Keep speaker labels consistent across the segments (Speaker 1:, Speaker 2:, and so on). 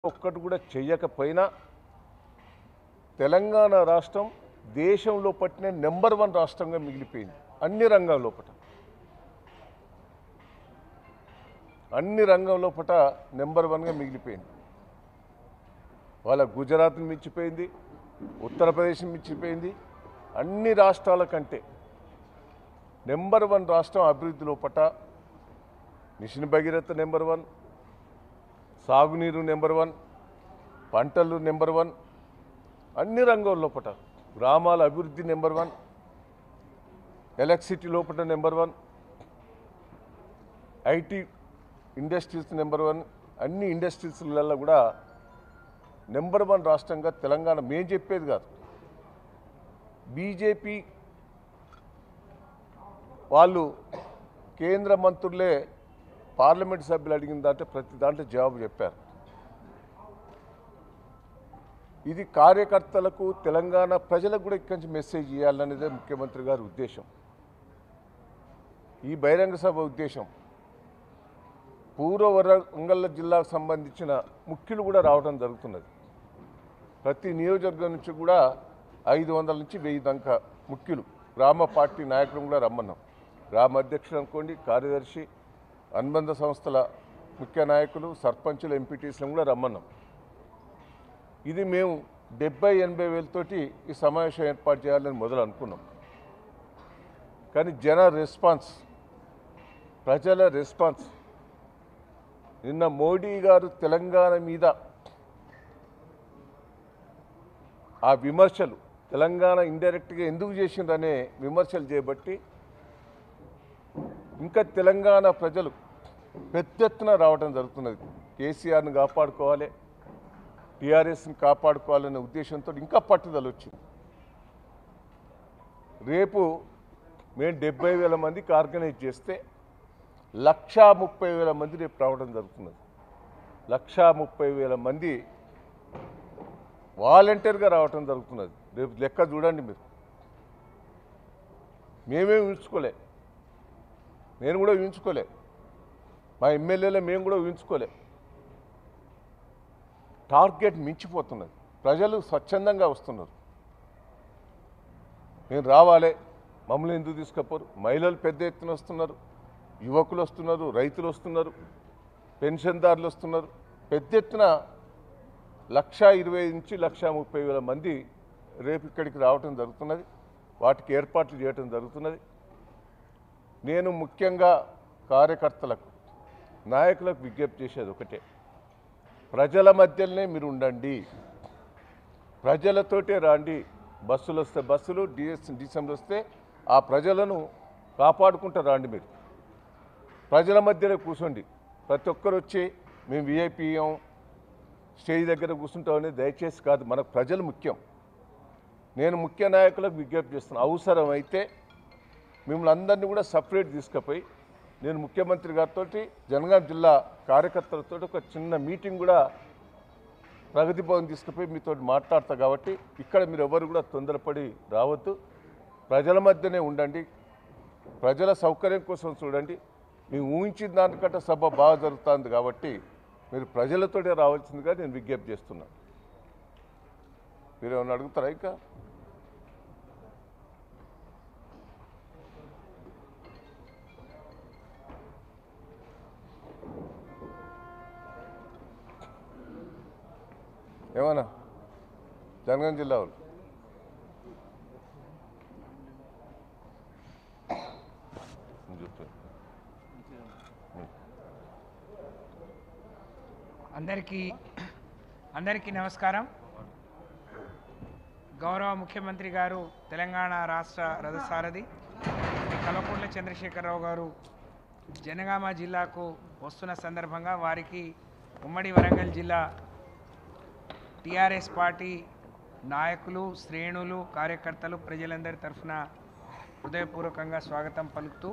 Speaker 1: ఒక్కటి కూడా చెయ్యకపోయినా తెలంగాణ రాష్ట్రం దేశంలో పట్టిన నెంబర్ వన్ రాష్ట్రంగా మిగిలిపోయింది అన్ని రంగాల లోపట అన్ని రంగం లోపట నెంబర్ వన్గా మిగిలిపోయింది వాళ్ళ గుజరాత్ని మించిపోయింది ఉత్తరప్రదేశ్ మించిపోయింది అన్ని రాష్ట్రాల కంటే నెంబర్ వన్ రాష్ట్రం అభివృద్ధి లోపట మిషన్ భగీరథ నెంబర్ వన్ సాగునీరు నెంబర్ వన్ పంటలు నెంబర్ వన్ అన్ని రంగాల లోపట గ్రామాల అభివృద్ధి నెంబర్ వన్ ఎలక్ట్రిసిటీ లోపల number one IT industries number one అన్ని ఇండస్ట్రీస్లలో కూడా నెంబర్ వన్ రాష్ట్రంగా తెలంగాణ మేం చెప్పేది కాదు బీజేపీ వాళ్ళు కేంద్ర మంత్రులే పార్లమెంట్ సభ్యులు అడిగిన దాంట్లో ప్రతి దాంట్లో జవాబు చెప్పారు ఇది కార్యకర్తలకు తెలంగాణ ప్రజలకు కూడా ఇక్కడి నుంచి మెసేజ్ ఇవ్వాలనేదే ముఖ్యమంత్రి గారి ఉద్దేశం ఈ బహిరంగ సభ ఉద్దేశం పూర్వ వరంగల్ జిల్లాకు సంబంధించిన ముఖ్యులు కూడా రావడం జరుగుతున్నది ప్రతి నియోజకవర్గం నుంచి కూడా ఐదు వందల నుంచి వెయ్యి దాకా ముఖ్యులు గ్రామ పార్టీ నాయకులను కూడా రమ్మన్నాం గ్రామ అధ్యక్షులు అనుకోండి కార్యదర్శి అనుబంధ సంస్థల ముఖ్య నాయకులు సర్పంచులు ఎంపీటీసీలను కూడా రమ్మన్నాం ఇది మేము డెబ్బై ఎనభై వేలతోటి ఈ సమావేశం ఏర్పాటు చేయాలని మొదలు అనుకున్నాం కానీ జన రెస్పాన్స్ ప్రజల రెస్పాన్స్ నిన్న మోడీ గారు తెలంగాణ మీద ఆ విమర్శలు తెలంగాణ ఇండైరెక్ట్గా ఎందుకు చేసిండ్రనే విమర్శలు చేయబట్టి ఇంకా తెలంగాణ ప్రజలు పెద్ద ఎత్తున రావడం జరుగుతున్నది కేసీఆర్ని కాపాడుకోవాలి టీఆర్ఎస్ని కాపాడుకోవాలనే ఉద్దేశంతో ఇంకా పట్టుదల వచ్చింది రేపు మేము డెబ్బై వేల మందికి ఆర్గనైజ్ చేస్తే లక్షా ముప్పై వేల మంది రేపు రావడం జరుగుతున్నది లక్షా ముప్పై వేల మంది వాలంటీర్గా రావటం జరుగుతున్నది రేపు లెక్క చూడండి మీరు మేమేం ఊహించుకోలే నేను కూడా ఊహించుకోలే మా ఎమ్మెల్యేలే మేము కూడా ఊహించుకోలే టార్గెట్ మించిపోతున్నది ప్రజలు స్వచ్ఛందంగా వస్తున్నారు నేను రావాలి మమ్మల్ని ఎందుకు తీసుకపోరు మహిళలు పెద్ద ఎత్తున వస్తున్నారు యువకులు వస్తున్నారు రైతులు వస్తున్నారు పెన్షన్దారులు వస్తున్నారు పెద్ద ఎత్తున లక్ష ఇరవై నుంచి లక్ష ముప్పై వేల మంది రేపు ఇక్కడికి రావటం జరుగుతున్నది వాటికి ఏర్పాట్లు చేయటం జరుగుతున్నది నేను ముఖ్యంగా కార్యకర్తలకు నాయకులకు విజ్ఞప్తి చేసేది ఒకటే ప్రజల మధ్యలోనే మీరు ఉండండి ప్రజలతోటే రాండి బస్సులు వస్తే బస్సులు డిఎస్ డిసెంబర్ వస్తే ఆ ప్రజలను కాపాడుకుంటూ రాండి మీరు ప్రజల మధ్యలో కూర్చోండి ప్రతి ఒక్కరు వచ్చి మేము విఐపీయం స్టేజ్ దగ్గర కూర్చుంటామని దయచేసి కాదు మనకు ప్రజలు ముఖ్యం నేను ముఖ్య నాయకులకు విజ్ఞప్తి చేస్తున్నాను అవసరమైతే మిమ్మల్ని అందరినీ కూడా సపరేట్ తీసుకుపోయి నేను ముఖ్యమంత్రి గారితో జనగాం జిల్లా కార్యకర్తలతో ఒక చిన్న మీటింగ్ కూడా ప్రగతి భవన్ తీసుకుపోయి మీతో మాట్లాడతా కాబట్టి ఇక్కడ మీరు ఎవరు కూడా తొందరపడి రావద్దు ప్రజల మధ్యనే ఉండండి ప్రజల సౌకర్యం కోసం చూడండి మేము ఊహించిన దానికంటే సభ బాగా జరుగుతుంది కాబట్టి మీరు ప్రజలతోటే రావాల్సిందిగా నేను విజ్ఞప్తి చేస్తున్నాను మీరు ఏమైనా అడుగుతారా ఇంకా ఏమన్నా జనగాం జిల్లా వాళ్ళు నేను చెప్తాను
Speaker 2: అందరికీ అందరికీ నమస్కారం గౌరవ ముఖ్యమంత్రి గారు తెలంగాణ రాష్ట్ర రథసారథి శ్రీ కల్వకుంట్ల చంద్రశేఖరరావు గారు జనగామ జిల్లాకు వస్తున్న సందర్భంగా వారికి ఉమ్మడి వరంగల్ జిల్లా టిఆర్ఎస్ పార్టీ నాయకులు శ్రేణులు కార్యకర్తలు ప్రజలందరి తరఫున హృదయపూర్వకంగా స్వాగతం పలుకుతూ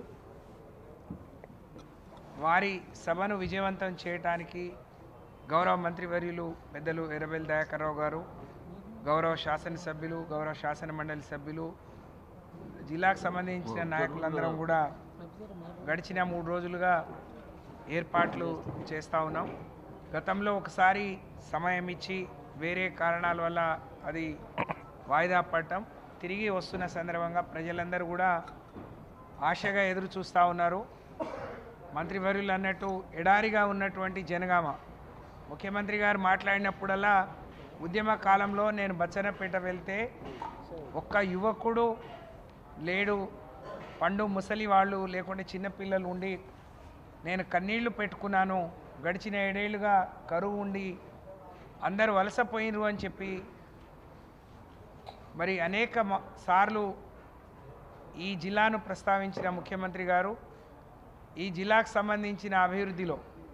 Speaker 2: వారి సభను విజయవంతం చేయటానికి గౌరవ మంత్రివర్యులు పెద్దలు ఎర్రబెల్లి దయాకర్రావు గారు గౌరవ శాసనసభ్యులు గౌరవ శాసన మండలి సభ్యులు జిల్లాకు సంబంధించిన నాయకులందరం కూడా గడిచిన మూడు రోజులుగా ఏర్పాట్లు చేస్తూ ఉన్నాం గతంలో ఒకసారి సమయం ఇచ్చి వేరే కారణాల వల్ల అది వాయిదా పడటం తిరిగి వస్తున్న సందర్భంగా ప్రజలందరూ కూడా ఆశగా ఎదురు చూస్తూ ఉన్నారు మంత్రివర్యులు అన్నట్టు ఎడారిగా ఉన్నటువంటి జనగామ ముఖ్యమంత్రి గారు మాట్లాడినప్పుడల్లా ఉద్యమ కాలంలో నేను బచ్చన్నపేట వెళ్తే ఒక్క యువకుడు లేడు పండు ముసలి వాళ్ళు లేకుంటే చిన్నపిల్లలు ఉండి నేను కన్నీళ్లు పెట్టుకున్నాను గడిచిన ఏడేళ్లుగా కరువు ఉండి అందరూ వలసపోయినరు అని చెప్పి మరి అనేక మ- సార్లు ఈ జిల్లాను ప్రస్తావించిన ముఖ్యమంత్రి గారు ఈ జిల్లాకు సంబంధించిన అభివృద్ధిలో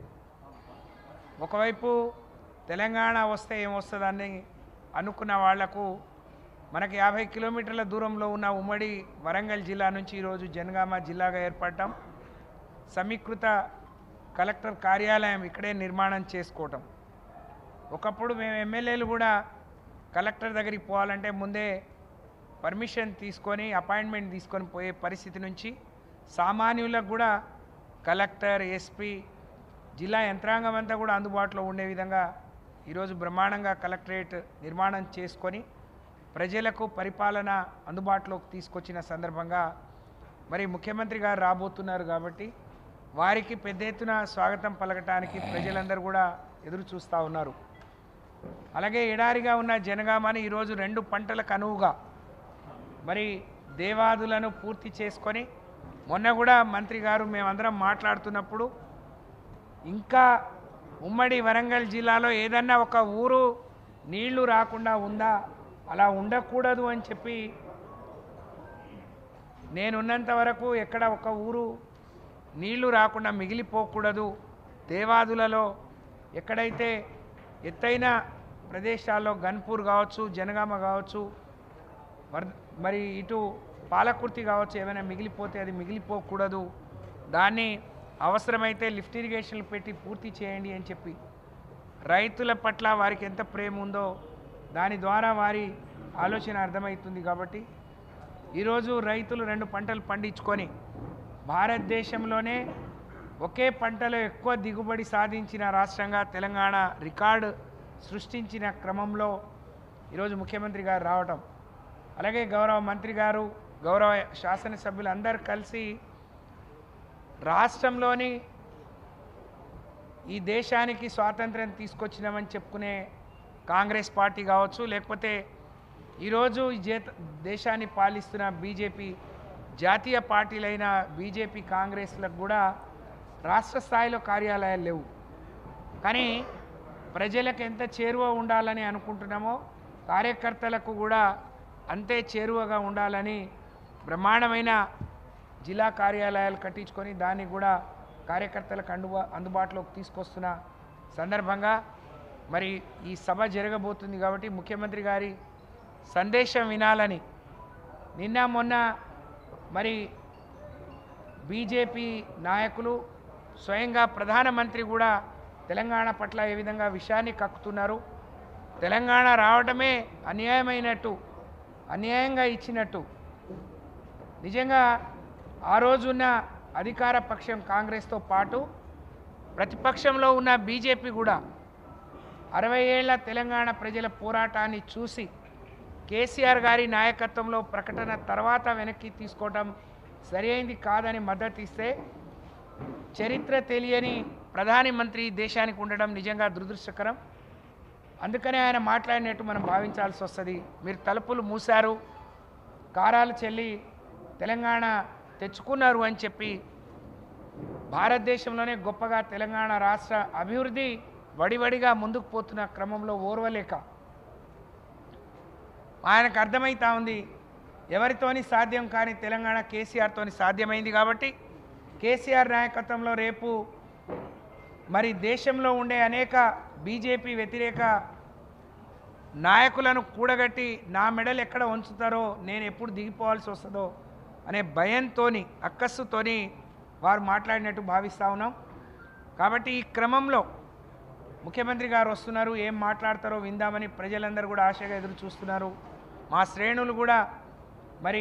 Speaker 2: ఒకవైపు తెలంగాణ వస్తే ఏమొస్తుందని అనుకున్న వాళ్లకు మనకి యాభై కిలోమీటర్ల దూరంలో ఉన్న ఉమ్మడి వరంగల్ జిల్లా నుంచి ఈరోజు జనగామ జిల్లాగా ఏర్పడటం సమీకృత కలెక్టర్ కార్యాలయం ఇక్కడే నిర్మాణం చేసుకోవటం ఒకప్పుడు మేము ఎమ్మెల్యేలు కూడా కలెక్టర్ దగ్గరికి పోవాలంటే ముందే పర్మిషన్ తీసుకొని అపాయింట్మెంట్ తీసుకొని పోయే పరిస్థితి నుంచి సామాన్యులకు కూడా కలెక్టర్ ఎస్పీ జిల్లా యంత్రాంగం అంతా కూడా అందుబాటులో ఉండే విధంగా ఈరోజు బ్రహ్మాండంగా కలెక్టరేట్ నిర్మాణం చేసుకొని ప్రజలకు పరిపాలన అందుబాటులోకి తీసుకొచ్చిన సందర్భంగా మరి ముఖ్యమంత్రి గారు రాబోతున్నారు కాబట్టి వారికి పెద్ద ఎత్తున స్వాగతం పలకటానికి ప్రజలందరూ కూడా ఎదురు చూస్తూ ఉన్నారు అలాగే ఎడారిగా ఉన్న జనగామని ఈరోజు రెండు పంటలకు అనువుగా మరి దేవాదులను పూర్తి చేసుకొని మొన్న కూడా మంత్రి గారు మేమందరం మాట్లాడుతున్నప్పుడు ఇంకా ఉమ్మడి వరంగల్ జిల్లాలో ఏదన్నా ఒక ఊరు నీళ్లు రాకుండా ఉందా అలా ఉండకూడదు అని చెప్పి నేనున్నంత వరకు ఎక్కడ ఒక ఊరు నీళ్లు రాకుండా మిగిలిపోకూడదు దేవాదులలో ఎక్కడైతే ఎత్తైన ప్రదేశాల్లో గన్పూర్ కావచ్చు జనగామ కావచ్చు వర్ మరి ఇటు పాలకుర్తి కావచ్చు ఏమైనా మిగిలిపోతే అది మిగిలిపోకూడదు దాన్ని అవసరమైతే లిఫ్ట్ ఇరిగేషన్లు పెట్టి పూర్తి చేయండి అని చెప్పి రైతుల పట్ల వారికి ఎంత ప్రేమ ఉందో దాని ద్వారా వారి ఆలోచన అర్థమవుతుంది కాబట్టి ఈరోజు రైతులు రెండు పంటలు పండించుకొని భారతదేశంలోనే ఒకే పంటలో ఎక్కువ దిగుబడి సాధించిన రాష్ట్రంగా తెలంగాణ రికార్డు సృష్టించిన క్రమంలో ఈరోజు ముఖ్యమంత్రి గారు రావటం అలాగే గౌరవ మంత్రి గారు గౌరవ శాసనసభ్యులు అందరు కలిసి రాష్ట్రంలోని ఈ దేశానికి స్వాతంత్రం తీసుకొచ్చినామని చెప్పుకునే కాంగ్రెస్ పార్టీ కావచ్చు లేకపోతే ఈరోజు ఈ జేత దేశాన్ని పాలిస్తున్న బీజేపీ జాతీయ పార్టీలైన బీజేపీ కాంగ్రెస్లకు కూడా రాష్ట్ర స్థాయిలో కార్యాలయాలు లేవు కానీ ప్రజలకు ఎంత చేరువ ఉండాలని అనుకుంటున్నామో కార్యకర్తలకు కూడా అంతే చేరువగా ఉండాలని బ్రహ్మాండమైన జిల్లా కార్యాలయాలు కట్టించుకొని దాన్ని కూడా కార్యకర్తలకు అందుబా అందుబాటులోకి తీసుకొస్తున్న సందర్భంగా మరి ఈ సభ జరగబోతుంది కాబట్టి ముఖ్యమంత్రి గారి సందేశం వినాలని నిన్న మొన్న మరి బీజేపీ నాయకులు స్వయంగా ప్రధానమంత్రి కూడా తెలంగాణ పట్ల ఏ విధంగా విషయాన్ని కక్కుతున్నారు తెలంగాణ రావడమే అన్యాయమైనట్టు అన్యాయంగా ఇచ్చినట్టు నిజంగా ఆ రోజున్న అధికార పక్షం కాంగ్రెస్తో పాటు ప్రతిపక్షంలో ఉన్న బీజేపీ కూడా అరవై ఏళ్ల తెలంగాణ ప్రజల పోరాటాన్ని చూసి కేసీఆర్ గారి నాయకత్వంలో ప్రకటన తర్వాత వెనక్కి తీసుకోవడం సరైంది కాదని మద్దతు ఇస్తే చరిత్ర తెలియని ప్రధాని మంత్రి దేశానికి ఉండడం నిజంగా దురదృష్టకరం అందుకనే ఆయన మాట్లాడినట్టు మనం భావించాల్సి వస్తుంది మీరు తలుపులు మూశారు కారాలు చెల్లి తెలంగాణ తెచ్చుకున్నారు అని చెప్పి భారతదేశంలోనే గొప్పగా తెలంగాణ రాష్ట్ర అభివృద్ధి వడివడిగా ముందుకు పోతున్న క్రమంలో ఓర్వలేక ఆయనకు అర్థమవుతా ఉంది ఎవరితోని సాధ్యం కాని తెలంగాణ కేసీఆర్తోని సాధ్యమైంది కాబట్టి కేసీఆర్ నాయకత్వంలో రేపు మరి దేశంలో ఉండే అనేక బీజేపీ వ్యతిరేక నాయకులను కూడగట్టి నా మెడలు ఎక్కడ ఉంచుతారో నేను ఎప్పుడు దిగిపోవాల్సి వస్తుందో అనే భయంతోని అక్కస్సుతోని వారు మాట్లాడినట్టు భావిస్తూ ఉన్నాం కాబట్టి ఈ క్రమంలో ముఖ్యమంత్రి గారు వస్తున్నారు ఏం మాట్లాడతారో విందామని ప్రజలందరూ కూడా ఆశగా ఎదురు చూస్తున్నారు మా శ్రేణులు కూడా మరి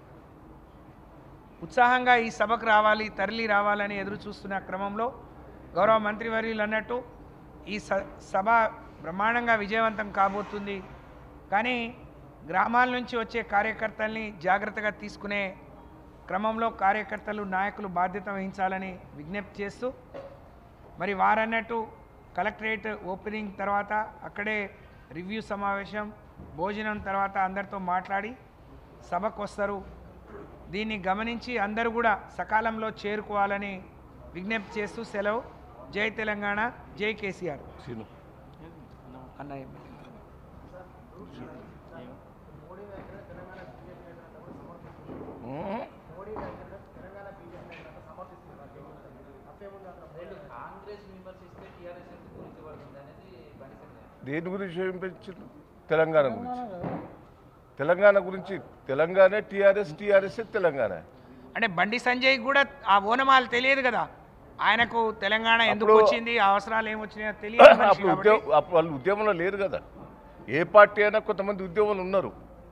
Speaker 2: ఉత్సాహంగా ఈ సభకు రావాలి తరలి రావాలని ఎదురు చూస్తున్న క్రమంలో గౌరవ మంత్రివర్యులు అన్నట్టు ఈ స సభ బ్రహ్మాండంగా విజయవంతం కాబోతుంది కానీ గ్రామాల నుంచి వచ్చే కార్యకర్తల్ని జాగ్రత్తగా తీసుకునే క్రమంలో కార్యకర్తలు నాయకులు బాధ్యత వహించాలని విజ్ఞప్తి చేస్తూ మరి వారన్నట్టు కలెక్టరేట్ ఓపెనింగ్ తర్వాత అక్కడే రివ్యూ సమావేశం భోజనం తర్వాత అందరితో మాట్లాడి సభకు వస్తారు దీన్ని గమనించి అందరూ కూడా సకాలంలో చేరుకోవాలని విజ్ఞప్తి చేస్తూ సెలవు జై తెలంగాణ జై కేసీఆర్
Speaker 1: సీను
Speaker 2: అన్నయ్య
Speaker 1: ఉమ్.
Speaker 3: కాంగ్రెస్ విమర్శిస్తే టీఆర్ఎస్ ఎందుకు గురించి పడుతుంది అనేది బండి సంజయ్
Speaker 1: దేని గురించి ఏం పెంచారు తెలంగాణ గురించి తెలంగాణ గురించి తెలంగాణ టీఆర్ఎస్ టీఆర్ఎస్ తెలంగాణ
Speaker 2: అంటే బండి సంజయ్ కూడా ఆ ఓనమాలు తెలియదు కదా ఆయనకు తెలంగాణ ఎందుకు
Speaker 1: అప్పుడు-
Speaker 2: వచ్చింది ఆ అవసరాలు ఏమొచ్చినాయో తెలియదు మనిషి
Speaker 1: అప్పుడు
Speaker 2: కాబట్టి
Speaker 1: ఉద్యోగం అప్పుడు వాళ్ళు ఉద్యమంలో లేరు కదా ఏ పార్టీ అయినా కొంతమంది ఉద్యోగులు ఉన్నారు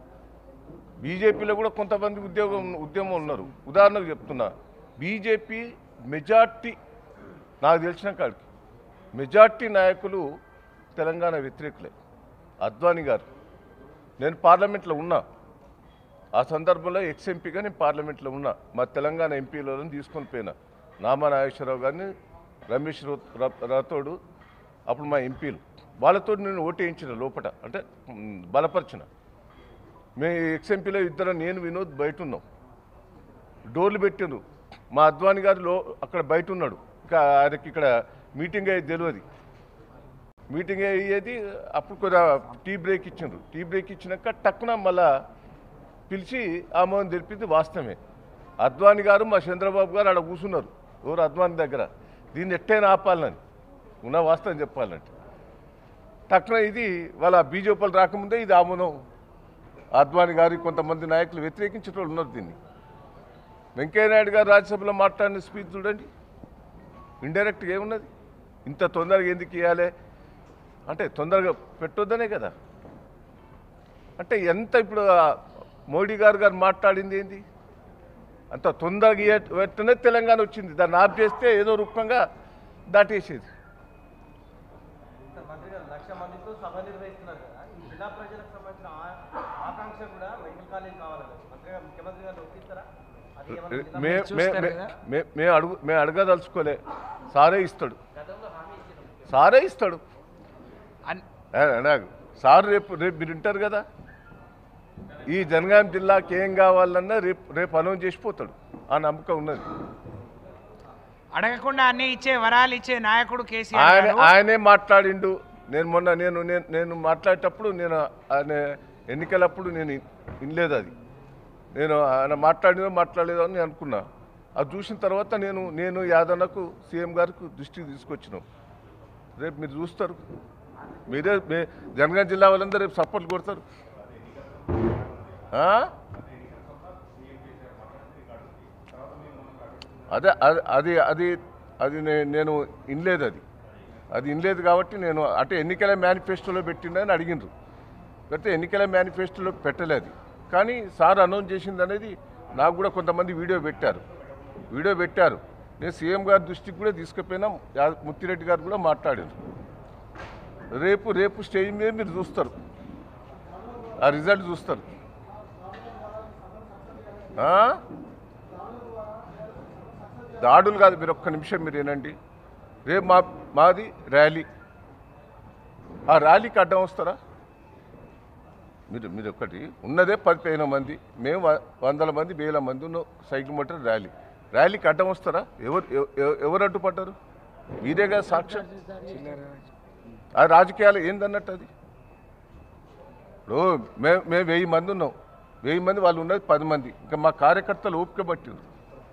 Speaker 1: బీజేపీలో కూడా కొంతమంది ఉద్యోగం ఉద్యమం ఉన్నారు ఉదాహరణకు చెప్తున్నా బీజేపీ మెజార్టీ నాకు తెలిసిన కాడికి మెజార్టీ నాయకులు తెలంగాణ వ్యతిరేకులే అద్వానీ గారు నేను పార్లమెంట్లో ఉన్నా ఆ సందర్భంలో ఎక్స్ ఎంపీగా నేను పార్లమెంట్లో ఉన్నా మా తెలంగాణ ఎంపీలను తీసుకొని పోయినా నామా నాగేశ్వరరావు గారిని రమేష్ రో- రా- రాథోడు అప్పుడు మా ఎంపీలు వాళ్ళతో నేను ఓటేయించిన లోపట అంటే మ్, బలపరిచిన మే ఎక్స్ ఎంపీలో ఇద్దరు నేను వినోద్ బయట ఉన్నాం డోర్లు పెట్టిండ్రు మా అద్వాని గారు లో అక్కడ బయట ఉన్నాడు ఇంకా ఆయనకి ఇక్కడ మీటింగ్ అయ్యేది తెలియదు మీటింగ్ అయ్యేది అప్పుడు కొద్దిగా టీ బ్రేక్ ఇచ్చిండ్రు టీ బ్రేక్ ఇచ్చినాక టక్కున మళ్ళా పిలిచి ఆమోదం తెలిపింది వాస్తవమే అద్వాని గారు మా చంద్రబాబు గారు ఆడ కూర్చున్నారు ఎవరు అద్వాని దగ్గర దీన్ని ఎట్టైనా ఆపాలని ఉన్న వాస్తవం చెప్పాలంటే టక్కున ఇది వాళ్ళ బీజేపీలు రాకముందే ఇది ఆమోదం అద్వాని గారి కొంతమంది నాయకులు వ్యతిరేకించిన వాళ్ళు ఉన్నారు దీన్ని వెంకయ్యనాయుడు గారు రాజ్యసభలో మాట్లాడిన స్పీచ్ చూడండి ఇండైరెక్ట్గా ఏమున్నది ఇంత తొందరగా ఎందుకు ఇవ్వాలి అంటే తొందరగా పెట్టొద్దనే కదా అంటే ఎంత ఇప్పుడు ఆ మోడీ గారు గారు మాట్లాడింది ఏంది అంత తొందరగా ఇయ్య- వెంటనే తెలంగాణ వచ్చింది దాన్ని ఆఫ్ చేస్తే ఏదో రూపంగా దాటేసేది
Speaker 4: సార్ మంత్రి గారు లక్ష మందితో సభ నిర్వహిస్తున్నారు కదా ఈ జిల్లా ప్రజలకు సంబంధించిన ఆ- ఆకాంక్ష కూడా మెడికల్ కాలేజ్ కావాలని మంత్రి గారు ముఖ్యమంత్రి గారు ఒప్పిస్తారా అది ఏమన్నా జిల్లా
Speaker 1: మే
Speaker 2: చూస్తారు
Speaker 1: మే- మే-
Speaker 2: కదా?
Speaker 1: మే- మేము అడుగు మేము అడగదలుచుకోలే సారే ఇస్తాడు
Speaker 3: గతంలో హామీ ఇచ్చిన
Speaker 1: సారే ఇస్తాడు
Speaker 2: అన్-
Speaker 1: ఏ, నాకు సార్ రేపు రేపు మీరు వింటారు కదా ఈ జనగాం జిల్లాకి ఏం కావాలన్నా రేపు రేపు అనౌన్స్ చేసిపోతాడు ఆ నమ్మకం ఉన్నది
Speaker 2: అడగకుండా అన్ని ఇచ్చే వరాలు ఇచ్చే నాయకుడు కేసీఆర్
Speaker 1: ఆయన
Speaker 2: గారు.
Speaker 1: ఆయనే మాట్లాడిండు నేను మొన్న నేను నేను నేను మాట్లాడేటప్పుడు నేను ఆయన ఎన్నికలప్పుడు నేను వినలేదు అది నేను ఆయన మాట్లాడినో మాట్లాడలేదో అని నేను అనుకున్నా అది చూసిన తర్వాత నేను నేను యాదన్నకు సీఎం గారికి దృష్టికి తీసుకొచ్చినాం రేపు మీరు చూస్తారు మీరే మీ జనగాం జిల్లా వాళ్ళందరూ రేపు సపోర్ట్ కొడతారు ఆ? అదే అది అది అది అది నే- నేను ఇనలేదు అది అది ఇనలేదు కాబట్టి నేను అంటే ఎన్నికల మేనిఫెస్టోలో పెట్టిండని అడిగినారు అయితే ఎన్నికల మేనిఫెస్టోలో పెట్టలేదు కానీ సార్ అనౌన్స్ చేసింది అనేది నాకు కూడా కొంతమంది వీడియో పెట్టారు వీడియో పెట్టారు నేను సీఎం గారి దృష్టికి కూడా తీసుకుపోయినా యా- ముత్తిరెడ్డి గారు కూడా మాట్లాడారు రేపు రేపు స్టేజ్ మీద మీరు చూస్తారు ఆ రిజల్ట్ చూస్తారు ఆ? దాడులు కాదు మీరు ఒక్క నిమిషం మీరు ఏనండి రేపు మా మాది ర్యాలీ ఆ ర్యాలీకి అడ్డం వస్తారా మీరు మీరు ఒకటి ఉన్నదే పదిహేను మంది మేము వ- వందల మంది వేల మంది ఉన్న సైకిల్ మోటార్ ర్యాలీ ర్యాలీకి అడ్డం వస్తారా ఎవరు ఎవ- ఎవ- ఎవరు అడ్డుపడ్డారు మీరేగా సాక్ష్యం ఆ రాజకీయాలు ఏందన్నట్టు అది ఇప్పుడు మేము మేము వెయ్యి మంది ఉన్నాం వెయ్యి మంది వాళ్ళు ఉన్నది పది మంది ఇంకా మా కార్యకర్తలు ఓపిక పట్టిండ్రు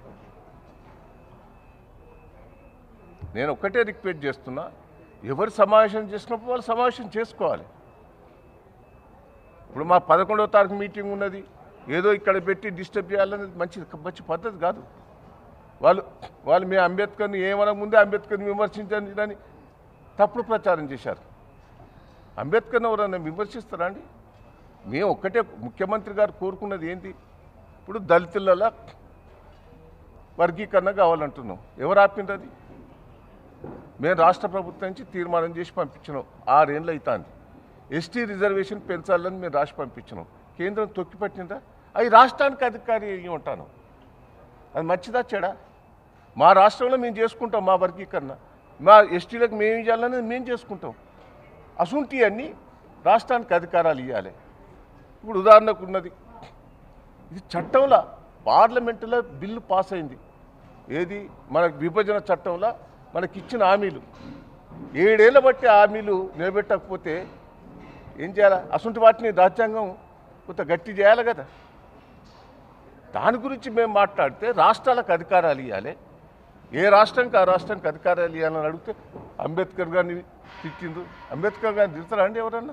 Speaker 1: నేను ఒక్కటే రిక్వెస్ట్ చేస్తున్నా ఎవరు సమావేశం చేసినప్పుడు వాళ్ళు సమావేశం చేసుకోవాలి ఇప్పుడు మా పదకొండవ తారీఖు మీటింగ్ ఉన్నది ఏదో ఇక్కడ పెట్టి డిస్టర్బ్ చేయాలనేది మంచి మంచి పద్ధతి కాదు వాళ్ళు వాళ్ళు మీ అంబేద్కర్ని ఏమనక ముందే అంబేద్కర్ని విమర్శించండి అని తప్పుడు ప్రచారం చేశారు అంబేద్కర్ని ఎవరైనా విమర్శిస్తారా అండి మేము ఒక్కటే ముఖ్యమంత్రి గారు కోరుకున్నది ఏంటి ఇప్పుడు దళితులలో వర్గీకరణ కావాలంటున్నాం ఎవరు ఆపింది అది మేము రాష్ట్ర ప్రభుత్వం నుంచి తీర్మానం చేసి పంపించినాం ఆరేళ్ళు అవుతుంది ఎస్టీ రిజర్వేషన్ పెంచాలని మేము రాసి పంపించినాం కేంద్రం తొక్కిపట్టిందా అవి రాష్ట్రానికి అధికారి అయ్యి ఉంటాను అది మంచిదా చెడా మా రాష్ట్రంలో మేము చేసుకుంటాం మా వర్గీకరణ మా ఎస్టీలకు మేము ఇవ్వాలని మేము చేసుకుంటాం అసుంటి అన్నీ రాష్ట్రానికి అధికారాలు ఇవ్వాలి ఇప్పుడు ఉదాహరణకు ఉన్నది ఇది చట్టంలో పార్లమెంటులో బిల్లు పాస్ అయింది ఏది మన విభజన చట్టంలో మనకిచ్చిన హామీలు ఏడేళ్ళ బట్టి హామీలు నిలబెట్టకపోతే ఏం చేయాలి అసంటి వాటిని రాజ్యాంగం కొంత గట్టి చేయాలి కదా దాని గురించి మేము మాట్లాడితే రాష్ట్రాలకు అధికారాలు ఇవ్వాలి ఏ రాష్ట్రానికి ఆ రాష్ట్రానికి అధికారాలు ఇవ్వాలని అడిగితే అంబేద్కర్ గారిని తిట్టిండ్రు అంబేద్కర్ గారిని తిడతారా అండి ఎవరన్నా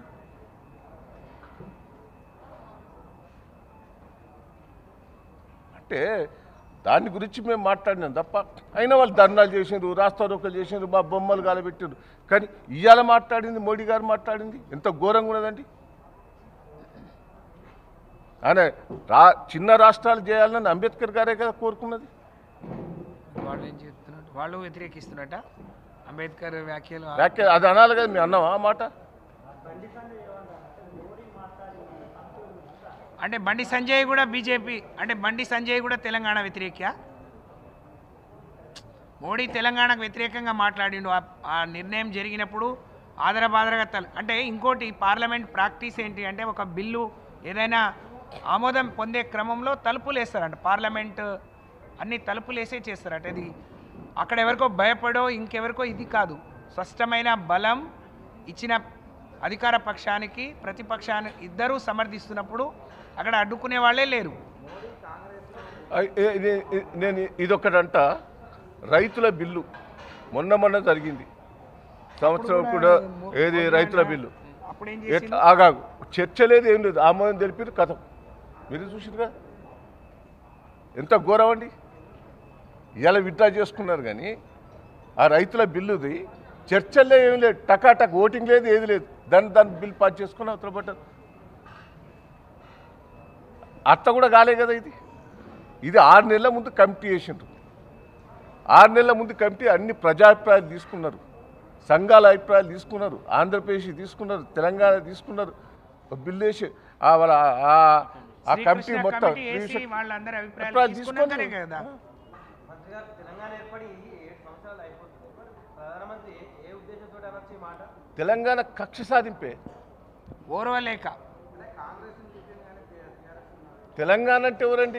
Speaker 1: అంటే దాని గురించి మేము మాట్లాడినాం తప్ప అయినా వాళ్ళు ధర్నాలు చేసిండ్రు రాస్తారోకలు చేసిండ్రు మా బొమ్మలు గాలబెట్టిండ్రు కానీ ఇవాళ మాట్లాడింది మోడీ గారు మాట్లాడింది ఎంత ఘోరంగా ఉన్నదండి ఆయన రా చిన్న రాష్ట్రాలు చేయాలని అంబేద్కర్ గారే కదా కోరుకున్నది
Speaker 2: వాళ్ళు ఏం చెప్తున్నట్టు వాళ్ళు వ్యతిరేకిస్తున్నట్ట అంబేద్కర్ వ్యాఖ్యలు
Speaker 1: వ్యాఖ్య అది అనాలి కదా మీ అన్నాం ఆ మాట
Speaker 2: అంటే బండి సంజయ్ కూడా బీజేపీ అంటే బండి సంజయ్ కూడా తెలంగాణ వ్యతిరేక మోడీ తెలంగాణకు వ్యతిరేకంగా మాట్లాడిండు ఆ- ఆ నిర్ణయం జరిగినప్పుడు ఆదరబాదరగా తల అంటే ఇంకోటి పార్లమెంట్ ప్రాక్టీస్ ఏంటి అంటే ఒక బిల్లు ఏదైనా ఆమోదం పొందే క్రమంలో తలుపులు వేస్తారంట పార్లమెంట్ అన్ని తలుపులు వేసే చేస్తారట ఇది అక్కడ ఎవరికో భయపడో ఇంకెవరికో ఇది కాదు స్పష్టమైన బలం ఇచ్చిన అధికార పక్షానికి ప్రతిపక్షానికి ఇద్దరూ సమర్థిస్తున్నప్పుడు అక్కడ అడ్డుకునే వాళ్ళే లేరు
Speaker 1: ఐ- ఏ- ఇది- ఇది- నేను ఇదొకటంట రైతుల బిల్లు మొన్న మొన్న జరిగింది సంవత్సరం కూడా ఏది రైతుల బిల్లు
Speaker 2: అప్పుడు ఏం
Speaker 1: ఎట్లా
Speaker 2: చేసిండు
Speaker 1: ఆగాగు చర్చ లేదు ఏం లేదు ఆమోదం తెలిపారు కథ మీరు చూసిరుగా ఎంత ఘోరం అండి ఇలా విత్డ్రా చేసుకున్నారు కానీ ఆ రైతుల బిల్లుది చర్చల్లో ఏం లేదు టకాటక్ ఓటింగ్ లేదు ఏది లేదు దాన్ని దాన్ని బిల్ పాస్ చేసుకుని అవతల పడ్డారు అట్ట కూడా కాలే కదా ఇది ఇది ఆరు నెలల ముందు కమిటీ వేసిండ్రు ఆరు నెలల ముందు కమిటీ అన్ని ప్రజాభిప్రాయాలు తీసుకున్నారు సంఘాల అభిప్రాయాలు తీసుకున్నారు ఆంధ్రప్రదేశ్ తీసుకున్నారు తెలంగాణ తీసుకున్నారు ఒక బిల్లు వేసి ఆ వాళ్ళ ఆ- ఆ కమిటీ
Speaker 2: శ్రీకృష్ణ
Speaker 1: మొత్తం
Speaker 2: కమిటీ వేసి
Speaker 1: శ్రీకృష్ణ-
Speaker 2: వాళ్ళందరి అభిప్రాయాలు
Speaker 1: అభిప్రాయాలు
Speaker 2: తీసుకున్నాకనే
Speaker 1: తీసుకొని-
Speaker 2: కదా
Speaker 4: మంత్రి గారు తెలంగాణ ఏర్పడి ఏడు సంవత్సరాలు అయిపోతుంది మరి ప్రధానమంత్రి ఏ- ఏ ఉద్దేశంతో అనొచ్చు ఈ మాట
Speaker 1: తెలంగాణ కక్ష సాధింపే
Speaker 2: ఓర్వలేక
Speaker 1: తెలంగాణ అంటే ఎవరండి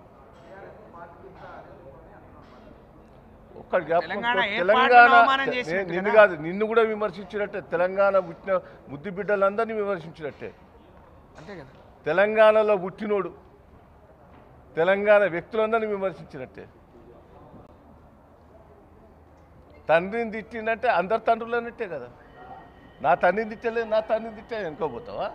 Speaker 1: ఒక్క జ్ఞాపకం
Speaker 2: తెలంగాణ
Speaker 1: ఉంచుకో.
Speaker 2: ఏ
Speaker 1: తెలంగాణ
Speaker 2: పార్టీని అవమానం
Speaker 1: నే-
Speaker 2: చేసినట్టు
Speaker 1: నిన్ను
Speaker 2: కదా?
Speaker 1: కాదు నిన్ను కూడా విమర్శించినట్టే తెలంగాణ పుట్టిన ముద్దు బిడ్డలందరినీ విమర్శించినట్టే
Speaker 2: అంతే కదా
Speaker 1: తెలంగాణలో పుట్టినోడు తెలంగాణ వ్యక్తులందరినీ విమర్శించినట్టే తండ్రిని తిట్టిందంటే అందరు తండ్రులు అన్నట్టే కదా నా తండ్రిని తిట్టలేదు నా తండ్రిని తిట్టే అనుకోబోతావా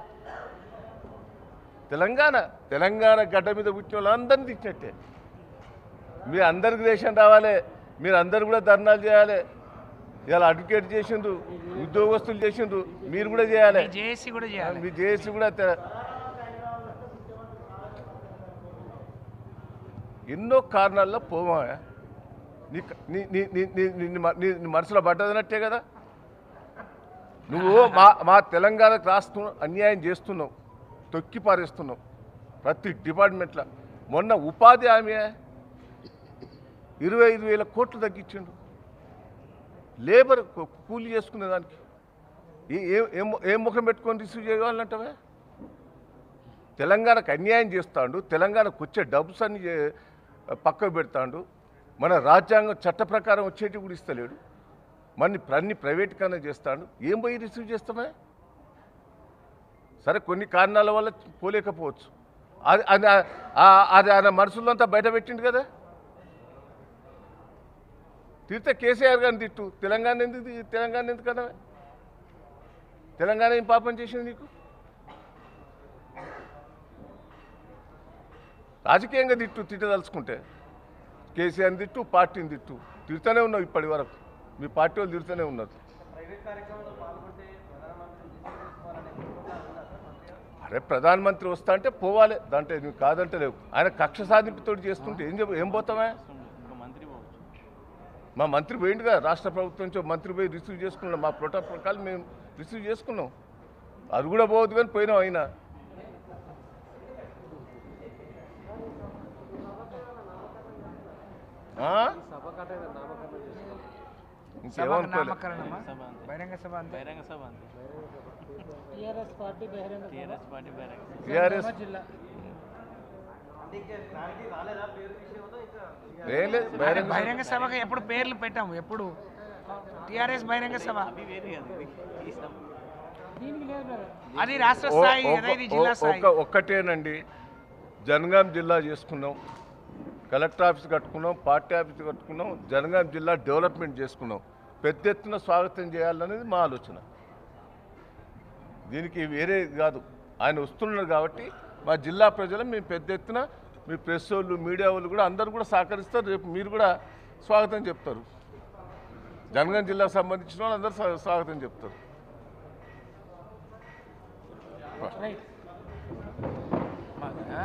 Speaker 1: తెలంగాణ తెలంగాణ గడ్డ మీద పుట్టిన వాళ్ళందరినీ తిట్టినట్టే మీ అందరికి దేశం రావాలి మీరు అందరు కూడా ధర్నాలు చేయాలి ఇలా అడ్వకేట్ చేసిండ్రు ఉద్యోగస్తులు చేసిండ్రు మీరు కూడా చేయాలి
Speaker 2: జేఏసీ కూడా చేయాలి
Speaker 1: మీ జేఏసీ కూడా తె- ఎన్నో కారణాల్లో పోవా నీ నీ నీ- నీ- నీ- నీ- నీ- నీ- నీ మనసులో పడ్డదనట్టే కదా నువ్వు మా మా తెలంగాణకు రాస్తు అన్యాయం చేస్తున్నావు తొక్కి పారేస్తున్నావు ప్రతి డిపార్ట్మెంట్లో మొన్న ఉపాధి హామీ ఇరవై ఐదు వేల కోట్లు తగ్గించిండు లేబర్ కూ- కూలి చేసుకునే దానికి ఏ- ఏ- ఏం ఏం ముఖం పెట్టుకొని రిసీవ్ చేయాలంటవే తెలంగాణకు అన్యాయం చేస్తాడు తెలంగాణకు వచ్చే డబ్బుస్ అన్ని చే- పక్కకు పెడతాడు మన రాజ్యాంగం చట్ట ప్రకారం వచ్చేటి కూడా ఇస్తలేడు మన అన్ని ప్రైవేట్గానే చేస్తాడు ఏం పోయి రిసీవ్ చేస్తామే సరే కొన్ని కారణాల వల్ల పోలేకపోవచ్చు అది అది ఆ- అది ఆయన మనసులో అంతా బయట పెట్టిండు కదా తిడితే కేసీఆర్ గారిని తిట్టు తెలంగాణ ఎందుకు తి- తెలంగాణ ఎందుకు అన్నావే తెలంగాణ ఏం పాపం చేసింది నీకు రాజకీయంగా తిట్టు తిట్టదలుచుకుంటే కేసీఆర్ని తిట్టు పార్టీని తిట్టు తిడుతూనే ఉన్నావు ఇప్పటి వరకు మీ పార్టీ వాళ్ళు తిడుతూనే ఉన్నారు
Speaker 4: ప్రైవేట్ కార్యక్రమంలో పాల్గొంటే ప్రధానమంత్రి డిసిషన్ తీసుకోవాలనే ఉద్దేశంతో ఉందా సార్ మంత్రి గారు
Speaker 1: అరే ప్రధానమంత్రి వస్తా అంటే పోవాలి దాంట్లో నువ్వు కాదంటే లేవు ఆయన కక్ష సాధింపుతో చేస్తుంటే ఏం చెప్ప ఏం పోతామే మా మంత్రి పోయిండుగా రాష్ట్ర ప్రభుత్వం నుంచి ఒక మంత్రి పోయి రిసీవ్ చేసుకున్నాం మా ప్రోటోకాల్ ప్రకారం మేము రిసీవ్ చేసుకున్నాం అది కూడా పోవద్దు కానీ పోయినాం అయినా ఆ?
Speaker 2: సభ
Speaker 1: ఇంకేమనుకోలే
Speaker 2: నామకరణమా బహిరంగ సభ అంతే
Speaker 3: బహిరంగ సభ అంతే
Speaker 5: టీఆర్ఎస్ పార్టీ బహిరంగ
Speaker 3: టీఆర్ఎస్ పార్టీ బహిరంగ సభ
Speaker 1: టీఆర్ఎస్
Speaker 5: జిల్లా
Speaker 4: అంటే ఇంకా క్లారిటీ రాలేదా పేరు విషయంలో ఇంకా
Speaker 1: ఏం లేదు
Speaker 2: అదే
Speaker 1: బహిరంగ సభ.
Speaker 2: బహిరంగ సభకి ఎప్పుడు పేర్లు పెట్టాము ఎప్పుడు టీఆర్ఎస్ బహిరంగ సభ
Speaker 3: అవి వేరే కదా ఇది ఈ సభ
Speaker 5: దీనికి లేదు మేడం
Speaker 2: అది రాష్ట్ర
Speaker 1: ఓ-
Speaker 2: స్థాయి
Speaker 1: ఒక-
Speaker 2: కదా ఇది జిల్లా
Speaker 1: ఓ-
Speaker 2: స్థాయి
Speaker 1: ఒక ఒక్కటేనండి జనగాం జిల్లా చేసుకున్నాం కలెక్టర్ ఆఫీస్ కట్టుకున్నాం పార్టీ ఆఫీస్ కట్టుకున్నాం జనగాం జిల్లా డెవలప్మెంట్ చేసుకున్నాం పెద్ద ఎత్తున స్వాగతం చేయాలనేది మా ఆలోచన దీనికి వేరే కాదు ఆయన వస్తున్నారు కాబట్టి మా జిల్లా ప్రజలు మేము పెద్ద ఎత్తున మీ ప్రెస్ వాళ్ళు మీడియా వాళ్ళు కూడా అందరూ కూడా సహకరిస్తారు రేపు మీరు కూడా స్వాగతం చెప్తారు జనగాం జిల్లాకు సంబంధించిన వాళ్ళు అందరూ స్వా- స్వాగతం చెప్తారు
Speaker 5: రైట్
Speaker 2: ఆ?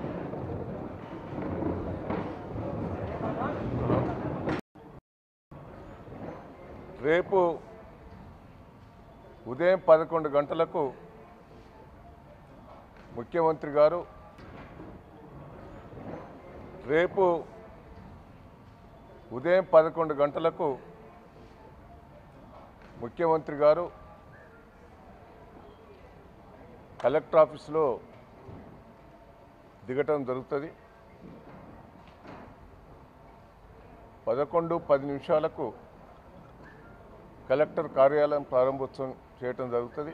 Speaker 1: రేపు ఉదయం పదకొండు గంటలకు ముఖ్యమంత్రి గారు రేపు ఉదయం పదకొండు గంటలకు ముఖ్యమంత్రి గారు కలెక్టర్ ఆఫీస్లో దిగటం జరుగుతుంది పదకొండు పది నిమిషాలకు కలెక్టర్ కార్యాలయం ప్రారంభోత్సవం చేయటం జరుగుతుంది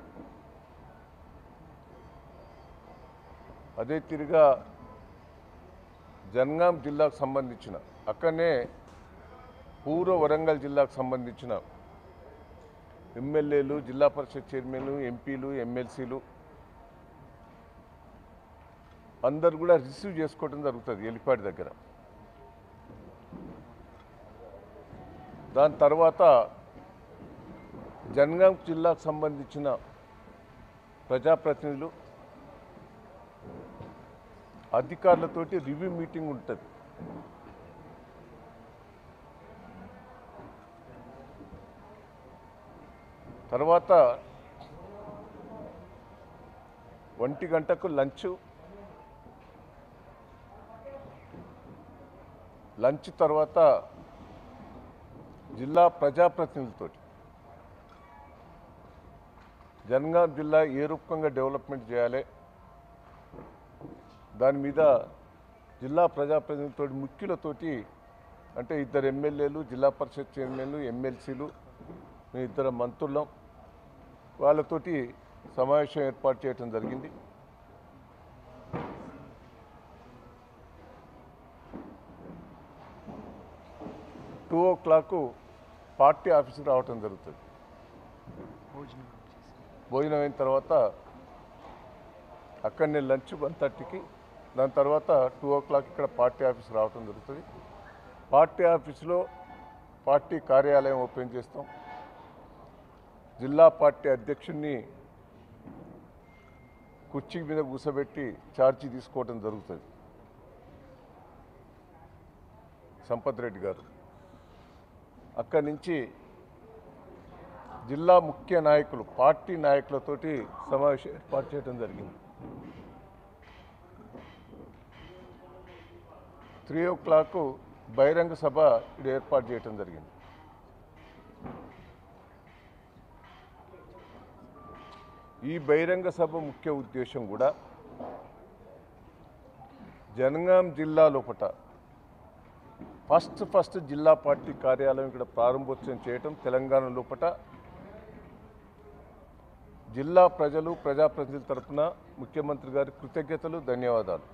Speaker 1: అదే తిరిగా జనగాం జిల్లాకు సంబంధించిన అక్కడనే పూర్వ వరంగల్ జిల్లాకు సంబంధించిన ఎమ్మెల్యేలు జిల్లా పరిషత్ చైర్మన్లు ఎంపీలు ఎమ్మెల్సీలు అందరు కూడా రిసీవ్ చేసుకోవడం జరుగుతుంది ఎలిపాడి దగ్గర దాని తర్వాత జనగాం జిల్లాకు సంబంధించిన ప్రజాప్రతినిధులు అధికారులతోటి రివ్యూ మీటింగ్ ఉంటుంది తర్వాత ఒంటి గంటకు లంచ్ లంచ్ తర్వాత జిల్లా ప్రజాప్రతినిధులతోటి జనగాం జిల్లా ఏ రూపంగా డెవలప్మెంట్ చేయాలి దాని మీద జిల్లా ప్రజాప్రతినిధులతో ముఖ్యులతోటి అంటే ఇద్దరు ఎమ్మెల్యేలు జిల్లా పరిషత్ చైర్మన్లు ఎమ్మెల్సీలు మేము ఇద్దరు మంత్రులం వాళ్ళతోటి సమావేశం ఏర్పాటు చేయడం జరిగింది టూ ఓ క్లాక్ పార్టీ ఆఫీస్కి రావటం జరుగుతుంది
Speaker 2: భోజనం
Speaker 1: భోజనం అయిన తర్వాత అక్కడనే లంచ్ వన్ థర్టీకి దాని తర్వాత టూ ఓ క్లాక్ ఇక్కడ పార్టీ ఆఫీస్ రావటం జరుగుతుంది పార్టీ ఆఫీస్లో పార్టీ కార్యాలయం ఓపెన్ చేస్తాం జిల్లా పార్టీ అధ్యక్షుడిని కుర్చీ మీద కూర్చోబెట్టి ఛార్జీ తీసుకోవటం జరుగుతుంది సంపత్ రెడ్డి గారు అక్కడి నుంచి జిల్లా ముఖ్య నాయకులు పార్టీ నాయకులతోటి సమావేశం ఏర్పాటు చేయడం జరిగింది త్రీ ఓ క్లాక్ బహిరంగ సభ ఇక్కడ ఏర్పాటు చేయడం జరిగింది ఈ బహిరంగ సభ ముఖ్య ఉద్దేశం కూడా జనగాం జిల్లా లోపట ఫస్ట్ ఫస్ట్ జిల్లా పార్టీ కార్యాలయం ఇక్కడ ప్రారంభోత్సవం చేయటం తెలంగాణ లోపట జిల్లా ప్రజలు ప్రజాప్రతినిధుల తరపున ముఖ్యమంత్రి గారి కృతజ్ఞతలు ధన్యవాదాలు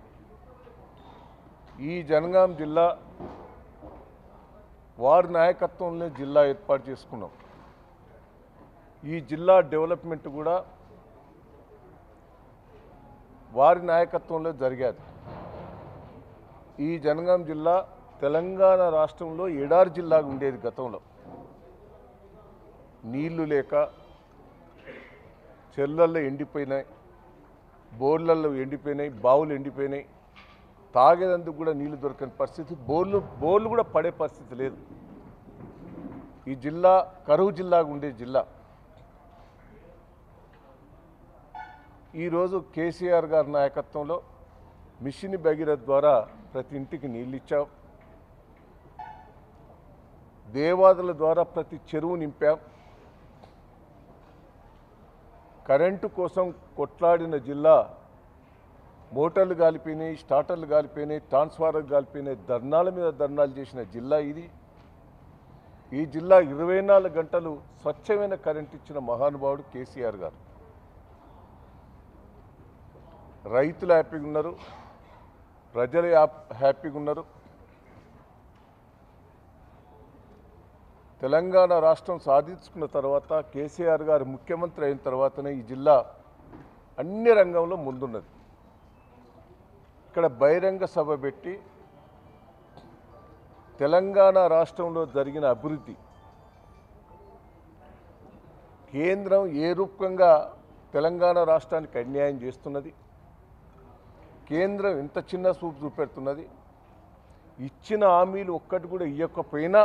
Speaker 1: ఈ జనగాం జిల్లా వారి నాయకత్వంలో జిల్లా ఏర్పాటు చేసుకున్నాం ఈ జిల్లా డెవలప్మెంట్ కూడా వారి నాయకత్వంలో జరిగాది ఈ జనగాం జిల్లా తెలంగాణ రాష్ట్రంలో ఎడారి జిల్లాగా ఉండేది గతంలో నీళ్లు లేక చెర్లల్లో ఎండిపోయినాయి బోర్లల్లో ఎండిపోయినాయి బావులు ఎండిపోయినాయి తాగేందుకు కూడా నీళ్లు దొరకని పరిస్థితి బోర్లు బోర్లు కూడా పడే పరిస్థితి లేదు ఈ జిల్లా కరువు జిల్లాగా ఉండే జిల్లా ఈరోజు కేసీఆర్ గారి నాయకత్వంలో మిషన్ భగీరథ ద్వారా ప్రతి ఇంటికి నీళ్ళు ఇచ్చాం దేవాదుల ద్వారా ప్రతి చెరువు నింపాం కరెంటు కోసం కొట్లాడిన జిల్లా మోటార్లు కాలిపోయినాయి స్టార్టర్లు కాలిపోయినాయి ట్రాన్స్ఫార్మర్లు కాలిపోయినాయి ధర్నాల మీద ధర్నాలు చేసిన జిల్లా ఇది ఈ జిల్లా ఇరవై నాలుగు గంటలు స్వచ్ఛమైన కరెంట్ ఇచ్చిన మహానుభావుడు కేసీఆర్ గారు రైతులు హ్యాపీగా ఉన్నారు ప్రజలు హ్యాప్- హ్యాపీగా ఉన్నారు తెలంగాణ రాష్ట్రం సాధించుకున్న తర్వాత కేసీఆర్ గారు ముఖ్యమంత్రి అయిన తర్వాతనే ఈ జిల్లా అన్ని రంగంలో ముందున్నది ఇక్కడ బహిరంగ సభ పెట్టి తెలంగాణ రాష్ట్రంలో జరిగిన అభివృద్ధి కేంద్రం ఏ రూపంగా తెలంగాణ రాష్ట్రానికి అన్యాయం చేస్తున్నది కేంద్రం ఇంత చిన్న చూపు చూపెడుతున్నది ఇచ్చిన హామీలు ఒక్కటి కూడా ఇవ్వకపోయినా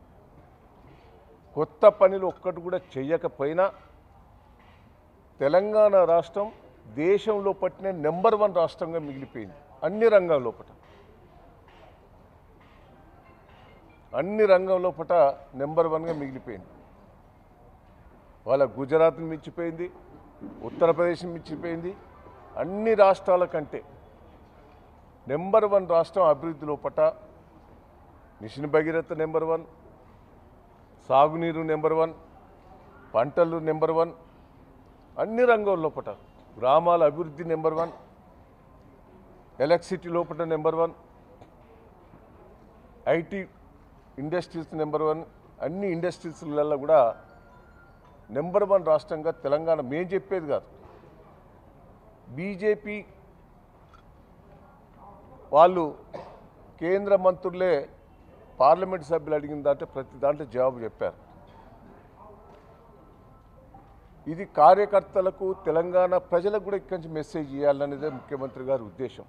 Speaker 1: కొత్త పనులు ఒక్కటి కూడా చెయ్యకపోయినా తెలంగాణ రాష్ట్రం దేశంలో పట్టిన నెంబర్ వన్ రాష్ట్రంగా మిగిలిపోయింది అన్ని రంగాల లోపట అన్ని రంగం లోపట నెంబర్ వన్గా మిగిలిపోయింది వాళ్ళ గుజరాత్ని మించిపోయింది ఉత్తరప్రదేశ్ మించిపోయింది అన్ని రాష్ట్రాల కంటే నెంబర్ వన్ రాష్ట్రం అభివృద్ధి లోపట మిషన్ భగీరథ నెంబర్ వన్ సాగునీరు నెంబర్ వన్ పంటలు నెంబర్ వన్ అన్ని రంగం లోపట గ్రామాల అభివృద్ధి నెంబర్ వన్ ఎలక్ట్రిసిటీ లోపల number one IT industries number one అన్ని ఇండస్ట్రీస్లలో కూడా నెంబర్ వన్ రాష్ట్రంగా తెలంగాణ మేం చెప్పేది కాదు బీజేపీ వాళ్ళు కేంద్ర మంత్రులే పార్లమెంట్ సభ్యులు అడిగిన దాంట్లో ప్రతి దాంట్లో జవాబు చెప్పారు ఇది కార్యకర్తలకు తెలంగాణ ప్రజలకు కూడా ఇక్కడి నుంచి మెసేజ్ ఇవ్వాలనేదే ముఖ్యమంత్రి గారి ఉద్దేశం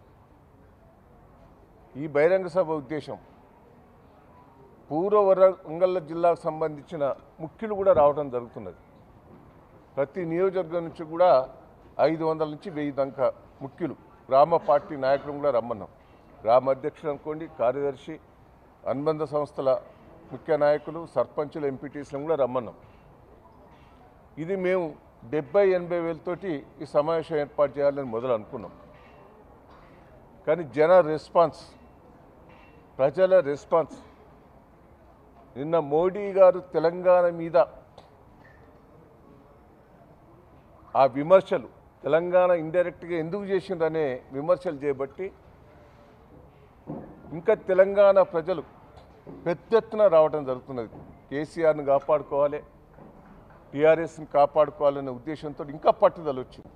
Speaker 1: ఈ బహిరంగ సభ ఉద్దేశం పూర్వ వరంగల్ జిల్లాకు సంబంధించిన ముఖ్యులు కూడా రావడం జరుగుతున్నది ప్రతి నియోజకవర్గం నుంచి కూడా ఐదు వందల నుంచి వెయ్యి దాకా ముఖ్యులు గ్రామ పార్టీ నాయకులు కూడా రమ్మన్నాం గ్రామ అధ్యక్షులు అనుకోండి కార్యదర్శి అనుబంధ సంస్థల ముఖ్య నాయకులు సర్పంచులు ఎంపీటీసీలను కూడా రమ్మన్నాం ఇది మేము డెబ్బై ఎనభై వేలతోటి ఈ సమావేశం ఏర్పాటు చేయాలని మొదలు అనుకున్నాం కానీ జన రెస్పాన్స్ ప్రజల రెస్పాన్స్ నిన్న మోడీ గారు తెలంగాణ మీద ఆ విమర్శలు తెలంగాణ ఇండైరెక్ట్గా ఎందుకు చేసిండ్రనే విమర్శలు చేయబట్టి ఇంకా తెలంగాణ ప్రజలు పెద్ద ఎత్తున రావడం జరుగుతున్నది కేసీఆర్ని కాపాడుకోవాలి టీఆర్ఎస్ని కాపాడుకోవాలనే ఉద్దేశంతో ఇంకా పట్టుదల వచ్చింది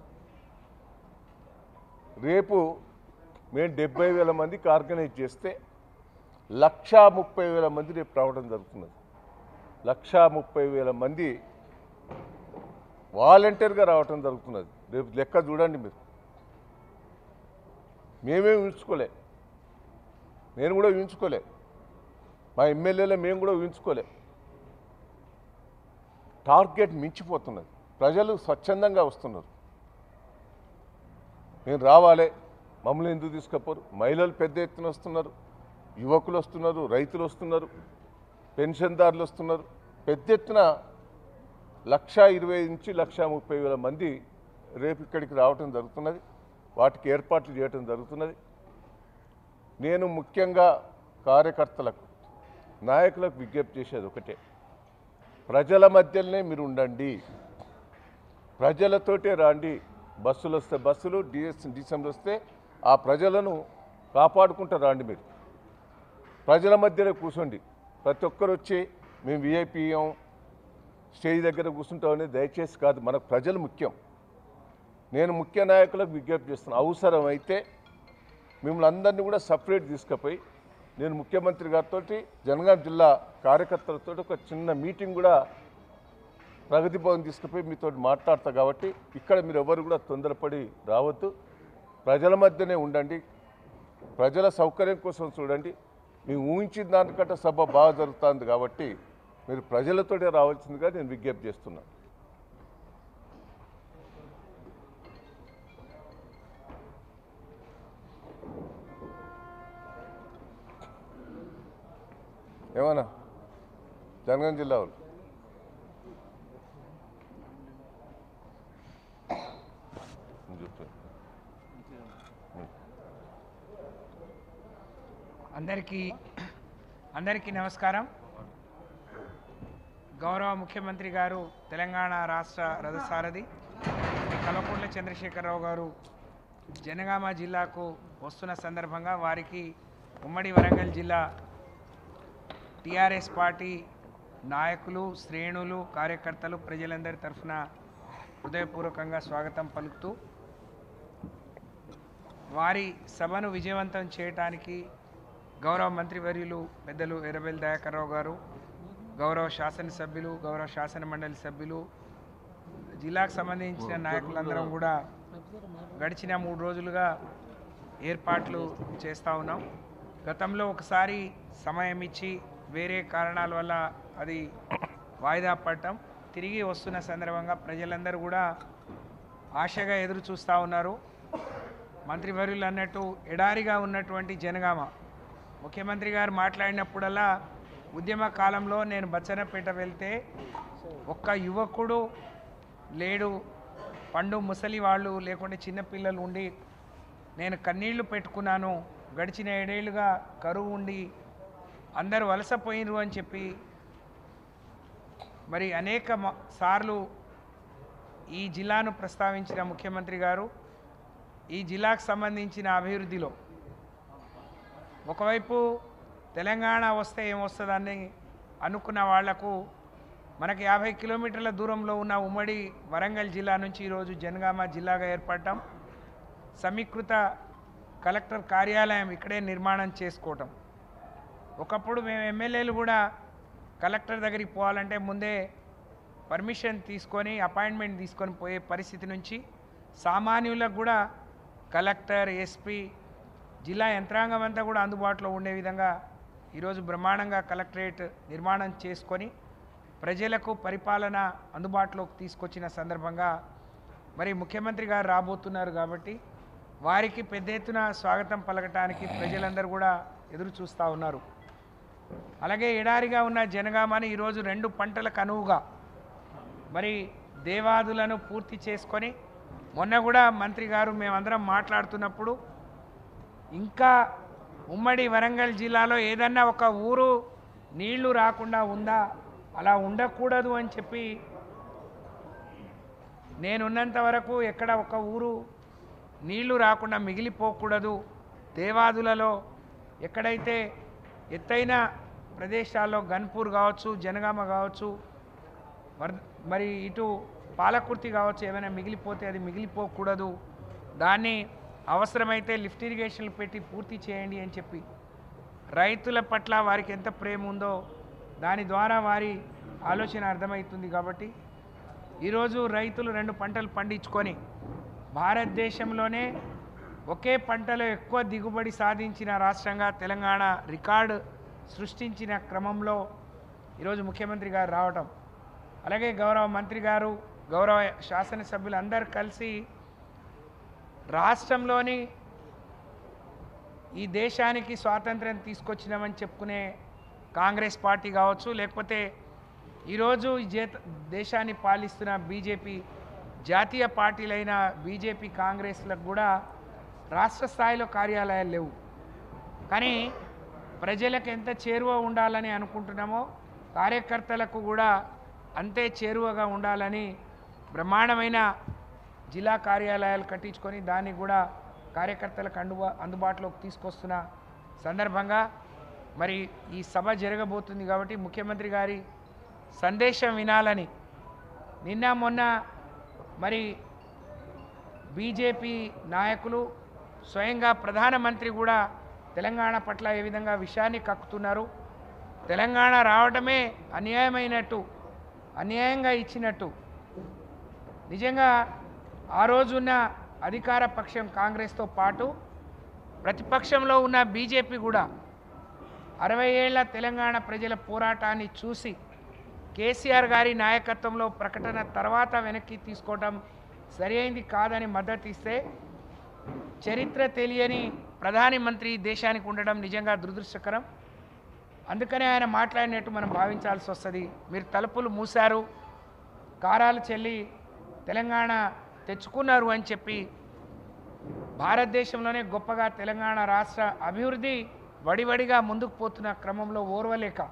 Speaker 1: రేపు మేము డెబ్బై వేల మందికి ఆర్గనైజ్ చేస్తే లక్షా ముప్పై వేల మంది రేపు రావడం జరుగుతున్నది లక్షా ముప్పై వేల మంది వాలంటీర్గా రావటం జరుగుతున్నది రేపు లెక్క చూడండి మీరు మేమే ఊహించుకోలే నేను కూడా ఊహించుకోలే మా ఎమ్మెల్యేలే మేము కూడా ఊహించుకోలే టార్గెట్ మించిపోతున్నది ప్రజలు స్వచ్ఛందంగా వస్తున్నారు నేను రావాలి మమ్మల్ని ఎందుకు తీసుకపోరు మహిళలు పెద్ద ఎత్తున వస్తున్నారు యువకులు వస్తున్నారు రైతులు వస్తున్నారు పెన్షన్దారులు వస్తున్నారు పెద్ద ఎత్తున లక్ష ఇరవై నుంచి లక్ష ముప్పై వేల మంది రేపు ఇక్కడికి రావటం జరుగుతున్నది వాటికి ఏర్పాట్లు చేయటం జరుగుతున్నది నేను ముఖ్యంగా కార్యకర్తలకు నాయకులకు విజ్ఞప్తి చేసేది ఒకటే ప్రజల మధ్యలోనే మీరు ఉండండి ప్రజలతోటే రాండి బస్సులు వస్తే బస్సులు డిఎస్ డిసెంబర్ వస్తే ఆ ప్రజలను కాపాడుకుంటూ రాండి మీరు ప్రజల మధ్యలో కూర్చోండి ప్రతి ఒక్కరు వచ్చి మేము విఐపీయం స్టేజ్ దగ్గర కూర్చుంటామని దయచేసి కాదు మనకు ప్రజలు ముఖ్యం నేను ముఖ్య నాయకులకు విజ్ఞప్తి చేస్తున్నాను అవసరమైతే మిమ్మల్ని అందరినీ కూడా సపరేట్ తీసుకుపోయి నేను ముఖ్యమంత్రి గారితో జనగాం జిల్లా కార్యకర్తలతో ఒక చిన్న మీటింగ్ కూడా ప్రగతి భవన్ తీసుకుపోయి మీతో మాట్లాడతా కాబట్టి ఇక్కడ మీరు ఎవరు కూడా తొందరపడి రావద్దు ప్రజల మధ్యనే ఉండండి ప్రజల సౌకర్యం కోసం చూడండి మేము ఊహించిన దానికంటే సభ బాగా జరుగుతుంది కాబట్టి మీరు ప్రజలతోటే రావాల్సిందిగా నేను విజ్ఞప్తి చేస్తున్నాను ఏమన్నా జనగాం జిల్లా వాళ్ళు నేను చెప్తాను
Speaker 2: అందరికీ అందరికీ నమస్కారం గౌరవ ముఖ్యమంత్రి గారు తెలంగాణ రాష్ట్ర రథసారథి శ్రీ కల్వకుంట్ల చంద్రశేఖరరావు గారు జనగామ జిల్లాకు వస్తున్న సందర్భంగా వారికి ఉమ్మడి వరంగల్ జిల్లా టీఆర్ఎస్ పార్టీ నాయకులు శ్రేణులు కార్యకర్తలు ప్రజలందరి తరఫున హృదయపూర్వకంగా స్వాగతం పలుకుతూ వారి సభను విజయవంతం చేయటానికి గౌరవ మంత్రివర్యులు పెద్దలు ఎర్రబెల్లి దయాకర్రావు గారు గౌరవ శాసనసభ్యులు గౌరవ శాసన మండలి సభ్యులు జిల్లాకు సంబంధించిన నాయకులందరం కూడా గడిచిన మూడు రోజులుగా ఏర్పాట్లు చేస్తూ ఉన్నాం గతంలో ఒకసారి సమయం ఇచ్చి వేరే కారణాల వల్ల అది వాయిదా పడటం తిరిగి వస్తున్న సందర్భంగా ప్రజలందరూ కూడా ఆశగా ఎదురు చూస్తూ ఉన్నారు మంత్రివర్యులు అన్నట్టు ఎడారిగా ఉన్నటువంటి జనగామ ముఖ్యమంత్రి గారు మాట్లాడినప్పుడల్లా ఉద్యమ కాలంలో నేను బచ్చనపేట వెళ్తే ఒక్క యువకుడు లేడు పండు ముసలి వాళ్ళు లేకుంటే చిన్నపిల్లలు ఉండి నేను కన్నీళ్లు పెట్టుకున్నాను గడిచిన ఏడేళ్లుగా కరువు ఉండి అందరూ వలసపోయినరు అని చెప్పి మరి అనేక మ- సార్లు ఈ జిల్లాను ప్రస్తావించిన ముఖ్యమంత్రి గారు ఈ జిల్లాకు సంబంధించిన అభివృద్ధిలో ఒకవైపు తెలంగాణ వస్తే ఏమొస్తుందని అనుకున్న వాళ్లకు మనకి యాభై కిలోమీటర్ల దూరంలో ఉన్న ఉమ్మడి వరంగల్ జిల్లా నుంచి ఈరోజు జనగామ జిల్లాగా ఏర్పడటం సమీకృత కలెక్టర్ కార్యాలయం ఇక్కడే నిర్మాణం చేసుకోవటం ఒకప్పుడు మేము ఎమ్మెల్యేలు కూడా కలెక్టర్ దగ్గరికి పోవాలంటే ముందే పర్మిషన్ తీసుకొని అపాయింట్మెంట్ తీసుకొని పోయే పరిస్థితి నుంచి సామాన్యులకు కూడా కలెక్టర్ ఎస్పీ జిల్లా యంత్రాంగం అంతా కూడా అందుబాటులో ఉండే విధంగా ఈరోజు బ్రహ్మాండంగా కలెక్టరేట్ నిర్మాణం చేసుకొని ప్రజలకు పరిపాలన అందుబాటులోకి తీసుకొచ్చిన సందర్భంగా మరి ముఖ్యమంత్రి గారు రాబోతున్నారు కాబట్టి వారికి పెద్ద ఎత్తున స్వాగతం పలకటానికి ప్రజలందరూ కూడా ఎదురు చూస్తూ ఉన్నారు అలాగే ఎడారిగా ఉన్న జనగామని ఈరోజు రెండు పంటలకు అనువుగా మరి దేవాదులను పూర్తి చేసుకొని మొన్న కూడా మంత్రి గారు మేమందరం మాట్లాడుతున్నప్పుడు ఇంకా ఉమ్మడి వరంగల్ జిల్లాలో ఏదన్నా ఒక ఊరు నీళ్లు రాకుండా ఉందా అలా ఉండకూడదు అని చెప్పి నేనున్నంత వరకు ఎక్కడ ఒక ఊరు నీళ్లు రాకుండా మిగిలిపోకూడదు దేవాదులలో ఎక్కడైతే ఎత్తైన ప్రదేశాల్లో గన్పూర్ కావచ్చు జనగామ కావచ్చు వర్ మరి ఇటు పాలకుర్తి కావచ్చు ఏమైనా మిగిలిపోతే అది మిగిలిపోకూడదు దాన్ని అవసరమైతే లిఫ్ట్ ఇరిగేషన్లు పెట్టి పూర్తి చేయండి అని చెప్పి రైతుల పట్ల వారికి ఎంత ప్రేమ ఉందో దాని ద్వారా వారి ఆలోచన అర్థమవుతుంది కాబట్టి ఈరోజు రైతులు రెండు పంటలు పండించుకొని భారతదేశంలోనే ఒకే పంటలో ఎక్కువ దిగుబడి సాధించిన రాష్ట్రంగా తెలంగాణ రికార్డు సృష్టించిన క్రమంలో ఈరోజు ముఖ్యమంత్రి గారు రావటం అలాగే గౌరవ మంత్రి గారు గౌరవ శాసనసభ్యులు అందరు కలిసి రాష్ట్రంలోని ఈ దేశానికి స్వాతంత్రం తీసుకొచ్చినామని చెప్పుకునే కాంగ్రెస్ పార్టీ కావచ్చు లేకపోతే ఈరోజు ఈ జేత దేశాన్ని పాలిస్తున్న బీజేపీ జాతీయ పార్టీలైన బీజేపీ కాంగ్రెస్లకు కూడా రాష్ట్ర స్థాయిలో కార్యాలయాలు లేవు కానీ ప్రజలకు ఎంత చేరువ ఉండాలని అనుకుంటున్నామో కార్యకర్తలకు కూడా అంతే చేరువగా ఉండాలని బ్రహ్మాండమైన జిల్లా కార్యాలయాలు కట్టించుకొని దాన్ని కూడా కార్యకర్తలకు అందుబా అందుబాటులోకి తీసుకొస్తున్న సందర్భంగా మరి ఈ సభ జరగబోతుంది కాబట్టి ముఖ్యమంత్రి గారి సందేశం వినాలని నిన్న మొన్న మరి బీజేపీ నాయకులు స్వయంగా ప్రధానమంత్రి కూడా తెలంగాణ పట్ల ఏ విధంగా విషయాన్ని కక్కుతున్నారు తెలంగాణ రావడమే అన్యాయమైనట్టు అన్యాయంగా ఇచ్చినట్టు నిజంగా ఆ రోజున్న అధికార పక్షం కాంగ్రెస్తో పాటు ప్రతిపక్షంలో ఉన్న బీజేపీ కూడా అరవై ఏళ్ల తెలంగాణ ప్రజల పోరాటాన్ని చూసి కేసీఆర్ గారి నాయకత్వంలో ప్రకటన తర్వాత వెనక్కి తీసుకోవటం సరి అయింది కాదని మద్దతు ఇస్తే చరిత్ర తెలియని ప్రధాని మంత్రి దేశానికి ఉండడం నిజంగా దురదృష్టకరం అందుకనే ఆయన మాట్లాడినట్టు మనం భావించాల్సి వస్తుంది మీరు తలుపులు మూశారు కారాలు చెల్లి తెలంగాణ తెచ్చుకున్నారు అని చెప్పి భారతదేశంలోనే గొప్పగా తెలంగాణ రాష్ట్ర అభివృద్ధి వడివడిగా ముందుకు పోతున్న క్రమంలో ఓర్వలేక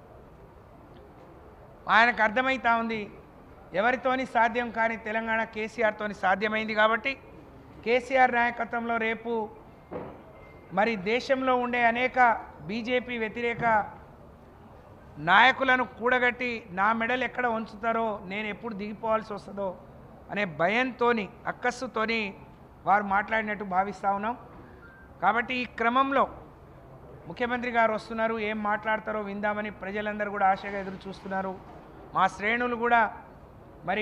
Speaker 2: ఆయనకు అర్థమవుతా ఉంది ఎవరితోని సాధ్యం కానీ తెలంగాణ కేసీఆర్తోని సాధ్యమైంది కాబట్టి కేసీఆర్ నాయకత్వంలో రేపు మరి దేశంలో ఉండే అనేక బీజేపీ వ్యతిరేక నాయకులను కూడగట్టి నా మెడలు ఎక్కడ ఉంచుతారో నేను ఎప్పుడు దిగిపోవాల్సి వస్తుందో అనే భయంతోని అక్కస్సుతోని వారు మాట్లాడినట్టు భావిస్తూ ఉన్నాం కాబట్టి ఈ క్రమంలో ముఖ్యమంత్రి గారు వస్తున్నారు ఏం మాట్లాడతారో విందామని ప్రజలందరూ కూడా ఆశగా ఎదురు చూస్తున్నారు మా శ్రేణులు కూడా మరి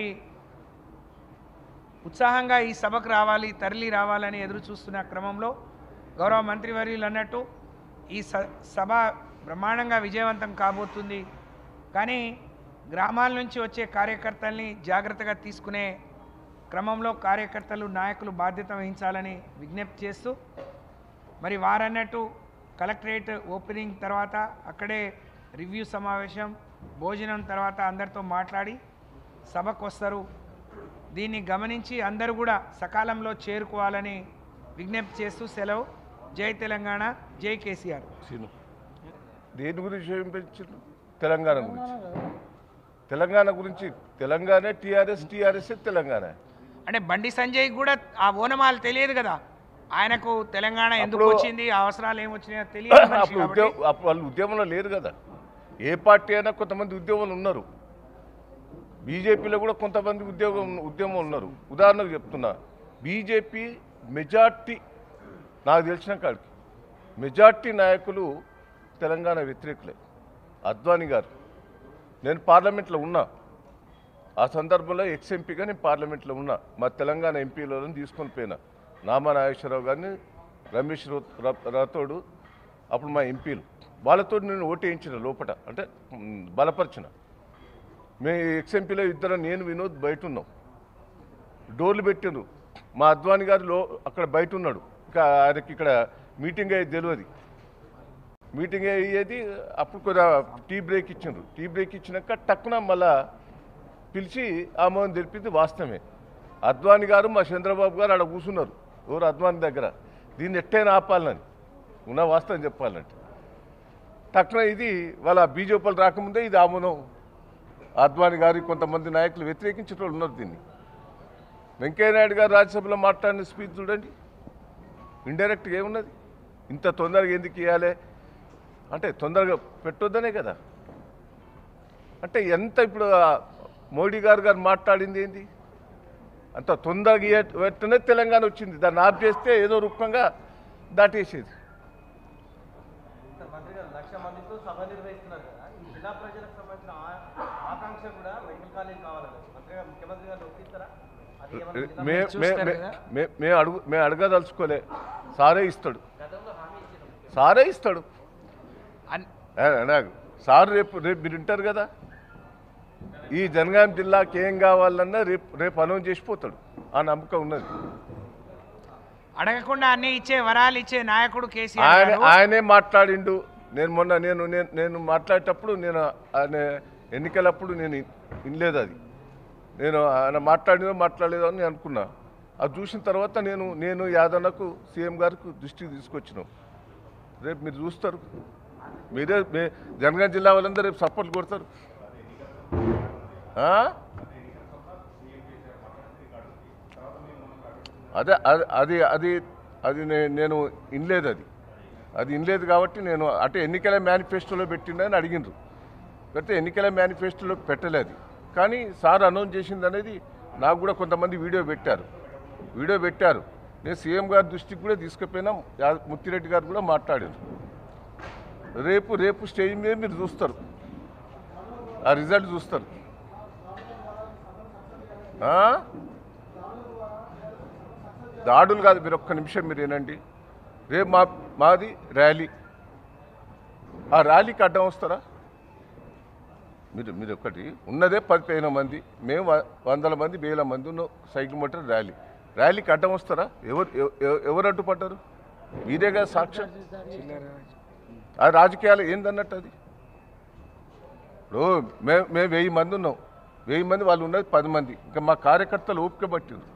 Speaker 2: ఉత్సాహంగా ఈ సభకు రావాలి తరలి రావాలని ఎదురు చూస్తున్న క్రమంలో గౌరవ మంత్రివర్యులు అన్నట్టు ఈ స సభ బ్రహ్మాండంగా విజయవంతం కాబోతుంది కానీ గ్రామాల నుంచి వచ్చే కార్యకర్తల్ని జాగ్రత్తగా తీసుకునే క్రమంలో కార్యకర్తలు నాయకులు బాధ్యత వహించాలని విజ్ఞప్తి చేస్తూ మరి వారన్నట్టు కలెక్టరేట్ ఓపెనింగ్ తర్వాత అక్కడే రివ్యూ సమావేశం భోజనం తర్వాత అందరితో మాట్లాడి సభకు వస్తారు దీన్ని గమనించి అందరూ కూడా సకాలంలో చేరుకోవాలని విజ్ఞప్తి చేస్తూ సెలవు జై తెలంగాణ జై కేసీఆర్
Speaker 1: సీను దేని గురించి ఏం పెంచారు తెలంగాణ గురించి తెలంగాణ గురించి తెలంగాణ టీఆర్ఎస్ టీఆర్ఎస్ తెలంగాణ
Speaker 2: అంటే బండి సంజయ్ కూడా ఆ ఓనమాలు తెలియదు కదా ఆయనకు తెలంగాణ ఎందుకు
Speaker 1: అప్పుడు-
Speaker 2: వచ్చింది ఆ అవసరాలు ఏమొచ్చినాయో తెలియదు మనిషి
Speaker 1: అప్పుడు
Speaker 2: కాబట్టి
Speaker 1: ఉద్యోగం అప్పుడు వాళ్ళు ఉద్యమంలో లేరు కదా ఏ పార్టీ అయినా కొంతమంది ఉద్యోగులు ఉన్నారు బీజేపీలో కూడా కొంతమంది ఉద్యోగం ఉద్యమం ఉన్నారు ఉదాహరణకు చెప్తున్నా బీజేపీ మెజార్టీ నాకు తెలిసిన కాడికి మెజార్టీ నాయకులు తెలంగాణ వ్యతిరేకులే అద్వానీ గారు నేను పార్లమెంట్లో ఉన్నా ఆ సందర్భంలో ఎక్స్ ఎంపీగా నేను పార్లమెంట్లో ఉన్నా మా తెలంగాణ ఎంపీలను తీసుకొని పోయినా నామా నాగేశ్వరరావు గారిని రమేష్ రో- రా- రాథోడు అప్పుడు మా ఎంపీలు వాళ్ళతో నేను ఓటు వేయించిన లోపట అంటే మ్, బలపరిచిన మే ఎక్స్ ఎంపీలో ఇద్దరు నేను వినోద్ బయట ఉన్నాం డోర్లు పెట్టిండ్రు మా అద్వాని గారు లో అక్కడ బయట ఉన్నాడు ఇంకా ఆయనకి ఇక్కడ మీటింగ్ అయ్యేది తెలియదు మీటింగ్ అయ్యేది అప్పుడు కొద్దిగా టీ బ్రేక్ ఇచ్చిండ్రు టీ బ్రేక్ ఇచ్చినాక టక్కున మళ్ళా పిలిచి ఆమోదం తెలిపింది వాస్తవమే అద్వాని గారు మా చంద్రబాబు గారు ఆడ కూర్చున్నారు ఎవరు అద్వాని దగ్గర దీన్ని ఎట్టైనా ఆపాలని ఉన్న వాస్తవం చెప్పాలంటే టక్కున ఇది వాళ్ళ బీజేపీలు రాకముందే ఇది ఆమోదం అద్వాని గారి కొంతమంది నాయకులు వ్యతిరేకించిన వాళ్ళు ఉన్నారు దీన్ని వెంకయ్యనాయుడు గారు రాజ్యసభలో మాట్లాడిన స్పీచ్ చూడండి ఇండైరెక్ట్గా ఏమున్నది ఇంత తొందరగా ఎందుకు ఇవ్వాలి అంటే తొందరగా పెట్టొద్దనే కదా అంటే ఎంత ఇప్పుడు ఆ మోడీ గారు గారు మాట్లాడింది ఏంది అంత తొందరగా ఇయ్య- వెంటనే తెలంగాణ వచ్చింది దాన్ని ఆఫ్ చేస్తే ఏదో రూపంగా దాటేసేది
Speaker 4: సార్ మంత్రి గారు లక్ష మందితో సభ నిర్వహిస్తున్నారు కదా ఈ జిల్లా ప్రజలకు సంబంధించిన ఆ- ఆకాంక్ష కూడా మెడికల్ కాలేజ్ కావాలని మంత్రి గారు ముఖ్యమంత్రి గారు ఒప్పిస్తారా అది ఏమన్నా జిల్లా
Speaker 1: మే
Speaker 2: చూస్తారు
Speaker 1: మే- మే-
Speaker 2: కదా?
Speaker 1: మే- మేము అడుగు మేము అడగదలుచుకోలే సారే ఇస్తాడు
Speaker 3: గతంలో హామీ ఇచ్చిన
Speaker 1: సారే ఇస్తాడు
Speaker 2: అన్-
Speaker 1: ఏ, నాకు సార్ రేపు రేపు మీరు వింటారు కదా ఈ జనగాం జిల్లాకి ఏం కావాలన్నా రేపు రేపు అనౌన్స్ చేసిపోతాడు ఆ నమ్మకం ఉన్నది
Speaker 2: అడగకుండా అన్ని ఇచ్చే వరాలు ఇచ్చే నాయకుడు కేసీఆర్
Speaker 1: ఆయన
Speaker 2: గారు.
Speaker 1: ఆయనే మాట్లాడిండు నేను మొన్న నేను నేను నేను మాట్లాడేటప్పుడు నేను ఆయన ఎన్నికలప్పుడు నేను వినలేదు అది నేను ఆయన మాట్లాడినో మాట్లాడలేదో అని నేను అనుకున్నా అది చూసిన తర్వాత నేను నేను యాదన్నకు సీఎం గారికి దృష్టికి తీసుకొచ్చినాం రేపు మీరు చూస్తారు మీరే మీ జనగాం జిల్లా వాళ్ళందరూ రేపు సపోర్ట్ కొడతారు ఆ? అదే అది అది అది అది నే- నేను ఇనలేదు అది అది ఇనలేదు కాబట్టి నేను అంటే ఎన్నికల మేనిఫెస్టోలో పెట్టిండని అడిగిండ్రు అయితే ఎన్నికల మేనిఫెస్టోలో పెట్టలేదు కానీ సార్ అనౌన్స్ చేసింది అనేది నాకు కూడా కొంతమంది వీడియో పెట్టారు వీడియో పెట్టారు నేను సీఎం గారి దృష్టికి కూడా తీసుకుపోయినా యా- ముత్తిరెడ్డి గారు కూడా మాట్లాడారు రేపు రేపు స్టేజ్ మీద మీరు చూస్తారు ఆ రిజల్ట్ చూస్తారు ఆ? దాడులు కాదు మీరు ఒక్క నిమిషం మీరు ఏనండి రేపు మా మాది ర్యాలీ ఆ ర్యాలీకి అడ్డం వస్తారా మీరు మీరు ఒకటి ఉన్నదే పదిహేను మంది మేము వ- వందల మంది వేల మంది ఉన్న సైకిల్ మోటార్ ర్యాలీ ర్యాలీకి అడ్డం వస్తారా ఎవరు ఎవ- ఎవ- ఎవరు అడ్డుపడ్డారు మీరే కదా సాక్ష్యం ఆ రాజకీయాలు ఏందన్నట్టు అది ఇప్పుడు మేము మేము వెయ్యి మంది ఉన్నాం వెయ్యి మంది వాళ్ళు ఉన్నది పది మంది ఇంకా మా కార్యకర్తలు ఓపిక పట్టింది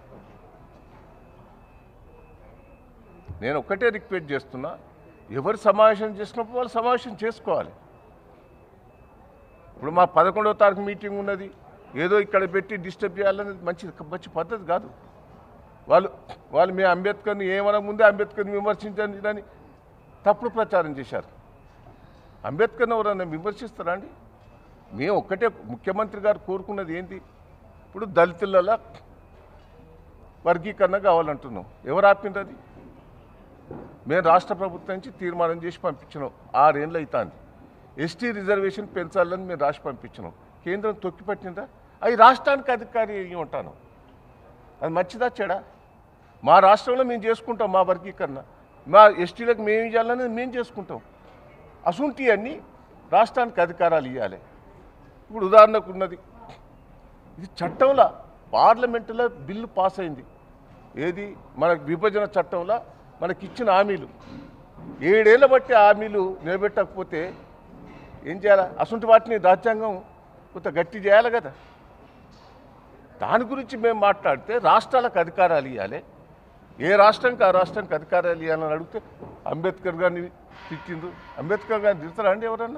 Speaker 1: నేను ఒక్కటే రిక్వెస్ట్ చేస్తున్నా ఎవరు సమావేశం చేసినప్పుడు వాళ్ళు సమావేశం చేసుకోవాలి ఇప్పుడు మా పదకొండవ తారీఖు మీటింగ్ ఉన్నది ఏదో ఇక్కడ పెట్టి డిస్టర్బ్ చేయాలనేది మంచి మంచి పద్ధతి కాదు వాళ్ళు వాళ్ళు మీ అంబేద్కర్ని ఏమనక ముందే అంబేద్కర్ని విమర్శించండి అని తప్పుడు ప్రచారం చేశారు అంబేద్కర్ని ఎవరన్నా విమర్శిస్తారా అండి మేము ఒక్కటే ముఖ్యమంత్రి గారు కోరుకున్నది ఏంటి ఇప్పుడు దళితులలో వర్గీకరణ కావాలంటున్నాం ఎవరు ఆపింది అది మేము రాష్ట్ర ప్రభుత్వం నుంచి తీర్మానం చేసి పంపించినాం ఆరేళ్ళు అవుతుంది ఎస్టీ రిజర్వేషన్ పెంచాలని మేము రాసి పంపించినాం కేంద్రం తొక్కిపట్టిందా అవి రాష్ట్రానికి అధికారి అయ్యి ఉంటాను అది మంచిదా చెడా మా రాష్ట్రంలో మేము చేసుకుంటాం మా వర్గీకరణ మా ఎస్టీలకు మేము ఇవ్వాలనేది మేము చేసుకుంటాం అసుంటి అన్ని రాష్ట్రానికి అధికారాలు ఇవ్వాలి ఇప్పుడు ఉదాహరణకు ఉన్నది ఇది చట్టంలో పార్లమెంటులో బిల్లు పాస్ అయింది ఏది మన విభజన చట్టంలో మనకిచ్చిన హామీలు ఏడేళ్ళ బట్టి హామీలు నిలబెట్టకపోతే ఏం చేయాలి అసంటి వాటిని రాజ్యాంగం కొంత గట్టి చేయాలి కదా దాని గురించి మేము మాట్లాడితే రాష్ట్రాలకు అధికారాలు ఇవ్వాలి ఏ రాష్ట్రానికి ఆ రాష్ట్రానికి అధికారాలు ఇవ్వాలని అడిగితే అంబేద్కర్ గారిని తిట్టిండ్రు అంబేద్కర్ గారిని తిడతారా అండి ఎవరన్నా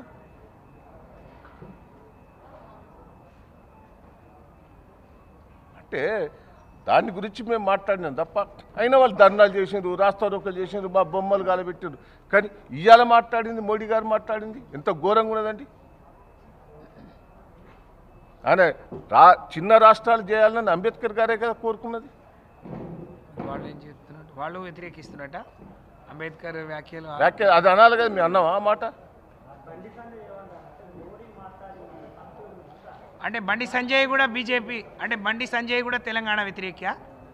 Speaker 1: అంటే దాని గురించి మేము మాట్లాడినాం తప్ప అయినా వాళ్ళు ధర్నాలు చేసిండ్రు రాస్తారోకలు చేసిండ్రు మా బొమ్మలు గాలబెట్టిండ్రు కానీ ఇవాళ మాట్లాడింది మోడీ గారు మాట్లాడింది ఎంత ఘోరంగా ఉన్నదండి ఆయన రా చిన్న రాష్ట్రాలు చేయాలని అంబేద్కర్ గారే కదా కోరుకున్నది
Speaker 2: వాళ్ళు ఏం చెప్తున్నట్టు వాళ్ళు వ్యతిరేకిస్తున్నట్ట అంబేద్కర్ వ్యాఖ్యలు
Speaker 1: వ్యాఖ్య అది అనాలి కదా మీ అన్నావా ఆ మాట
Speaker 2: అంటే బండి సంజయ్ కూడా బీజేపీ అంటే బండి సంజయ్ కూడా తెలంగాణ వ్యతిరేక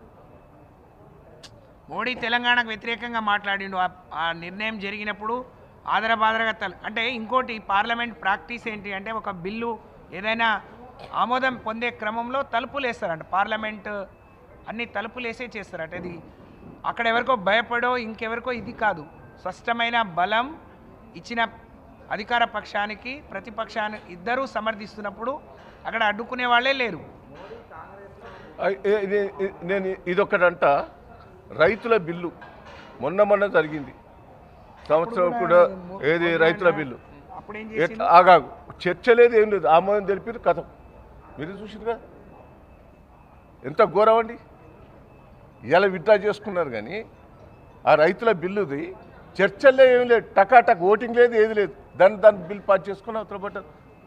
Speaker 2: మోడీ తెలంగాణకు వ్యతిరేకంగా మాట్లాడిండు ఆ- ఆ నిర్ణయం జరిగినప్పుడు ఆదరబాదరగా తల అంటే ఇంకోటి పార్లమెంట్ ప్రాక్టీస్ ఏంటి అంటే ఒక బిల్లు ఏదైనా ఆమోదం పొందే క్రమంలో తలుపులు వేస్తారంట పార్లమెంట్ అన్ని తలుపులు వేసే చేస్తారట ఇది అక్కడ ఎవరికో భయపడో ఇంకెవరికో ఇది కాదు స్పష్టమైన బలం ఇచ్చిన అధికార పక్షానికి ప్రతిపక్షానికి ఇద్దరూ సమర్థిస్తున్నప్పుడు అక్కడ అడ్డుకునే వాళ్ళే లేరు
Speaker 1: ఐ- ఏ- ఇది- ఇది- నేను ఇదొకటంట రైతుల బిల్లు మొన్న మొన్న జరిగింది సంవత్సరం కూడా ఏది రైతుల బిల్లు
Speaker 2: అప్పుడు ఏం
Speaker 1: ఎట్లా
Speaker 2: చేసిండు
Speaker 1: ఆగాగు చర్చ లేదు ఏం లేదు ఆమోదం తెలిపారు కథ మీరు చూసిరుగా ఎంత ఘోరం అండి ఇలా విత్డ్రా చేసుకున్నారు కానీ ఆ రైతుల బిల్లుది చర్చల్లో ఏం లేదు టకాటక్ ఓటింగ్ లేదు ఏది లేదు దాన్ని దాన్ని బిల్ పాస్ చేసుకుని అవతల పడ్డారు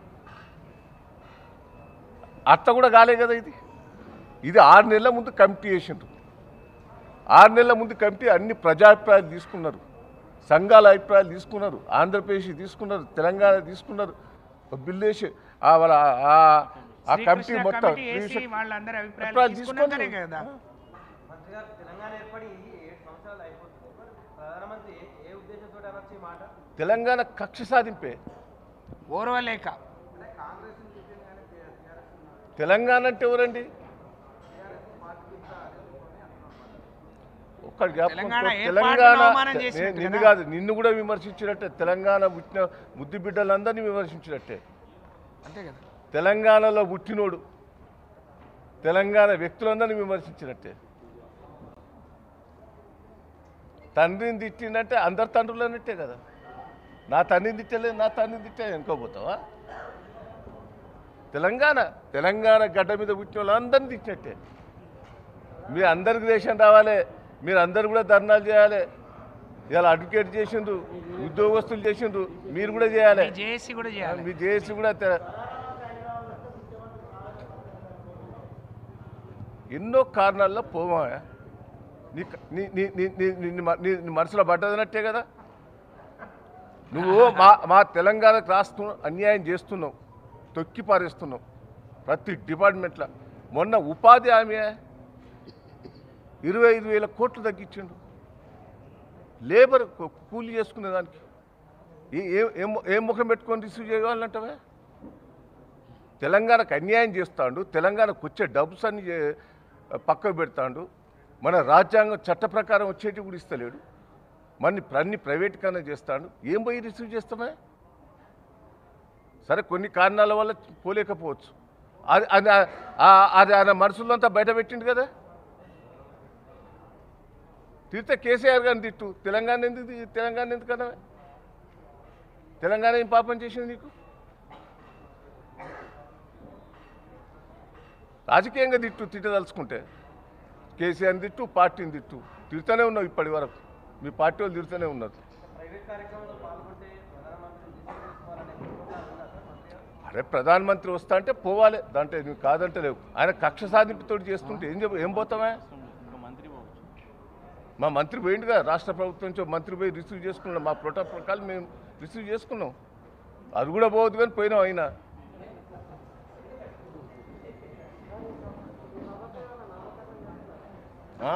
Speaker 1: అట్ట కూడా కాలే కదా ఇది ఇది ఆరు నెలల ముందు కమిటీ వేసిండ్రు ఆరు నెలల ముందు కమిటీ అన్ని ప్రజాభిప్రాయాలు తీసుకున్నారు సంఘాల అభిప్రాయాలు తీసుకున్నారు ఆంధ్రప్రదేశ్ తీసుకున్నారు తెలంగాణ తీసుకున్నారు ఒక బిల్లు వేసి ఆ వాళ్ళ ఆ- ఆ కమిటీ
Speaker 2: శ్రీకృష్ణ
Speaker 1: మొత్తం
Speaker 2: కమిటీ వేసి
Speaker 1: శ్రీకృష్ణ-
Speaker 2: వాళ్ళందరి అభిప్రాయాలు
Speaker 1: అభిప్రాయాలు
Speaker 2: తీసుకున్నాకనే
Speaker 1: తీసుకొని-
Speaker 2: కదా
Speaker 4: మంత్రి గారు తెలంగాణ ఏర్పడి ఏడు సంవత్సరాలు అయిపోతుంది మరి ప్రధానమంత్రి ఏ- ఏ ఉద్దేశంతో అనొచ్చు ఈ మాట
Speaker 1: తెలంగాణ కక్ష సాధింపే
Speaker 2: ఓర్వలేక
Speaker 1: తెలంగాణ అంటే ఎవరండి ఒక్కటి జ్ఞాపకం
Speaker 2: తెలంగాణ
Speaker 1: ఉంచుకో.
Speaker 2: ఏ
Speaker 1: తెలంగాణ
Speaker 2: పార్టీని అవమానం
Speaker 1: నే-
Speaker 2: చేసినట్టు
Speaker 1: నిన్ను
Speaker 2: కదా?
Speaker 1: కాదు నిన్ను కూడా విమర్శించినట్టే తెలంగాణ పుట్టిన ముద్దు బిడ్డలందరినీ విమర్శించినట్టే
Speaker 2: అంతే కదా
Speaker 1: తెలంగాణలో పుట్టినోడు తెలంగాణ వ్యక్తులందరినీ విమర్శించినట్టే తండ్రిని తిట్టిందంటే అందరు తండ్రులు అన్నట్టే కదా నా తండ్రిని తిట్టలేదు నా తండ్రిని తిట్టే అనుకోపోతావా తెలంగాణ తెలంగాణ గడ్డ మీద పుట్టిన వాళ్ళందరినీ తిట్టినట్టే మీ అందరికి దేశం రావాలి మీరు అందరు కూడా ధర్నాలు చేయాలి ఇలా అడ్వకేట్ చేసిండ్రు ఉద్యోగస్తులు చేసిండ్రు మీరు కూడా చేయాలి
Speaker 2: జేఏసీ కూడా చేయాలి
Speaker 1: మీ జేఏసీ కూడా తె- ఎన్నో కారణాల్లో పోమా నీ నీ నీ- నీ- నీ- నీ- నీ- నీ- నీ మనసులో పడ్డదనట్టే కదా నువ్వు మా మా తెలంగాణకు రాస్తు అన్యాయం చేస్తున్నావు తొక్కి పారేస్తున్నావు ప్రతి డిపార్ట్మెంట్లో మొన్న ఉపాధి హామీ ఇరవై ఐదు వేల కోట్లు తగ్గించిండు లేబర్ కూ- కూలి చేసుకునే దానికి ఏ- ఏ- ఏం ఏం ముఖం పెట్టుకొని రిసీవ్ చేయాలంటవే తెలంగాణకు అన్యాయం చేస్తాడు తెలంగాణకు వచ్చే డబ్బుస్ అన్ని చే- పక్కకు పెడతాడు మన రాజ్యాంగం చట్ట ప్రకారం వచ్చేటి కూడా ఇస్తలేడు మన అన్ని ప్రైవేట్గానే చేస్తాడు ఏం పోయి రిసీవ్ చేస్తామే సరే కొన్ని కారణాల వల్ల పోలేకపోవచ్చు అది అది ఆ- అది ఆయన మనసులో అంతా బయట పెట్టిండు కదా తిడితే కేసీఆర్ గారిని తిట్టు తెలంగాణ ఎందుకు తి- తెలంగాణ ఎందుకు కదా తెలంగాణ ఏం పాపం చేసింది నీకు రాజకీయంగా తిట్టు తిట్టదలుచుకుంటే కేసీఆర్ని తిట్టు పార్టీని తిట్టు తిడుతూనే ఉన్నావు ఇప్పటి వరకు మీ పార్టీ వాళ్ళు తిడుతూనే ఉన్నారు
Speaker 4: ప్రైవేట్ కార్యక్రమంలో పాల్గొంటే ప్రధానమంత్రి రిసీవ్ చేసుకోవాలనే ప్రోగ్రాం ఉందా సార్ మంత్రి గారు
Speaker 1: అరే ప్రధానమంత్రి వస్తా అంటే పోవాలి దాంట్లో నువ్వు కాదంటే లేవు ఆయన కక్ష సాధింపుతో చేస్తుంటే ఏం చెప్ప ఏం పోతామే మా మంత్రి పోయిండుగా రాష్ట్ర ప్రభుత్వం నుంచి ఒక మంత్రి పోయి రిసీవ్ చేసుకున్నాం మా ప్రోటోకాల్ ప్రకారం మేము రిసీవ్ చేసుకున్నాం అది కూడా పోవద్దు కానీ పోయినాం అయినా ఆ?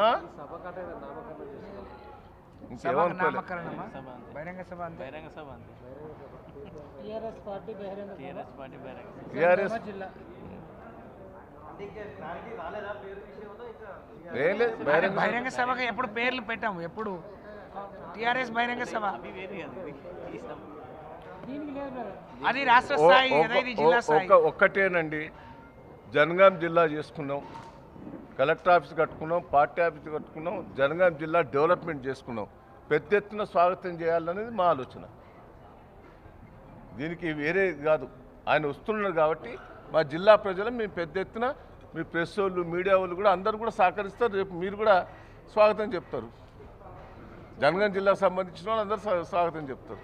Speaker 2: సభ
Speaker 1: ఇంకేమనుకోలే
Speaker 2: నామకరణమా బహిరంగ సభ అంతే
Speaker 6: బహిరంగ సభ అంతే
Speaker 5: టీఆర్ఎస్ పార్టీ బహిరంగ సభ
Speaker 6: టీఆర్ఎస్ పార్టీ బహిరంగ సభ
Speaker 1: టీఆర్ఎస్
Speaker 5: జిల్లా
Speaker 4: అంటే ఇంకా క్లారిటీ రాలేదా పేరు విషయంలో ఇంకా
Speaker 1: ఏం లేదు
Speaker 2: అదే
Speaker 1: బహిరంగ సభ.
Speaker 2: బహిరంగ సభకి ఎప్పుడు పేర్లు పెట్టాము ఎప్పుడు టీఆర్ఎస్ బహిరంగ సభ
Speaker 6: అవి వేరు కదా ఇది ఈ సభ
Speaker 5: దీనికి లేదు బ్రదర్
Speaker 2: అది రాష్ట్ర
Speaker 1: ఓ-
Speaker 2: స్థాయి
Speaker 1: ఒక-
Speaker 2: కదా ఇది జిల్లా
Speaker 1: ఓ-
Speaker 2: స్థాయి
Speaker 1: ఒక ఒక్కటేనండి జనగాం జిల్లా చేసుకున్నాం కలెక్టర్ ఆఫీస్ కట్టుకున్నాం పార్టీ ఆఫీస్ కట్టుకున్నాం జనగాం జిల్లా డెవలప్మెంట్ చేసుకున్నాం పెద్ద ఎత్తున స్వాగతం చేయాలనేది మా ఆలోచన దీనికి వేరే కాదు ఆయన వస్తున్నారు కాబట్టి మా జిల్లా ప్రజలు మేము పెద్ద ఎత్తున మీ ప్రెస్ వాళ్ళు మీడియా వాళ్ళు కూడా అందరూ కూడా సహకరిస్తారు రేపు మీరు కూడా స్వాగతం చెప్తారు జనగాం జిల్లాకు సంబంధించిన వాళ్ళు అందరూ స్వా- స్వాగతం చెప్తారు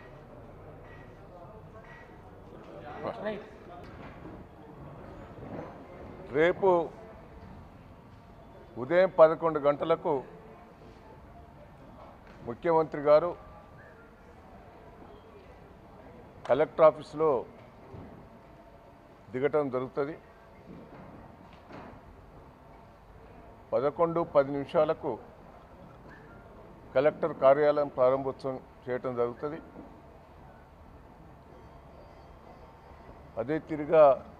Speaker 5: రైట్
Speaker 1: రేపు ఉదయం పదకొండు గంటలకు ముఖ్యమంత్రి గారు కలెక్టర్ ఆఫీస్లో దిగటం జరుగుతుంది పదకొండు పది నిమిషాలకు కలెక్టర్ కార్యాలయం ప్రారంభోత్సవం చేయటం జరుగుతుంది అదే తిరిగా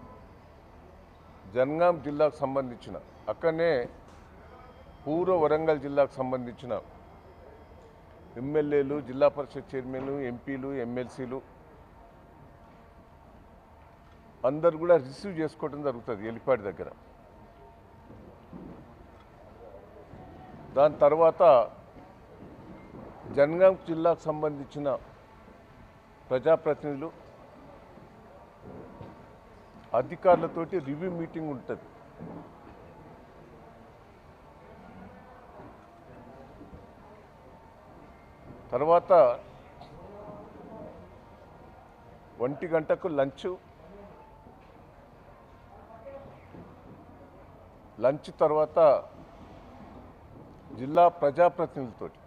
Speaker 1: జనగాం జిల్లాకు సంబంధించిన అక్కడనే పూర్వ వరంగల్ జిల్లాకు సంబంధించిన ఎమ్మెల్యేలు జిల్లా పరిషత్ చైర్మన్లు ఎంపీలు ఎమ్మెల్సీలు అందరు కూడా రిసీవ్ చేసుకోవడం జరుగుతుంది ఎలిపాడి దగ్గర దాని తర్వాత జనగాం జిల్లాకు సంబంధించిన ప్రజాప్రతినిధులు అధికారులతోటి రివ్యూ మీటింగ్ ఉంటుంది తర్వాత ఒంటి గంటకు లంచ్ లంచ్ తర్వాత జిల్లా ప్రజాప్రతినిధులతోటి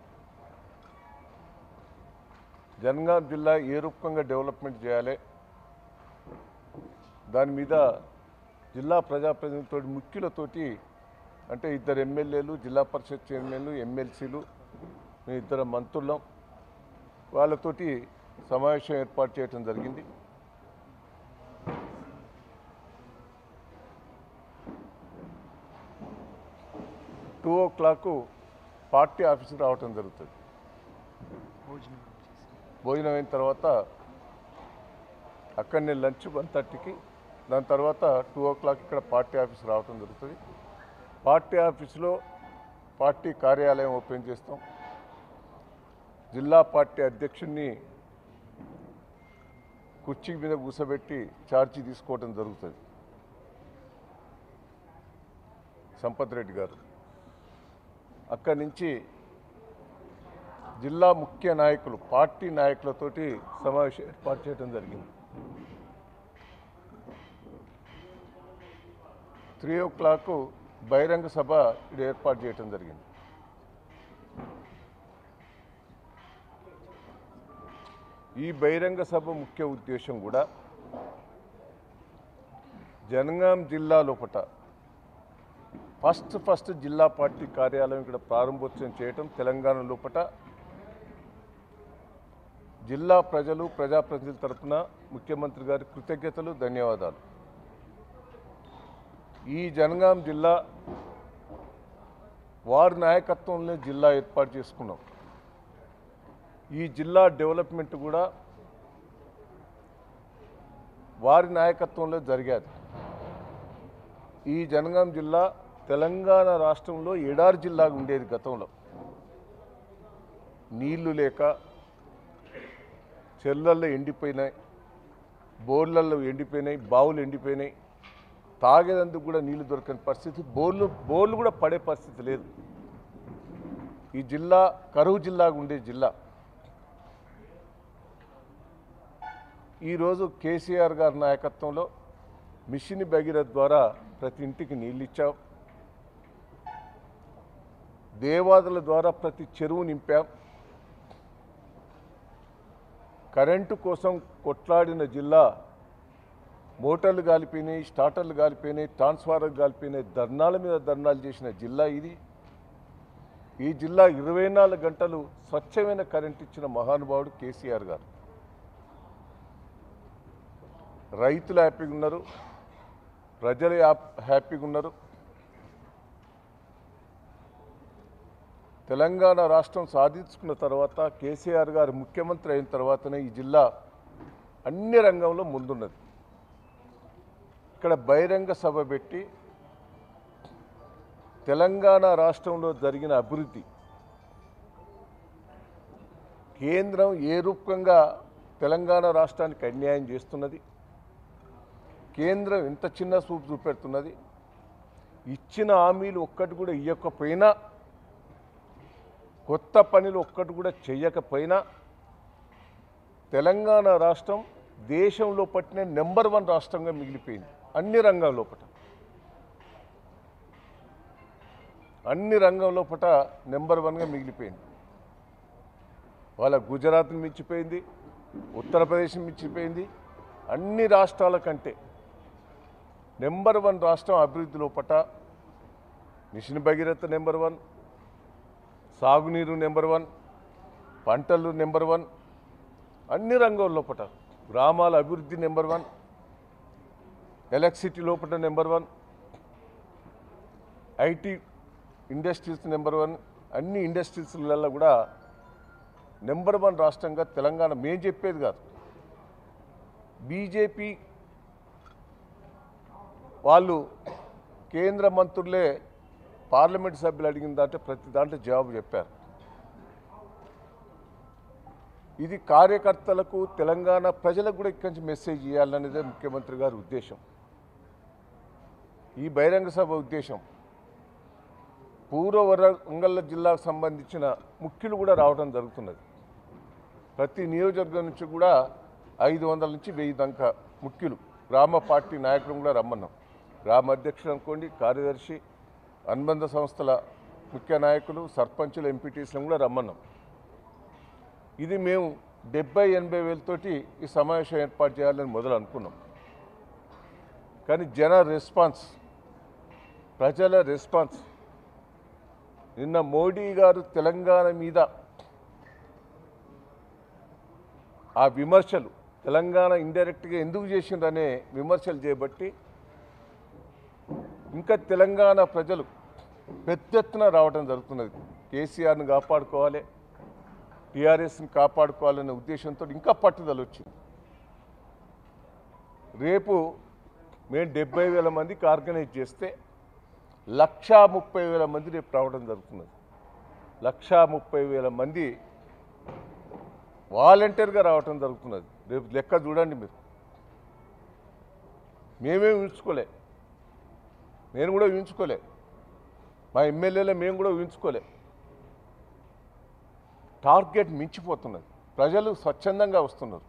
Speaker 1: జనగాం జిల్లా ఏ రూపంగా డెవలప్మెంట్ చేయాలి దాని మీద జిల్లా ప్రజాప్రతినిధులతో ముఖ్యులతోటి అంటే ఇద్దరు ఎమ్మెల్యేలు జిల్లా పరిషత్ చైర్మన్లు ఎమ్మెల్సీలు మేము ఇద్దరు మంత్రులం వాళ్ళతోటి సమావేశం ఏర్పాటు చేయడం జరిగింది టూ ఓ క్లాక్ పార్టీ ఆఫీస్కి రావటం జరుగుతుంది
Speaker 2: భోజనం
Speaker 1: భోజనం అయిన తర్వాత అక్కడనే లంచ్ వన్ థర్టీకి దాని తర్వాత టూ ఓ క్లాక్ ఇక్కడ పార్టీ ఆఫీస్ రావటం జరుగుతుంది పార్టీ ఆఫీస్లో పార్టీ కార్యాలయం ఓపెన్ చేస్తాం జిల్లా పార్టీ అధ్యక్షుడిని కుర్చీ మీద కూర్చోబెట్టి ఛార్జీ తీసుకోవడం జరుగుతుంది సంపత్ రెడ్డి గారు అక్కడి నుంచి జిల్లా ముఖ్య నాయకులు పార్టీ నాయకులతోటి సమావేశం ఏర్పాటు చేయడం జరిగింది త్రీ ఓ క్లాక్ బహిరంగ సభ ఇక్కడ ఏర్పాటు చేయడం జరిగింది ఈ బహిరంగ సభ ముఖ్య ఉద్దేశం కూడా జనగాం జిల్లా లోపట ఫస్ట్ ఫస్ట్ జిల్లా పార్టీ కార్యాలయం ఇక్కడ ప్రారంభోత్సవం చేయటం తెలంగాణ లోపట జిల్లా ప్రజలు ప్రజాప్రతినిధుల తరపున ముఖ్యమంత్రి గారి కృతజ్ఞతలు ధన్యవాదాలు ఈ జనగాం జిల్లా వారి నాయకత్వంలో జిల్లా ఏర్పాటు చేసుకున్నాం ఈ జిల్లా డెవలప్మెంట్ కూడా వారి నాయకత్వంలో జరిగాది ఈ జనగాం జిల్లా తెలంగాణ రాష్ట్రంలో ఎడారి జిల్లాగా ఉండేది గతంలో నీళ్లు లేక చెర్లల్లో ఎండిపోయినాయి బోర్లలో ఎండిపోయినాయి బావులు ఎండిపోయినాయి తాగేందుకు కూడా నీళ్లు దొరకని పరిస్థితి బోర్లు బోర్లు కూడా పడే పరిస్థితి లేదు ఈ జిల్లా కరువు జిల్లాగా ఉండే జిల్లా ఈరోజు కేసీఆర్ గారి నాయకత్వంలో మిషన్ భగీరథ ద్వారా ప్రతి ఇంటికి నీళ్ళు ఇచ్చాం దేవాదుల ద్వారా ప్రతి చెరువు నింపాం కరెంటు కోసం కొట్లాడిన జిల్లా మోటార్లు కాలిపోయినాయి స్టార్టర్లు కాలిపోయినాయి ట్రాన్స్ఫార్మర్లు కాలిపోయినాయి ధర్నాల మీద ధర్నాలు చేసిన జిల్లా ఇది ఈ జిల్లా ఇరవై నాలుగు గంటలు స్వచ్ఛమైన కరెంట్ ఇచ్చిన మహానుభావుడు కేసీఆర్ గారు రైతులు హ్యాపీగా ఉన్నారు ప్రజలు హ్యాప్- హ్యాపీగా ఉన్నారు తెలంగాణ రాష్ట్రం సాధించుకున్న తర్వాత కేసీఆర్ గారు ముఖ్యమంత్రి అయిన తర్వాతనే ఈ జిల్లా అన్ని రంగంలో ముందున్నది ఇక్కడ బహిరంగ సభ పెట్టి తెలంగాణ రాష్ట్రంలో జరిగిన అభివృద్ధి కేంద్రం ఏ రూపంగా తెలంగాణ రాష్ట్రానికి అన్యాయం చేస్తున్నది కేంద్రం ఎంత చిన్న చూపు చూపెడుతున్నది ఇచ్చిన హామీలు ఒక్కటి కూడా ఇవ్వకపోయినా కొత్త పనులు ఒక్కటి కూడా చెయ్యకపోయినా తెలంగాణ రాష్ట్రం దేశంలో పట్టిన నెంబర్ వన్ రాష్ట్రంగా మిగిలిపోయింది అన్ని రంగాల లోపట అన్ని రంగం లోపట నెంబర్ వన్గా మిగిలిపోయింది వాళ్ళ గుజరాత్ని మించిపోయింది ఉత్తరప్రదేశ్ మించిపోయింది అన్ని రాష్ట్రాల కంటే నెంబర్ వన్ రాష్ట్రం అభివృద్ధి లోపట మిషన్ భగీరథ నెంబర్ వన్ సాగునీరు నెంబర్ వన్ పంటలు నెంబర్ వన్ అన్ని రంగాల లోపట గ్రామాల అభివృద్ధి నెంబర్ వన్ ఎలక్ట్రిసిటీ లోపల number one IT industries number one అన్ని ఇండస్ట్రీస్లలో కూడా నెంబర్ వన్ రాష్ట్రంగా తెలంగాణ మేం చెప్పేది కాదు బీజేపీ వాళ్ళు కేంద్ర మంత్రులే పార్లమెంట్ సభ్యులు అడిగిన దాంట్లో ప్రతి దాంట్లో జవాబు చెప్పారు ఇది కార్యకర్తలకు తెలంగాణ ప్రజలకు కూడా ఇక్కడి నుంచి మెసేజ్ ఇవ్వాలనేదే ముఖ్యమంత్రి గారి ఉద్దేశం ఈ బహిరంగ సభ ఉద్దేశం పూర్వ వరంగల్ జిల్లాకు సంబంధించిన ముఖ్యులు కూడా రావడం జరుగుతున్నది ప్రతి నియోజకవర్గం నుంచి కూడా ఐదు వందల నుంచి వెయ్యి దాకా ముఖ్యులు గ్రామ పార్టీ నాయకులు కూడా రమ్మన్నాం గ్రామ అధ్యక్షులు అనుకోండి కార్యదర్శి అనుబంధ సంస్థల ముఖ్య నాయకులు సర్పంచులు ఎంపీటీసీలను కూడా రమ్మన్నాం ఇది మేము డెబ్బై ఎనభై వేలతోటి ఈ సమావేశం ఏర్పాటు చేయాలని మొదలు అనుకున్నాం కానీ జన రెస్పాన్స్ ప్రజల రెస్పాన్స్ నిన్న మోడీ గారు తెలంగాణ మీద ఆ విమర్శలు తెలంగాణ ఇండైరెక్ట్గా ఎందుకు చేసిండ్రనే విమర్శలు చేయబట్టి ఇంకా తెలంగాణ ప్రజలు పెద్ద ఎత్తున రావడం జరుగుతున్నది కేసీఆర్ని కాపాడుకోవాలి టీఆర్ఎస్ని కాపాడుకోవాలనే ఉద్దేశంతో ఇంకా పట్టుదల వచ్చింది రేపు మేము డెబ్బై వేల మందికి ఆర్గనైజ్ చేస్తే లక్షా ముప్పై వేల మంది రేపు రావడం జరుగుతున్నది లక్షా ముప్పై వేల మంది వాలంటీర్గా రావటం జరుగుతున్నది రేపు లెక్క చూడండి మీరు మేమే ఊహించుకోలే నేను కూడా ఊహించుకోలే మా ఎమ్మెల్యేలే మేము కూడా ఊహించుకోలే టార్గెట్ మించిపోతున్నది ప్రజలు స్వచ్ఛందంగా వస్తున్నారు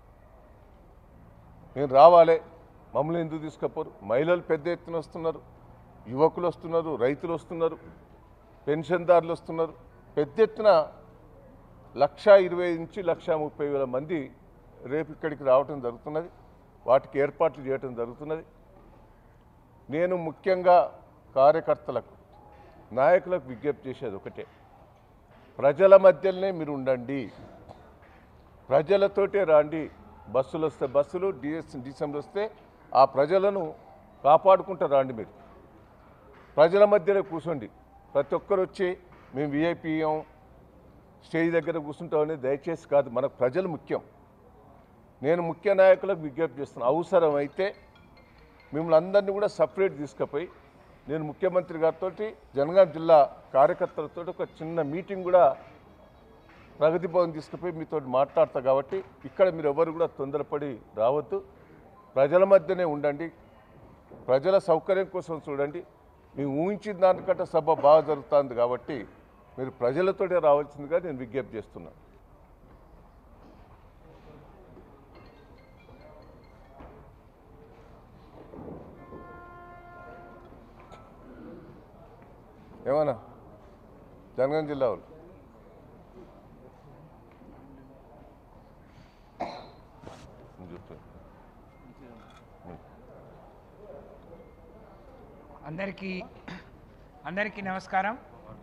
Speaker 1: మేము రావాలి మమ్మల్ని ఎందుకు తీసుకపోరు మహిళలు పెద్ద ఎత్తున వస్తున్నారు యువకులు వస్తున్నారు రైతులు వస్తున్నారు పెన్షన్దారులు వస్తున్నారు పెద్ద ఎత్తున లక్ష ఇరవై నుంచి లక్ష ముప్పై వేల మంది రేపు ఇక్కడికి రావటం జరుగుతున్నది వాటికి ఏర్పాట్లు చేయటం జరుగుతున్నది నేను ముఖ్యంగా కార్యకర్తలకు నాయకులకు విజ్ఞప్తి చేసేది ఒకటే ప్రజల మధ్యలోనే మీరు ఉండండి ప్రజలతోటే రాండి బస్సులు వస్తే బస్సులు డిఎస్ డిసెంబర్ వస్తే ఆ ప్రజలను కాపాడుకుంటూ రాండి మీరు ప్రజల మధ్యలో కూర్చోండి ప్రతి ఒక్కరు వచ్చి మేము విఐపీయం స్టేజ్ దగ్గర కూర్చుంటామని దయచేసి కాదు మనకు ప్రజలు ముఖ్యం నేను ముఖ్య నాయకులకు విజ్ఞప్తి చేస్తున్నాను అవసరమైతే మిమ్మల్ని అందరినీ కూడా సపరేట్ తీసుకుపోయి నేను ముఖ్యమంత్రి గారితో జనగాం జిల్లా కార్యకర్తలతో ఒక చిన్న మీటింగ్ కూడా ప్రగతి భవన్ తీసుకుపోయి మీతో మాట్లాడతా కాబట్టి ఇక్కడ మీరు ఎవరు కూడా తొందరపడి రావద్దు ప్రజల మధ్యనే ఉండండి ప్రజల సౌకర్యం కోసం చూడండి మేము ఊహించిన దానికంటే సభ బాగా జరుగుతుంది కాబట్టి మీరు ప్రజలతోటే రావాల్సిందిగా నేను విజ్ఞప్తి చేస్తున్నాను ఏమన్నా జనగాం జిల్లా వాళ్ళు నేను చెప్తాను.
Speaker 2: అందరికీ అందరికీ నమస్కారం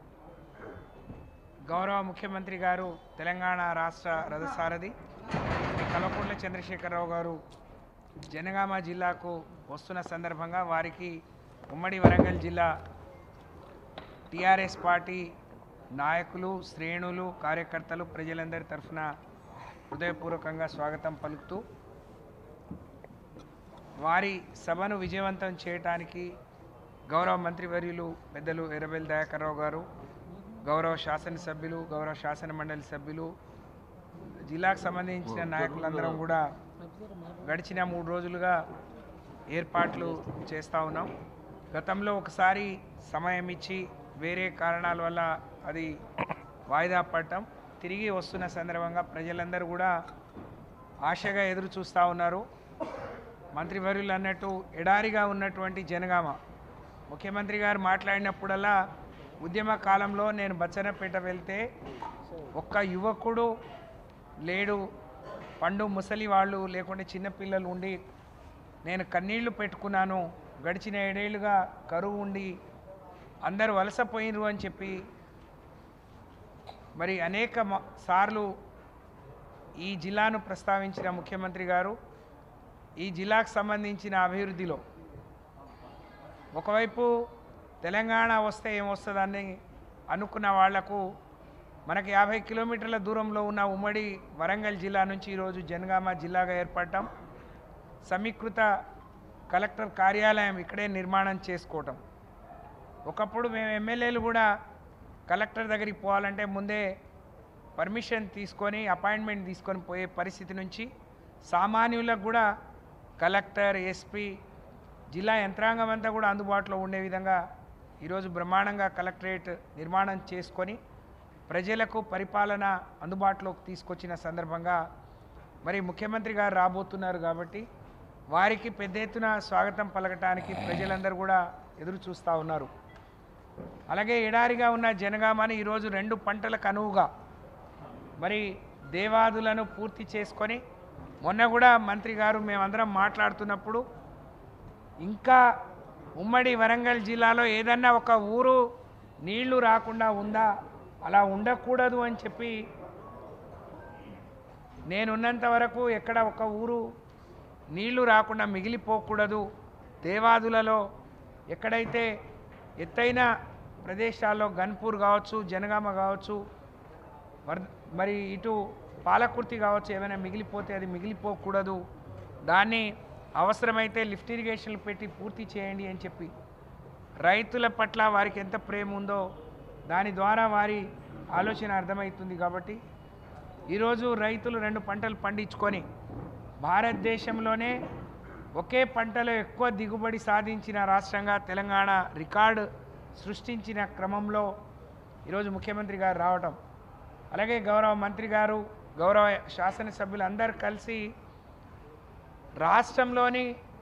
Speaker 2: గౌరవ ముఖ్యమంత్రి గారు తెలంగాణ రాష్ట్ర రథసారథి శ్రీ కల్వకుంట్ల చంద్రశేఖరరావు గారు జనగామ జిల్లాకు వస్తున్న సందర్భంగా వారికి ఉమ్మడి వరంగల్ జిల్లా టీఆర్ఎస్ పార్టీ నాయకులు శ్రేణులు కార్యకర్తలు ప్రజలందరి తరఫున హృదయపూర్వకంగా స్వాగతం పలుకుతూ వారి సభను విజయవంతం చేయటానికి గౌరవ మంత్రివర్యులు పెద్దలు ఎర్రబెల్లి దయాకర్రావు గారు గౌరవ శాసనసభ్యులు గౌరవ శాసన మండలి సభ్యులు జిల్లాకు సంబంధించిన నాయకులందరం కూడా గడిచిన మూడు రోజులుగా ఏర్పాట్లు చేస్తూ ఉన్నాం గతంలో ఒకసారి సమయం ఇచ్చి వేరే కారణాల వల్ల అది వాయిదా పడటం తిరిగి వస్తున్న సందర్భంగా ప్రజలందరూ కూడా ఆశగా ఎదురు చూస్తూ ఉన్నారు మంత్రివర్యులు అన్నట్టు ఎడారిగా ఉన్నటువంటి జనగామ ముఖ్యమంత్రి గారు మాట్లాడినప్పుడల్లా ఉద్యమ కాలంలో నేను బచ్చనపేట వెళ్తే ఒక్క యువకుడు లేడు పండు ముసలి వాళ్ళు లేకుంటే చిన్నపిల్లలు ఉండి నేను కన్నీళ్లు పెట్టుకున్నాను గడిచిన ఏడేళ్లుగా కరువు ఉండి అందరూ వలసపోయినరు అని చెప్పి మరి అనేక మ- సార్లు ఈ జిల్లాను ప్రస్తావించిన ముఖ్యమంత్రి గారు ఈ జిల్లాకు సంబంధించిన అభివృద్ధిలో ఒకవైపు తెలంగాణ వస్తే ఏమొస్తుందని అనుకున్న వాళ్లకు మనకి యాభై కిలోమీటర్ల దూరంలో ఉన్న ఉమ్మడి వరంగల్ జిల్లా నుంచి ఈరోజు జనగామ జిల్లాగా ఏర్పడటం సమీకృత కలెక్టర్ కార్యాలయం ఇక్కడే నిర్మాణం చేసుకోవటం ఒకప్పుడు మేము ఎమ్మెల్యేలు కూడా కలెక్టర్ దగ్గరికి పోవాలంటే ముందే పర్మిషన్ తీసుకొని అపాయింట్మెంట్ తీసుకొని పోయే పరిస్థితి నుంచి సామాన్యులకు కూడా కలెక్టర్ ఎస్పీ జిల్లా యంత్రాంగం అంతా కూడా అందుబాటులో ఉండే విధంగా ఈరోజు బ్రహ్మాండంగా కలెక్టరేట్ నిర్మాణం చేసుకొని ప్రజలకు పరిపాలన అందుబాటులోకి తీసుకొచ్చిన సందర్భంగా మరి ముఖ్యమంత్రి గారు రాబోతున్నారు కాబట్టి వారికి పెద్ద ఎత్తున స్వాగతం పలకటానికి ప్రజలందరూ కూడా ఎదురు చూస్తూ ఉన్నారు అలాగే ఎడారిగా ఉన్న జనగామని ఈరోజు రెండు పంటలకు అనువుగా మరి దేవాదులను పూర్తి చేసుకొని మొన్న కూడా మంత్రి గారు మేమందరం మాట్లాడుతున్నప్పుడు ఇంకా ఉమ్మడి వరంగల్ జిల్లాలో ఏదన్నా ఒక ఊరు నీళ్లు రాకుండా ఉందా అలా ఉండకూడదు అని చెప్పి నేనున్నంత వరకు ఎక్కడ ఒక ఊరు నీళ్లు రాకుండా మిగిలిపోకూడదు దేవాదులలో ఎక్కడైతే ఎత్తైన ప్రదేశాల్లో గన్పూర్ కావచ్చు జనగామ కావచ్చు వర్ మరి ఇటు పాలకుర్తి కావచ్చు ఏమైనా మిగిలిపోతే అది మిగిలిపోకూడదు దాన్ని అవసరమైతే లిఫ్ట్ ఇరిగేషన్లు పెట్టి పూర్తి చేయండి అని చెప్పి రైతుల పట్ల వారికి ఎంత ప్రేమ ఉందో దాని ద్వారా వారి ఆలోచన అర్థమవుతుంది కాబట్టి ఈరోజు రైతులు రెండు పంటలు పండించుకొని భారతదేశంలోనే ఒకే పంటలో ఎక్కువ దిగుబడి సాధించిన రాష్ట్రంగా తెలంగాణ రికార్డు సృష్టించిన క్రమంలో ఈరోజు ముఖ్యమంత్రి గారు రావటం అలాగే గౌరవ మంత్రి గారు గౌరవ శాసనసభ్యులు అందరు కలిసి రాష్ట్రంలోని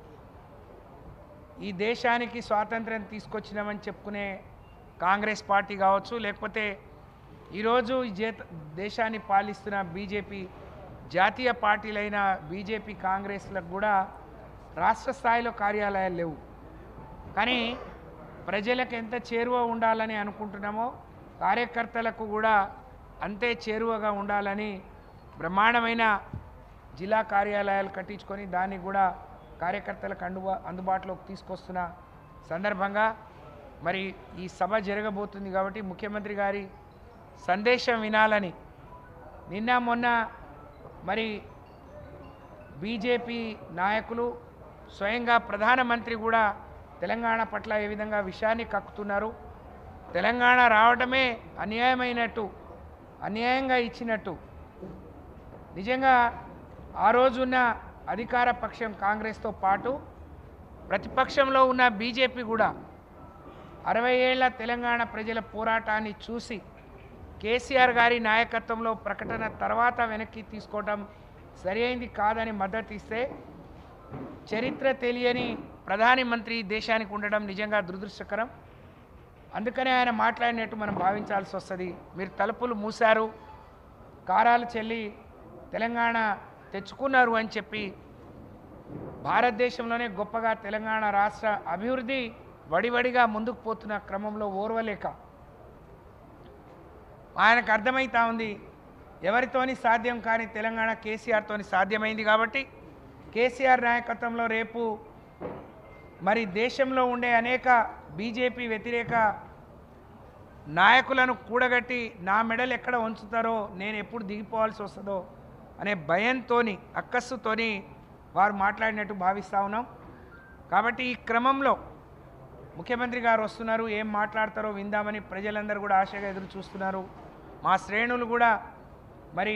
Speaker 2: ఈ దేశానికి స్వాతంత్రం తీసుకొచ్చినామని చెప్పుకునే కాంగ్రెస్ పార్టీ కావచ్చు లేకపోతే ఈరోజు ఈ జేత దేశాన్ని పాలిస్తున్న బీజేపీ జాతీయ పార్టీలైన బీజేపీ కాంగ్రెస్లకు కూడా రాష్ట్ర స్థాయిలో కార్యాలయాలు లేవు కానీ ప్రజలకు ఎంత చేరువ ఉండాలని అనుకుంటున్నామో కార్యకర్తలకు కూడా అంతే చేరువగా ఉండాలని బ్రహ్మాండమైన జిల్లా కార్యాలయాలు కట్టించుకొని దాన్ని కూడా కార్యకర్తలకు అందుబా అందుబాటులోకి తీసుకొస్తున్న సందర్భంగా మరి ఈ సభ జరగబోతుంది కాబట్టి ముఖ్యమంత్రి గారి సందేశం వినాలని నిన్న మొన్న మరి బీజేపీ నాయకులు స్వయంగా ప్రధానమంత్రి కూడా తెలంగాణ పట్ల ఏ విధంగా విషయాన్ని కక్కుతున్నారు తెలంగాణ రావడమే అన్యాయమైనట్టు అన్యాయంగా ఇచ్చినట్టు నిజంగా ఆ రోజున్న అధికార పక్షం కాంగ్రెస్తో పాటు ప్రతిపక్షంలో ఉన్న బీజేపీ కూడా అరవై ఏళ్ల తెలంగాణ ప్రజల పోరాటాన్ని చూసి కేసీఆర్ గారి నాయకత్వంలో ప్రకటన తర్వాత వెనక్కి తీసుకోవడం సరి అయింది కాదని మద్దతు ఇస్తే చరిత్ర తెలియని ప్రధాని మంత్రి దేశానికి ఉండడం నిజంగా దురదృష్టకరం అందుకనే ఆయన మాట్లాడినట్టు మనం భావించాల్సి వస్తుంది మీరు తలుపులు మూశారు కారాలు చెల్లి తెలంగాణ తెచ్చుకున్నారు అని చెప్పి భారతదేశంలోనే గొప్పగా తెలంగాణ రాష్ట్ర అభివృద్ధి వడివడిగా ముందుకు పోతున్న క్రమంలో ఓర్వలేక ఆయనకు అర్థమవుతా ఉంది ఎవరితోని సాధ్యం కానీ తెలంగాణ కేసీఆర్తోని సాధ్యమైంది కాబట్టి కేసీఆర్ నాయకత్వంలో రేపు మరి దేశంలో ఉండే అనేక బీజేపీ వ్యతిరేక నాయకులను కూడగట్టి నా మెడలు ఎక్కడ ఉంచుతారో నేను ఎప్పుడు దిగిపోవాల్సి వస్తుందో అనే భయంతోని అక్కస్సుతోని వారు మాట్లాడినట్టు భావిస్తూ ఉన్నాం కాబట్టి ఈ క్రమంలో ముఖ్యమంత్రి గారు వస్తున్నారు ఏం మాట్లాడతారో విందామని ప్రజలందరూ కూడా ఆశగా ఎదురు చూస్తున్నారు మా శ్రేణులు కూడా మరి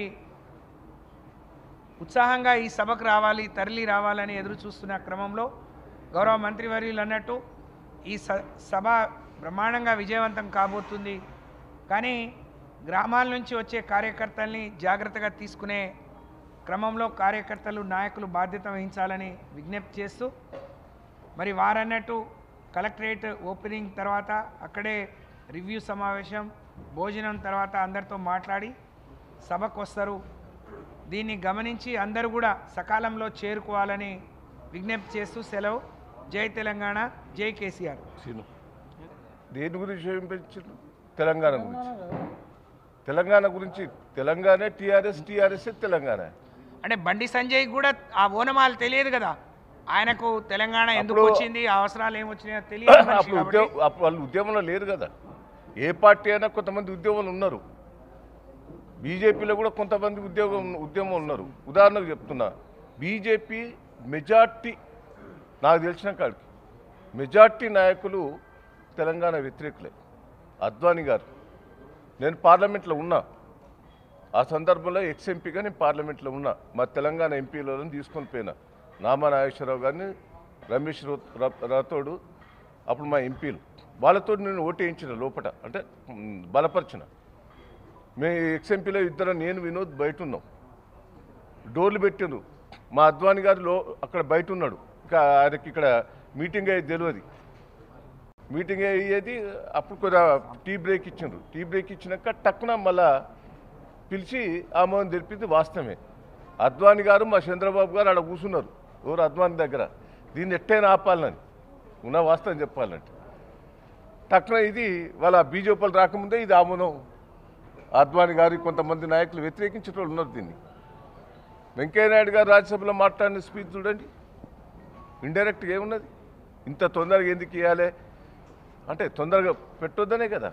Speaker 2: ఉత్సాహంగా ఈ సభకు రావాలి తరలి రావాలని ఎదురు చూస్తున్న క్రమంలో గౌరవ మంత్రివర్యులు అన్నట్టు ఈ స సభ బ్రహ్మాండంగా విజయవంతం కాబోతుంది కానీ గ్రామాల నుంచి వచ్చే కార్యకర్తల్ని జాగ్రత్తగా తీసుకునే క్రమంలో కార్యకర్తలు నాయకులు బాధ్యత వహించాలని విజ్ఞప్తి చేస్తూ మరి వారన్నట్టు కలెక్టరేట్ ఓపెనింగ్ తర్వాత అక్కడే రివ్యూ సమావేశం భోజనం తర్వాత అందరితో మాట్లాడి సభకు వస్తారు దీన్ని గమనించి అందరూ కూడా సకాలంలో చేరుకోవాలని విజ్ఞప్తి చేస్తూ సెలవు జై తెలంగాణ జై కేసీఆర్
Speaker 1: సీను దేని గురించి చూపించారు తెలంగాణ గురించి తెలంగాణ గురించి తెలంగాణ టీఆర్ఎస్ టీఆర్ఎస్ తెలంగాణ
Speaker 2: అంటే బండి సంజయ్ కూడా ఆ ఓనమాలు తెలియదు కదా ఆయనకు తెలంగాణ ఎందుకు
Speaker 1: అప్పుడు-
Speaker 2: వచ్చింది ఆ అవసరాలు ఏమొచ్చినాయో తెలియదు మనిషి
Speaker 1: అప్పుడు
Speaker 2: కాబట్టి
Speaker 1: ఉద్యోగం అప్పుడు వాళ్ళు ఉద్యమంలో లేరు కదా ఏ పార్టీ అయినా కొంతమంది ఉద్యోగులు ఉన్నారు బీజేపీలో కూడా కొంతమంది ఉద్యోగం ఉద్యమం ఉన్నారు ఉదాహరణకు చెప్తున్నా బీజేపీ మెజార్టీ నాకు తెలిసిన కాడికి మెజార్టీ నాయకులు తెలంగాణ వ్యతిరేకులే అద్వానీ గారు నేను పార్లమెంట్లో ఉన్నా ఆ సందర్భంలో ఎక్స్ ఎంపీగా నేను పార్లమెంట్లో ఉన్నా మా తెలంగాణ ఎంపీలను తీసుకొని పోయినా నామా నాగేశ్వరరావు గారిని రమేష్ రో- రా- రాథోడు అప్పుడు మా ఎంపీలు వాళ్ళతో నేను ఓటేయించిన లోపట అంటే మ్, బలపరిచిన మే ఎక్స్ ఎంపీలో ఇద్దరు నేను వినోద్ బయట ఉన్నాం డోర్లు పెట్టిండ్రు మా అద్వాని గారు లో అక్కడ బయట ఉన్నాడు ఇంకా ఆయనకి ఇక్కడ మీటింగ్ అయ్యేది తెలియదు మీటింగ్ అయ్యేది అప్పుడు కొద్దిగా టీ బ్రేక్ ఇచ్చిండ్రు టీ బ్రేక్ ఇచ్చినాక టక్కున మళ్ళా పిలిచి ఆమోదం తెలిపింది వాస్తవమే అద్వాని గారు మా చంద్రబాబు గారు అక్కడ కూర్చున్నారు ఎవరు అద్వాని దగ్గర దీన్ని ఎట్టైనా ఆపాలని ఉన్న వాస్తవం చెప్పాలంటే టక్కున ఇది వాళ్ళ బీజేపీలు రాకముందే ఇది ఆమోదం అద్వాని గారి కొంతమంది నాయకులు వ్యతిరేకించిన వాళ్ళు ఉన్నారు దీన్ని వెంకయ్యనాయుడు గారు రాజ్యసభలో మాట్లాడిన స్పీచ్ చూడండి ఇండైరెక్ట్గా ఏమున్నది ఇంత తొందరగా ఎందుకు ఇవ్వాలి అంటే తొందరగా పెట్టొద్దనే కదా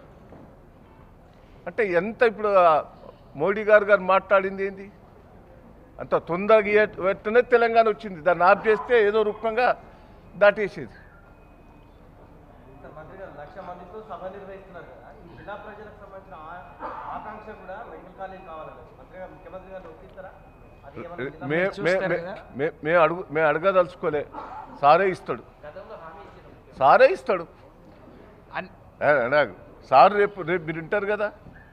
Speaker 1: అంటే ఎంత ఇప్పుడు ఆ మోడీ గారు గారు మాట్లాడింది ఏంది అంత తొందరగా ఇయ్య- వెంటనే తెలంగాణ వచ్చింది దాన్ని ఆఫ్ చేస్తే ఏదో రూపంగా దాటేసేది
Speaker 4: సార్ మంత్రి గారు లక్ష మందితో సభ నిర్వహిస్తున్నారు కదా ఈ జిల్లా ప్రజలకు సంబంధించిన ఆ- ఆకాంక్ష కూడా మెడికల్ కాలేజ్ కావాలని మంత్రి గారు ముఖ్యమంత్రి గారు ఒప్పిస్తారా అది ఏమన్నా జిల్లా
Speaker 1: మే
Speaker 2: చూస్తారు
Speaker 1: మే- మే-
Speaker 2: కదా?
Speaker 1: మే- మేము అడుగు మేము అడగదలుచుకోలే సారే ఇస్తాడు
Speaker 3: గతంలో హామీ ఇచ్చిన
Speaker 1: సారే ఇస్తాడు
Speaker 2: అన్-
Speaker 1: ఏ, నాకు సార్ రేపు రేపు మీరు వింటారు కదా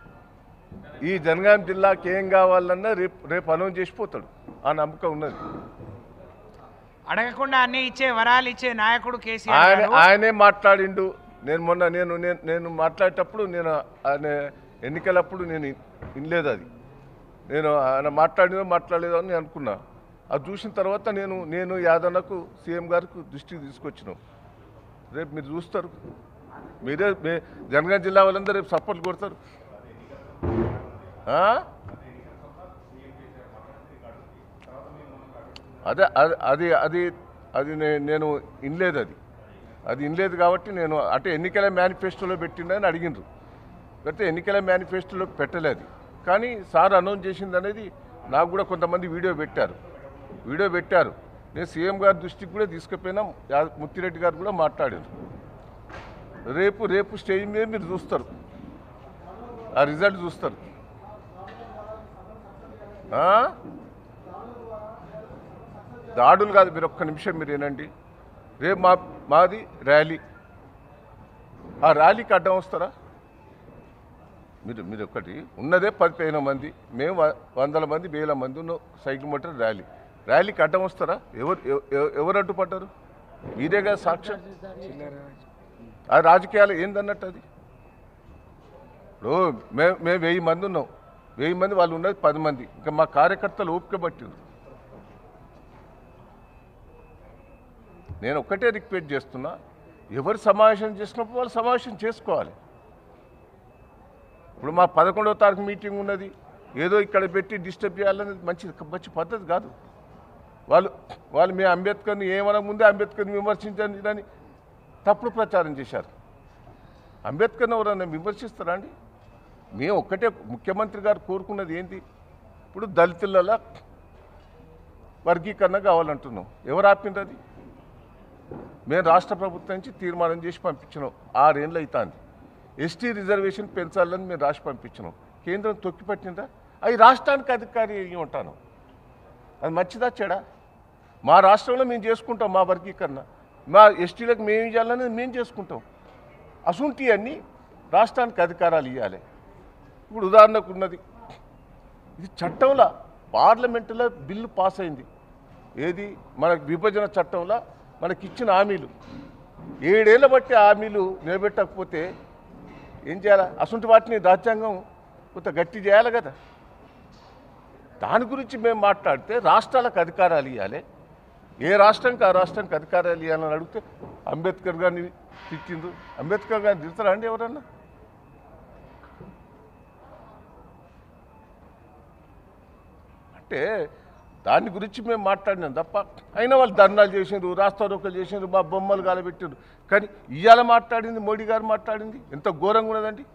Speaker 1: ఈ జనగాం జిల్లాకి ఏం కావాలన్నా రేపు రేపు అనౌన్స్ చేసిపోతాడు ఆ నమ్మకం ఉన్నది
Speaker 2: అడగకుండా అన్ని ఇచ్చే వరాలు ఇచ్చే నాయకుడు కేసీఆర్
Speaker 1: ఆయన
Speaker 2: గారు.
Speaker 1: ఆయనే మాట్లాడిండు నేను మొన్న నేను నేను నేను మాట్లాడేటప్పుడు నేను ఆయన ఎన్నికలప్పుడు నేను వినలేదు అది నేను ఆయన మాట్లాడినో మాట్లాడలేదో అని నేను అనుకున్నా అది చూసిన తర్వాత నేను నేను యాదన్నకు సీఎం గారికి దృష్టికి తీసుకొచ్చినాం రేపు మీరు చూస్తారు మీరే మీ జనగాం జిల్లా వాళ్ళందరూ రేపు సపోర్ట్ కొడతారు ఆ? అదే అది అది అది అది నే- నేను వినలేదు అది అది వినలేదు కాబట్టి నేను అంటే ఎన్నికల మేనిఫెస్టోలో పెట్టిండని అడిగిండ్రు అయితే ఎన్నికల మేనిఫెస్టోలో పెట్టలేదు కానీ సార్ అనౌన్స్ చేసింది అనేది నాకు కూడా కొంతమంది వీడియో పెట్టారు వీడియో పెట్టారు నేను సీఎం గారి దృష్టికి కూడా తీసుకుపోయినా యా- ముత్తిరెడ్డి గారు కూడా మాట్లాడారు రేపు రేపు స్టేజ్ మీద మీరు చూస్తారు ఆ రిజల్ట్ చూస్తారు ఆ? దాడులు కాదు మీరు ఒక్క నిమిషం మీరు ఏనండి రేపు మా మాది ర్యాలీ ఆ ర్యాలీకి అడ్డం వస్తారా మీరు మీరు ఒకటి ఉన్నదే పదిహేను మంది మేము వ- వందల మంది వేల మంది ఉన్న సైకిల్ మోటార్ ర్యాలీ ర్యాలీకి అడ్డం వస్తారా ఎవరు ఎవ- ఎవ- ఎవరు అడ్డుపడ్డారు మీరే కదా సాక్ష్యం ఆ రాజకీయాలు ఏందన్నట్టు అది ఇప్పుడు మేము మేము వెయ్యి మంది ఉన్నాం వెయ్యి మంది వాళ్ళు ఉన్నది పది మంది ఇంకా మా కార్యకర్తలు ఓపిక పట్టిండ్రు నేను ఒక్కటే రిక్వెస్ట్ చేస్తున్నా ఎవరు సమావేశం చేసినప్పుడు వాళ్ళు సమావేశం చేసుకోవాలి ఇప్పుడు మా పదకొండవ తారీఖు మీటింగ్ ఉన్నది ఏదో ఇక్కడ పెట్టి డిస్టర్బ్ చేయాలనేది మంచి మంచి పద్ధతి కాదు వాళ్ళు వాళ్ళు మీ అంబేద్కర్ని ఏమనక ముందే అంబేద్కర్ని విమర్శించండి అని తప్పుడు ప్రచారం చేశారు అంబేద్కర్ని ఎవరన్నా విమర్శిస్తారా అండి మేము ఒక్కటే ముఖ్యమంత్రి గారు కోరుకున్నది ఏంటి ఇప్పుడు దళితులలో వర్గీకరణ కావాలంటున్నాం ఎవరు ఆపింది అది మేము రాష్ట్ర ప్రభుత్వం నుంచి తీర్మానం చేసి పంపించినాం ఆరేళ్ళు అవుతుంది ఎస్టీ రిజర్వేషన్ పెంచాలని మేము రాసి పంపించినాం కేంద్రం తొక్కిపట్టిందా అవి రాష్ట్రానికి అధికారి అయ్యి ఉంటాను అది మంచిదా చెడా మా రాష్ట్రంలో మేము చేసుకుంటాం మా వర్గీకరణ మా ఎస్టీలకు మేము ఇవ్వాలనేది మేము చేసుకుంటాం అసుంటి అన్ని రాష్ట్రానికి అధికారాలు ఇవ్వాలి ఇప్పుడు ఉదాహరణకు ఉన్నది ఇది చట్టంలో పార్లమెంటులో బిల్లు పాస్ అయింది ఏది మన విభజన చట్టంలో మనకిచ్చిన హామీలు ఏడేళ్ళ బట్టి హామీలు నిలబెట్టకపోతే ఏం చేయాలి అసంటి వాటిని రాజ్యాంగం కొంత గట్టి చేయాలి కదా దాని గురించి మేము మాట్లాడితే రాష్ట్రాలకు అధికారాలు ఇవ్వాలి ఏ రాష్ట్రానికి ఆ రాష్ట్రానికి అధికారాలు ఇవ్వాలని అడిగితే అంబేద్కర్ గారిని తిట్టిండ్రు అంబేద్కర్ గారిని తిడతారా అండి ఎవరన్నా అంటే దాని గురించి మేము మాట్లాడినాం తప్ప అయినా వాళ్ళు ధర్నాలు చేసిండ్రు రాస్తారోకలు చేసిండ్రు మా బొమ్మలు గాలబెట్టిండ్రు కానీ ఇవాళ మాట్లాడింది మోడీ గారు మాట్లాడింది ఎంత ఘోరంగా ఉన్నదండి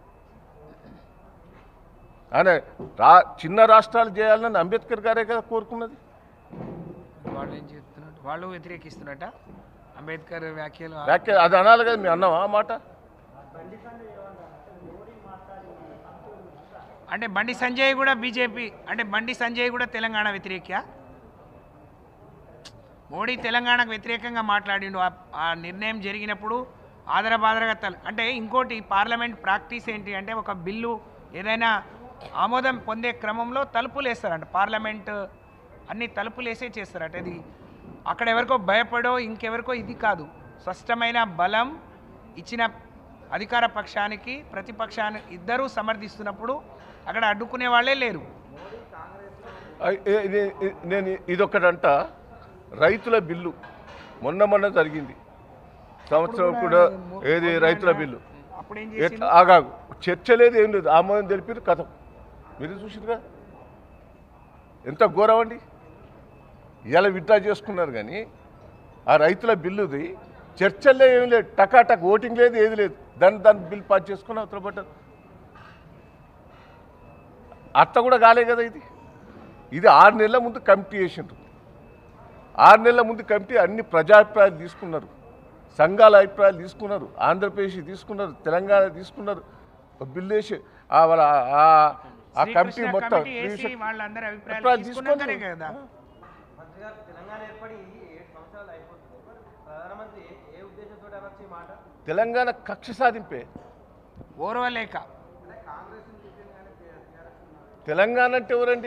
Speaker 1: ఆయన రా చిన్న రాష్ట్రాలు చేయాలని అంబేద్కర్ గారే కదా కోరుకున్నది
Speaker 2: వాళ్ళు ఏం చెప్తున్నట్టు వాళ్ళు వ్యతిరేకిస్తున్నట్ట అంబేద్కర్ వ్యాఖ్యలు
Speaker 1: వ్యాఖ్య అది అనాలి కదా మీ అన్నాం ఆ మాట
Speaker 2: అంటే బండి సంజయ్ కూడా బీజేపీ అంటే బండి సంజయ్ కూడా తెలంగాణ వ్యతిరేక మోడీ తెలంగాణకు వ్యతిరేకంగా మాట్లాడిండు ఆ- ఆ నిర్ణయం జరిగినప్పుడు ఆదరబాదరగా తల అంటే ఇంకోటి పార్లమెంట్ ప్రాక్టీస్ ఏంటి అంటే ఒక బిల్లు ఏదైనా ఆమోదం పొందే క్రమంలో తలుపులు వేస్తారంట పార్లమెంట్ అన్ని తలుపులు వేసే చేస్తారట ఇది అక్కడ ఎవరికో భయపడో ఇంకెవరికో ఇది కాదు స్పష్టమైన బలం ఇచ్చిన అధికార పక్షానికి ప్రతిపక్షానికి ఇద్దరూ సమర్థిస్తున్నప్పుడు అక్కడ అడ్డుకునే వాళ్ళే లేరు
Speaker 1: ఐ- ఏ- ఇది- ఇది- నేను ఇదొకటంట రైతుల బిల్లు మొన్న మొన్న జరిగింది సంవత్సరం కూడా ఏది రైతుల బిల్లు
Speaker 2: అప్పుడేం
Speaker 1: ఎట్లా
Speaker 2: చేసిండు
Speaker 1: ఆగాగు చర్చ లేదు ఏం లేదు ఆమోదం తెలిపారు కథ మీరు చూసారు కదా ఎంత ఘోరం అండి ఇలా విత్డ్రా చేసుకున్నారు కానీ ఆ రైతుల బిల్లుది చర్చల్లో ఏం లేదు టకాటక్ ఓటింగ్ లేదు ఏది లేదు దాన్ని దాన్ని బిల్ పాస్ చేసుకుని అవతల పడ్డారు అట్ట కూడా కాలే కదా ఇది ఇది ఆరు నెలల ముందు కమిటీ వేసిండ్రు ఆరు నెలల ముందు కమిటీ అన్ని ప్రజాభిప్రాయాలు తీసుకున్నారు సంఘాల అభిప్రాయాలు తీసుకున్నారు ఆంధ్రప్రదేశ్ తీసుకున్నారు తెలంగాణ తీసుకున్నారు ఒక బిల్లు వేసి ఆ వాళ్ళ ఆ- ఆ కమిటీ
Speaker 2: శ్రీకృష్ణ
Speaker 1: మొత్తం
Speaker 2: కమిటీ వేసి
Speaker 1: శ్రీకృష్ణ-
Speaker 2: వాళ్ళందరి అభిప్రాయాలు
Speaker 1: అభిప్రాయాలు
Speaker 2: తీసుకున్నాకనే
Speaker 1: తీసుకొని-
Speaker 2: కదా
Speaker 4: మంత్రి గారు తెలంగాణ ఏర్పడి ఏడు సంవత్సరాలు అయిపోతుంది మరి ప్రధానమంత్రి ఏ- ఏ ఉద్దేశంతో అనొచ్చు ఈ మాట
Speaker 1: తెలంగాణ కక్ష సాధింపే
Speaker 2: ఓర్వలేక
Speaker 1: తెలంగాణ అంటే ఎవరండి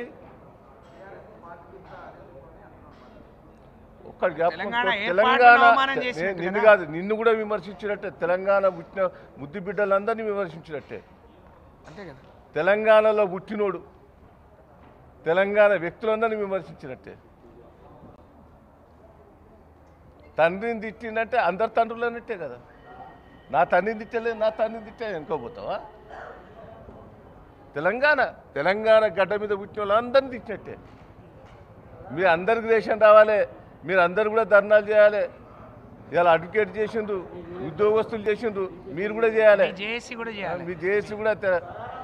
Speaker 1: ఒక్క జ్ఞాపకం
Speaker 2: తెలంగాణ
Speaker 1: చేసుకో.
Speaker 2: ఏ
Speaker 1: తెలంగాణ
Speaker 2: పార్టీని అవమానం
Speaker 1: నే-
Speaker 2: చేసినట్టు
Speaker 1: నిన్ను
Speaker 2: కదా?
Speaker 1: కాదు నిన్ను కూడా విమర్శించినట్టే తెలంగాణ పుట్టిన ముద్దు బిడ్డలందరినీ విమర్శించినట్టే
Speaker 2: అంతే కదా
Speaker 1: తెలంగాణలో పుట్టినోడు తెలంగాణ వ్యక్తులందరినీ విమర్శించినట్టే తండ్రిని తిట్టిందంటే అందరు తండ్రులు అన్నట్టే కదా నా తండ్రిని తిట్టలేదు నా తండ్రిని తిట్టే అనుకోపోతావా తెలంగాణ తెలంగాణ గడ్డ మీద పుట్టిన వాళ్ళందరినీ తిట్టినట్టే మీ అందరికి దేశం రావాలి మీరు అందరు కూడా ధర్నాలు చేయాలి ఇలా అడ్వకేట్ చేసిండ్రు ఉద్యోగస్తులు చేసిండ్రు మీరు కూడా చేయాలి
Speaker 2: జేఏసీ కూడా చేయాలి
Speaker 1: మీ జేఏసీ కూడా తె-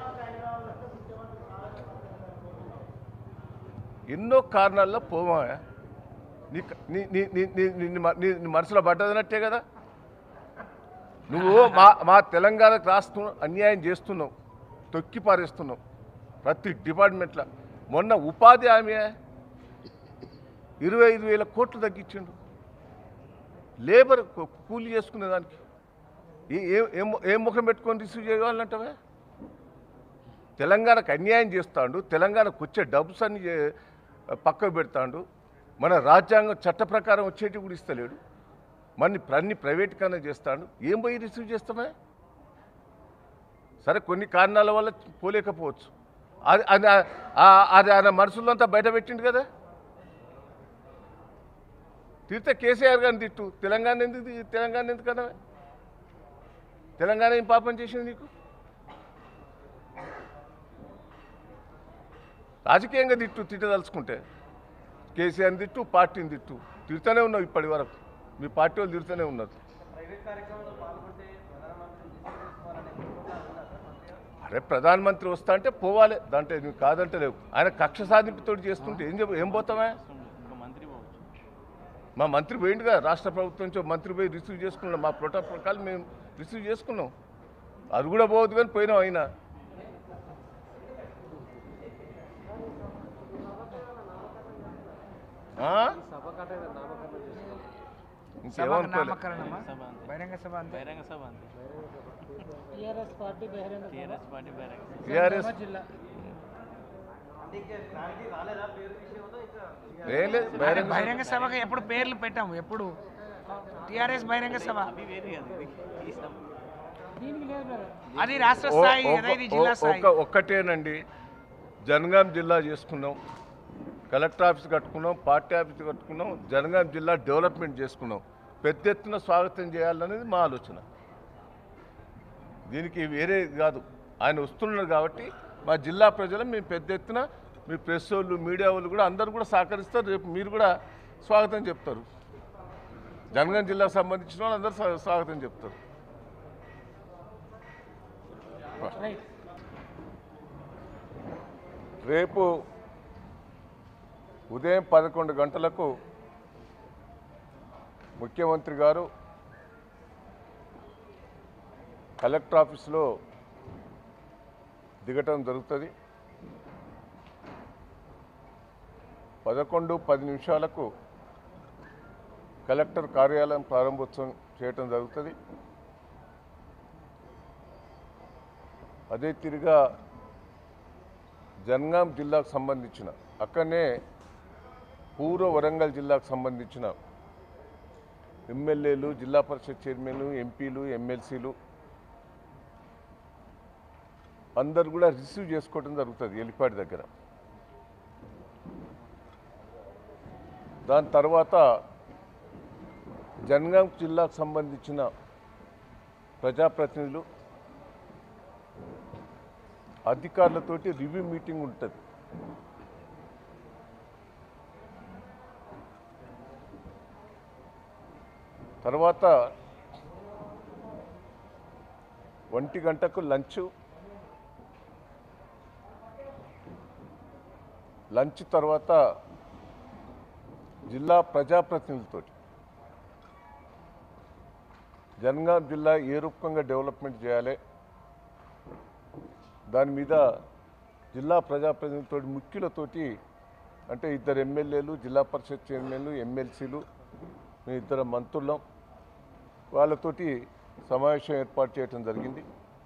Speaker 1: ఎన్నో కారణాల్లో పోవా నీ నీ నీ- నీ- నీ- నీ- నీ మ- నీ నీ మనసులో పడ్డదనట్టే కదా నువ్వు మా మా తెలంగాణకు రాష్ట్రం అన్యాయం చేస్తున్నావు తొక్కి పారేస్తున్నావు ప్రతి డిపార్ట్మెంట్లో మొన్న ఉపాధి హామీ ఇరవై ఐదు వేల కోట్లు తగ్గించిండు లేబర్ కూ- కూలి చేసుకునే దానికి ఏ- ఏ- ఏం ఏం ముఖం పెట్టుకొని రిసీవ్ చేయాలంటవే తెలంగాణకు అన్యాయం చేస్తాడు తెలంగాణకు వచ్చే డబ్బుస్ అన్ని చే- పక్కకు పెడతాడు మన రాజ్యాంగం చట్ట ప్రకారం వచ్చేటి కూడా ఇస్తలేడు మన అన్ని ప్రైవేట్గానే చేస్తాడు ఏం పోయి రిసీవ్ చేస్తామే సరే కొన్ని కారణాల వల్ల పోలేకపోవచ్చు అది అది ఆ- అది ఆయన మనసులో అంతా బయట పెట్టిండు కదా తిడితే కేసీఆర్ గారిని తిట్టు తెలంగాణ ఎందుకు తి- తెలంగాణ ఎందుకు అన్నవే తెలంగాణ ఏం పాపం చేసింది నీకు రాజకీయంగా తిట్టు తిట్టదలుచుకుంటే కేసీఆర్ని తిట్టు పార్టీని తిట్టు తిడుతూనే ఉన్నావు ఇప్పటి వరకు మీ పార్టీ వాళ్ళు తిడుతూనే ఉన్నారు
Speaker 4: ప్రైవేట్ కార్యక్రమంలో పాల్గొంటే ప్రధానమంత్రి రిసీవ్ చేసుకోవాలనే ప్రోగ్రాం ఉందా సార్ మంత్రి గారు
Speaker 1: అరే ప్రధానమంత్రి వస్తా అంటే పోవాలి దాంట్లో నువ్వు కాదంటే లేవు ఆయన కక్ష సాధింపుతో చేస్తుంటే ఏం చెప్ప ఏం పోతామే
Speaker 6: ఇంకా మంత్రి పోవచ్చు
Speaker 1: మా మంత్రి పోయిండుగా రాష్ట్ర ప్రభుత్వం నుంచి ఒక మంత్రి పోయి రిసీవ్ చేసుకున్నాం మా ప్రోటోకాల్ ప్రకారం మేము రిసీవ్ చేసుకున్నాం అది కూడా పోవద్దు కానీ పోయినాం అయినా ఆ?
Speaker 2: సభకు
Speaker 1: ఇంకేమనుకోలే
Speaker 2: నామకరణమా
Speaker 6: సభ అంతే.
Speaker 2: బహిరంగ సభ అంతే
Speaker 6: బహిరంగ సభ అంతే
Speaker 5: టీఆర్ఎస్ పార్టీ బహిరంగ సభ
Speaker 6: టీఆర్ఎస్ పార్టీ బహిరంగ సభ
Speaker 1: టీఆర్ఎస్
Speaker 5: నిజామాబాద్ జిల్లా
Speaker 4: అంటే ఇంకా క్లారిటీ రాలేదా పేరు విషయంలో ఇంకా
Speaker 1: ఏం లేదు
Speaker 2: అరే
Speaker 1: బహిరంగ సభ.
Speaker 2: బహిరంగ సభకు ఎప్పుడు పేర్లు పెట్టాము ఎప్పుడు టిఆర్ఎస్ బహిరంగ సభ
Speaker 6: అవి వేరే కదా ఇది ఈ సభ
Speaker 5: దీనికి లేదు బ్రదర్
Speaker 2: అది రాష్ట్ర
Speaker 1: ఓ-
Speaker 2: స్థాయి
Speaker 1: ఒక-
Speaker 2: కదా ఇది జిల్లా
Speaker 1: ఓ-
Speaker 2: స్థాయి
Speaker 1: ఒక్క- ఒక్కటేనండి జనగాం జిల్లా చేసుకున్నాం కలెక్టర్ ఆఫీస్ కట్టుకున్నాం పార్టీ ఆఫీస్ కట్టుకున్నాం జనగాం జిల్లా డెవలప్మెంట్ చేసుకున్నాం పెద్ద ఎత్తున స్వాగతం చేయాలనేది మా ఆలోచన దీనికి వేరే కాదు ఆయన వస్తున్నారు కాబట్టి మా జిల్లా ప్రజలు మేము పెద్ద ఎత్తున మీ ప్రెస్ వాళ్ళు మీడియా వాళ్ళు కూడా అందరూ కూడా సహకరిస్తారు రేపు మీరు కూడా స్వాగతం చెప్తారు జనగాం జిల్లాకు సంబంధించిన వాళ్ళు అందరూ స్వా- స్వాగతం చెప్తారు
Speaker 5: రైట్
Speaker 1: రేపు ఉదయం పదకొండు గంటలకు ముఖ్యమంత్రి గారు కలెక్టర్ ఆఫీస్లో దిగటం జరుగుతుంది పదకొండు పది నిమిషాలకు కలెక్టర్ కార్యాలయం ప్రారంభోత్సవం చేయటం జరుగుతుంది అదే తిరిగా జనగాం జిల్లాకు సంబంధించిన అక్కడనే పూర్వ వరంగల్ జిల్లాకు సంబంధించిన ఎమ్మెల్యేలు జిల్లా పరిషత్ చైర్మన్లు ఎంపీలు ఎమ్మెల్సీలు అందరు కూడా రిసీవ్ చేసుకోవడం జరుగుతుంది ఎలిపాడి దగ్గర దాని తర్వాత జనగాం జిల్లాకు సంబంధించిన ప్రజాప్రతినిధులు అధికారులతోటి రివ్యూ మీటింగ్ ఉంటుంది తర్వాత ఒంటి గంటకు లంచ్ లంచ్ తర్వాత జిల్లా ప్రజాప్రతినిధులతోటి జనగాం జిల్లా ఏ రూపంగా డెవలప్మెంట్ చేయాలి దాని మీద జిల్లా ప్రజాప్రతినిధులతో ముఖ్యులతోటి అంటే ఇద్దరు ఎమ్మెల్యేలు జిల్లా పరిషత్ చైర్మన్లు ఎమ్మెల్సీలు మేము ఇద్దరు మంత్రులం వాళ్ళతోటి సమావేశం ఏర్పాటు చేయడం జరిగింది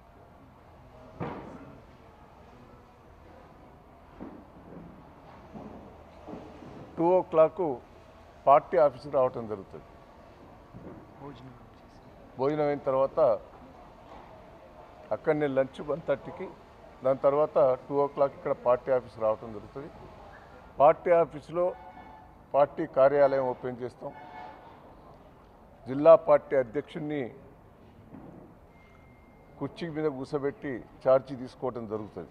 Speaker 1: టూ ఓ క్లాక్ పార్టీ ఆఫీస్కి రావటం జరుగుతుంది
Speaker 2: భోజనం
Speaker 1: భోజనం అయిన తర్వాత అక్కడనే లంచ్ వన్ థర్టీకి దాని తర్వాత టూ ఓ క్లాక్ ఇక్కడ పార్టీ ఆఫీస్ రావటం జరుగుతుంది పార్టీ ఆఫీస్లో పార్టీ కార్యాలయం ఓపెన్ చేస్తాం జిల్లా పార్టీ అధ్యక్షుడిని కుర్చీ మీద కూర్చోబెట్టి ఛార్జీ తీసుకోవడం జరుగుతుంది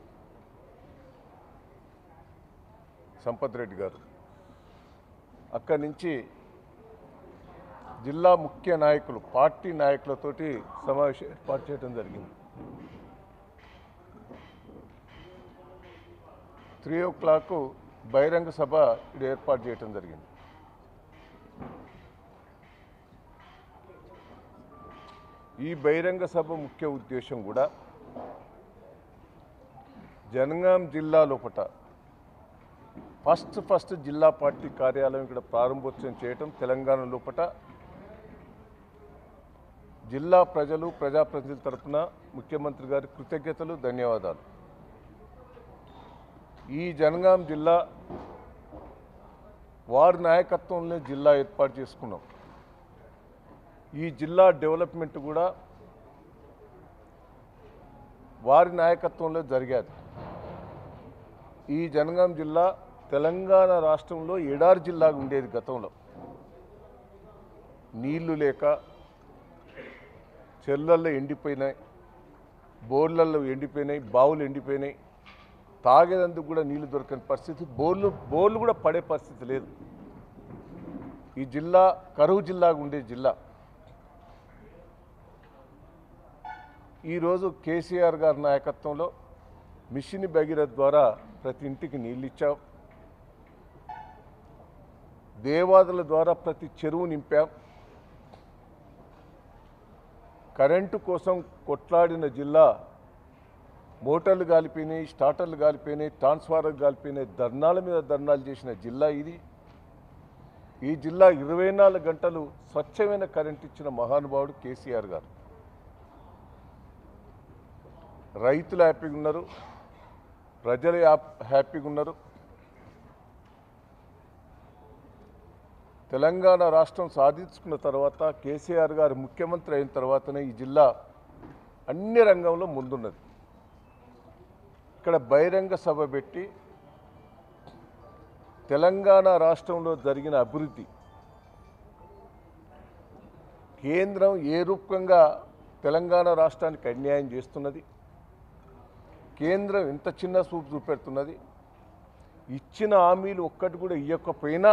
Speaker 1: సంపత్ రెడ్డి గారు అక్కడి నుంచి జిల్లా ముఖ్య నాయకులు పార్టీ నాయకులతోటి సమావేశం ఏర్పాటు చేయడం జరిగింది త్రీ ఓ క్లాక్ బహిరంగ సభ ఇక్కడ ఏర్పాటు చేయడం జరిగింది ఈ బహిరంగ సభ ముఖ్య ఉద్దేశం కూడా జనగాం జిల్లా లోపట ఫస్ట్ ఫస్ట్ జిల్లా పార్టీ కార్యాలయం ఇక్కడ ప్రారంభోత్సవం చేయటం తెలంగాణ లోపట జిల్లా ప్రజలు ప్రజాప్రతినిధుల తరపున ముఖ్యమంత్రి గారి కృతజ్ఞతలు ధన్యవాదాలు ఈ జనగాం జిల్లా వారి నాయకత్వంలో జిల్లా ఏర్పాటు చేసుకున్నాం ఈ జిల్లా డెవలప్మెంట్ కూడా వారి నాయకత్వంలో జరిగాది ఈ జనగాం జిల్లా తెలంగాణ రాష్ట్రంలో ఎడారి జిల్లాగా ఉండేది గతంలో నీళ్లు లేక చెర్లల్లో ఎండిపోయినాయి బోర్లల్లో ఎండిపోయినాయి బావులు ఎండిపోయినాయి తాగేందుకు కూడా నీళ్లు దొరకని పరిస్థితి బోర్లు బోర్లు కూడా పడే పరిస్థితి లేదు ఈ జిల్లా కరువు జిల్లాగా ఉండే జిల్లా ఈరోజు కేసీఆర్ గారి నాయకత్వంలో మిషన్ భగీరథ ద్వారా ప్రతి ఇంటికి నీళ్ళు ఇచ్చాం దేవాదుల ద్వారా ప్రతి చెరువు నింపాం కరెంటు కోసం కొట్లాడిన జిల్లా మోటార్లు గాలిపోయినాయి స్టార్టర్లు గాలిపోయినాయి ట్రాన్స్ఫార్మర్లు గాలిపోయినాయి ధర్నాల మీద ధర్నాలు చేసిన జిల్లా ఇది ఈ జిల్లా ఇరవై నాలుగు గంటలు స్వచ్ఛమైన కరెంట్ ఇచ్చిన మహానుభావుడు కేసీఆర్ గారు రైతులు హ్యాపీగా ఉన్నారు ప్రజలు హ్యాప్- హ్యాపీగా ఉన్నారు తెలంగాణ రాష్ట్రం సాధించుకున్న తర్వాత కేసీఆర్ గారు ముఖ్యమంత్రి అయిన తర్వాతనే ఈ జిల్లా అన్ని రంగంలో ముందున్నది ఇక్కడ బహిరంగ సభ పెట్టి తెలంగాణ రాష్ట్రంలో జరిగిన అభివృద్ధి కేంద్రం ఏ రూపంగా తెలంగాణ రాష్ట్రానికి అన్యాయం చేస్తున్నది కేంద్రం ఎంత చిన్న చూపు చూపెడుతున్నది ఇచ్చిన హామీలు ఒక్కటి కూడా ఇవ్వకపోయినా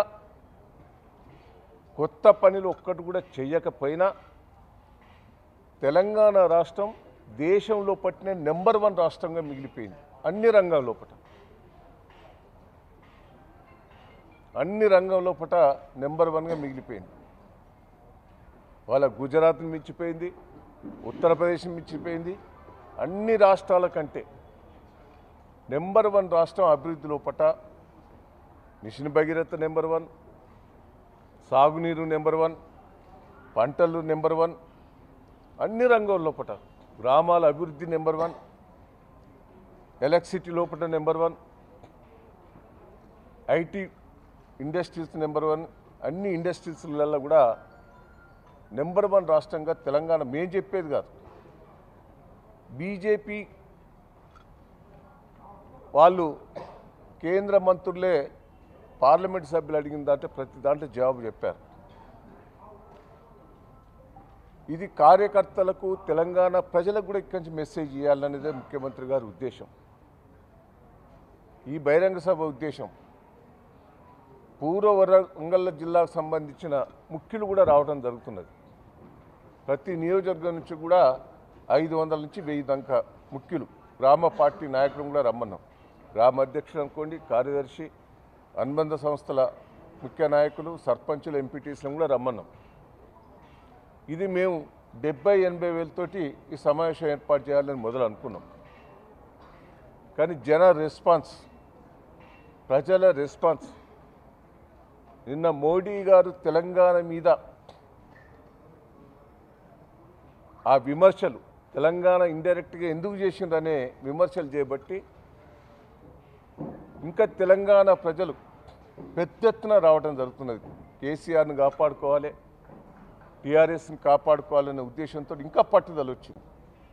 Speaker 1: కొత్త పనులు ఒక్కటి కూడా చెయ్యకపోయినా తెలంగాణ రాష్ట్రం దేశంలో పట్టిన నెంబర్ వన్ రాష్ట్రంగా మిగిలిపోయింది అన్ని రంగాల లోపట అన్ని రంగం లోపట నెంబర్ వన్గా మిగిలిపోయింది వాళ్ళ గుజరాత్ని మించిపోయింది ఉత్తరప్రదేశ్ మించిపోయింది అన్ని రాష్ట్రాల కంటే నెంబర్ వన్ రాష్ట్రం అభివృద్ధి లోపట మిషన్ భగీరథ నెంబర్ వన్ సాగునీరు నెంబర్ వన్ పంటలు నెంబర్ వన్ అన్ని రంగాల లోపట గ్రామాల అభివృద్ధి నెంబర్ వన్ ఎలక్ట్రిసిటీ లోపల number one IT industries number one అన్ని ఇండస్ట్రీస్లలో కూడా నెంబర్ వన్ రాష్ట్రంగా తెలంగాణ మేం చెప్పేది కాదు బీజేపీ వాళ్ళు కేంద్ర మంత్రులే పార్లమెంట్ సభ్యులు అడిగిన దాంట్లో ప్రతి దాంట్లో జవాబు చెప్పారు ఇది కార్యకర్తలకు తెలంగాణ ప్రజలకు కూడా ఇక్కడి నుంచి మెసేజ్ ఇవ్వాలనేదే ముఖ్యమంత్రి గారి ఉద్దేశం ఈ బహిరంగ సభ ఉద్దేశం పూర్వ వరంగల్ జిల్లాకు సంబంధించిన ముఖ్యులు కూడా రావడం జరుగుతున్నది ప్రతి నియోజకవర్గం నుంచి కూడా ఐదు వందల నుంచి వెయ్యి దాకా ముఖ్యులు గ్రామ పార్టీ నాయకులను కూడా రమ్మన్నాం గ్రామ అధ్యక్షులు అనుకోండి కార్యదర్శి అనుబంధ సంస్థల ముఖ్య నాయకులు సర్పంచులు ఎంపీటీసీలను కూడా రమ్మన్నాం ఇది మేము డెబ్బై ఎనభై వేలతోటి ఈ సమావేశం ఏర్పాటు చేయాలని మొదలు అనుకున్నాం కానీ జన రెస్పాన్స్ ప్రజల రెస్పాన్స్ నిన్న మోడీ గారు తెలంగాణ మీద ఆ విమర్శలు తెలంగాణ ఇండైరెక్ట్గా ఎందుకు చేసిందనే విమర్శలు చేయబట్టి ఇంకా తెలంగాణ ప్రజలు పెద్ద ఎత్తున రావడం జరుగుతున్నది కేసీఆర్ని కాపాడుకోవాలి టీఆర్ఎస్ని కాపాడుకోవాలనే ఉద్దేశంతో ఇంకా పట్టుదల వచ్చింది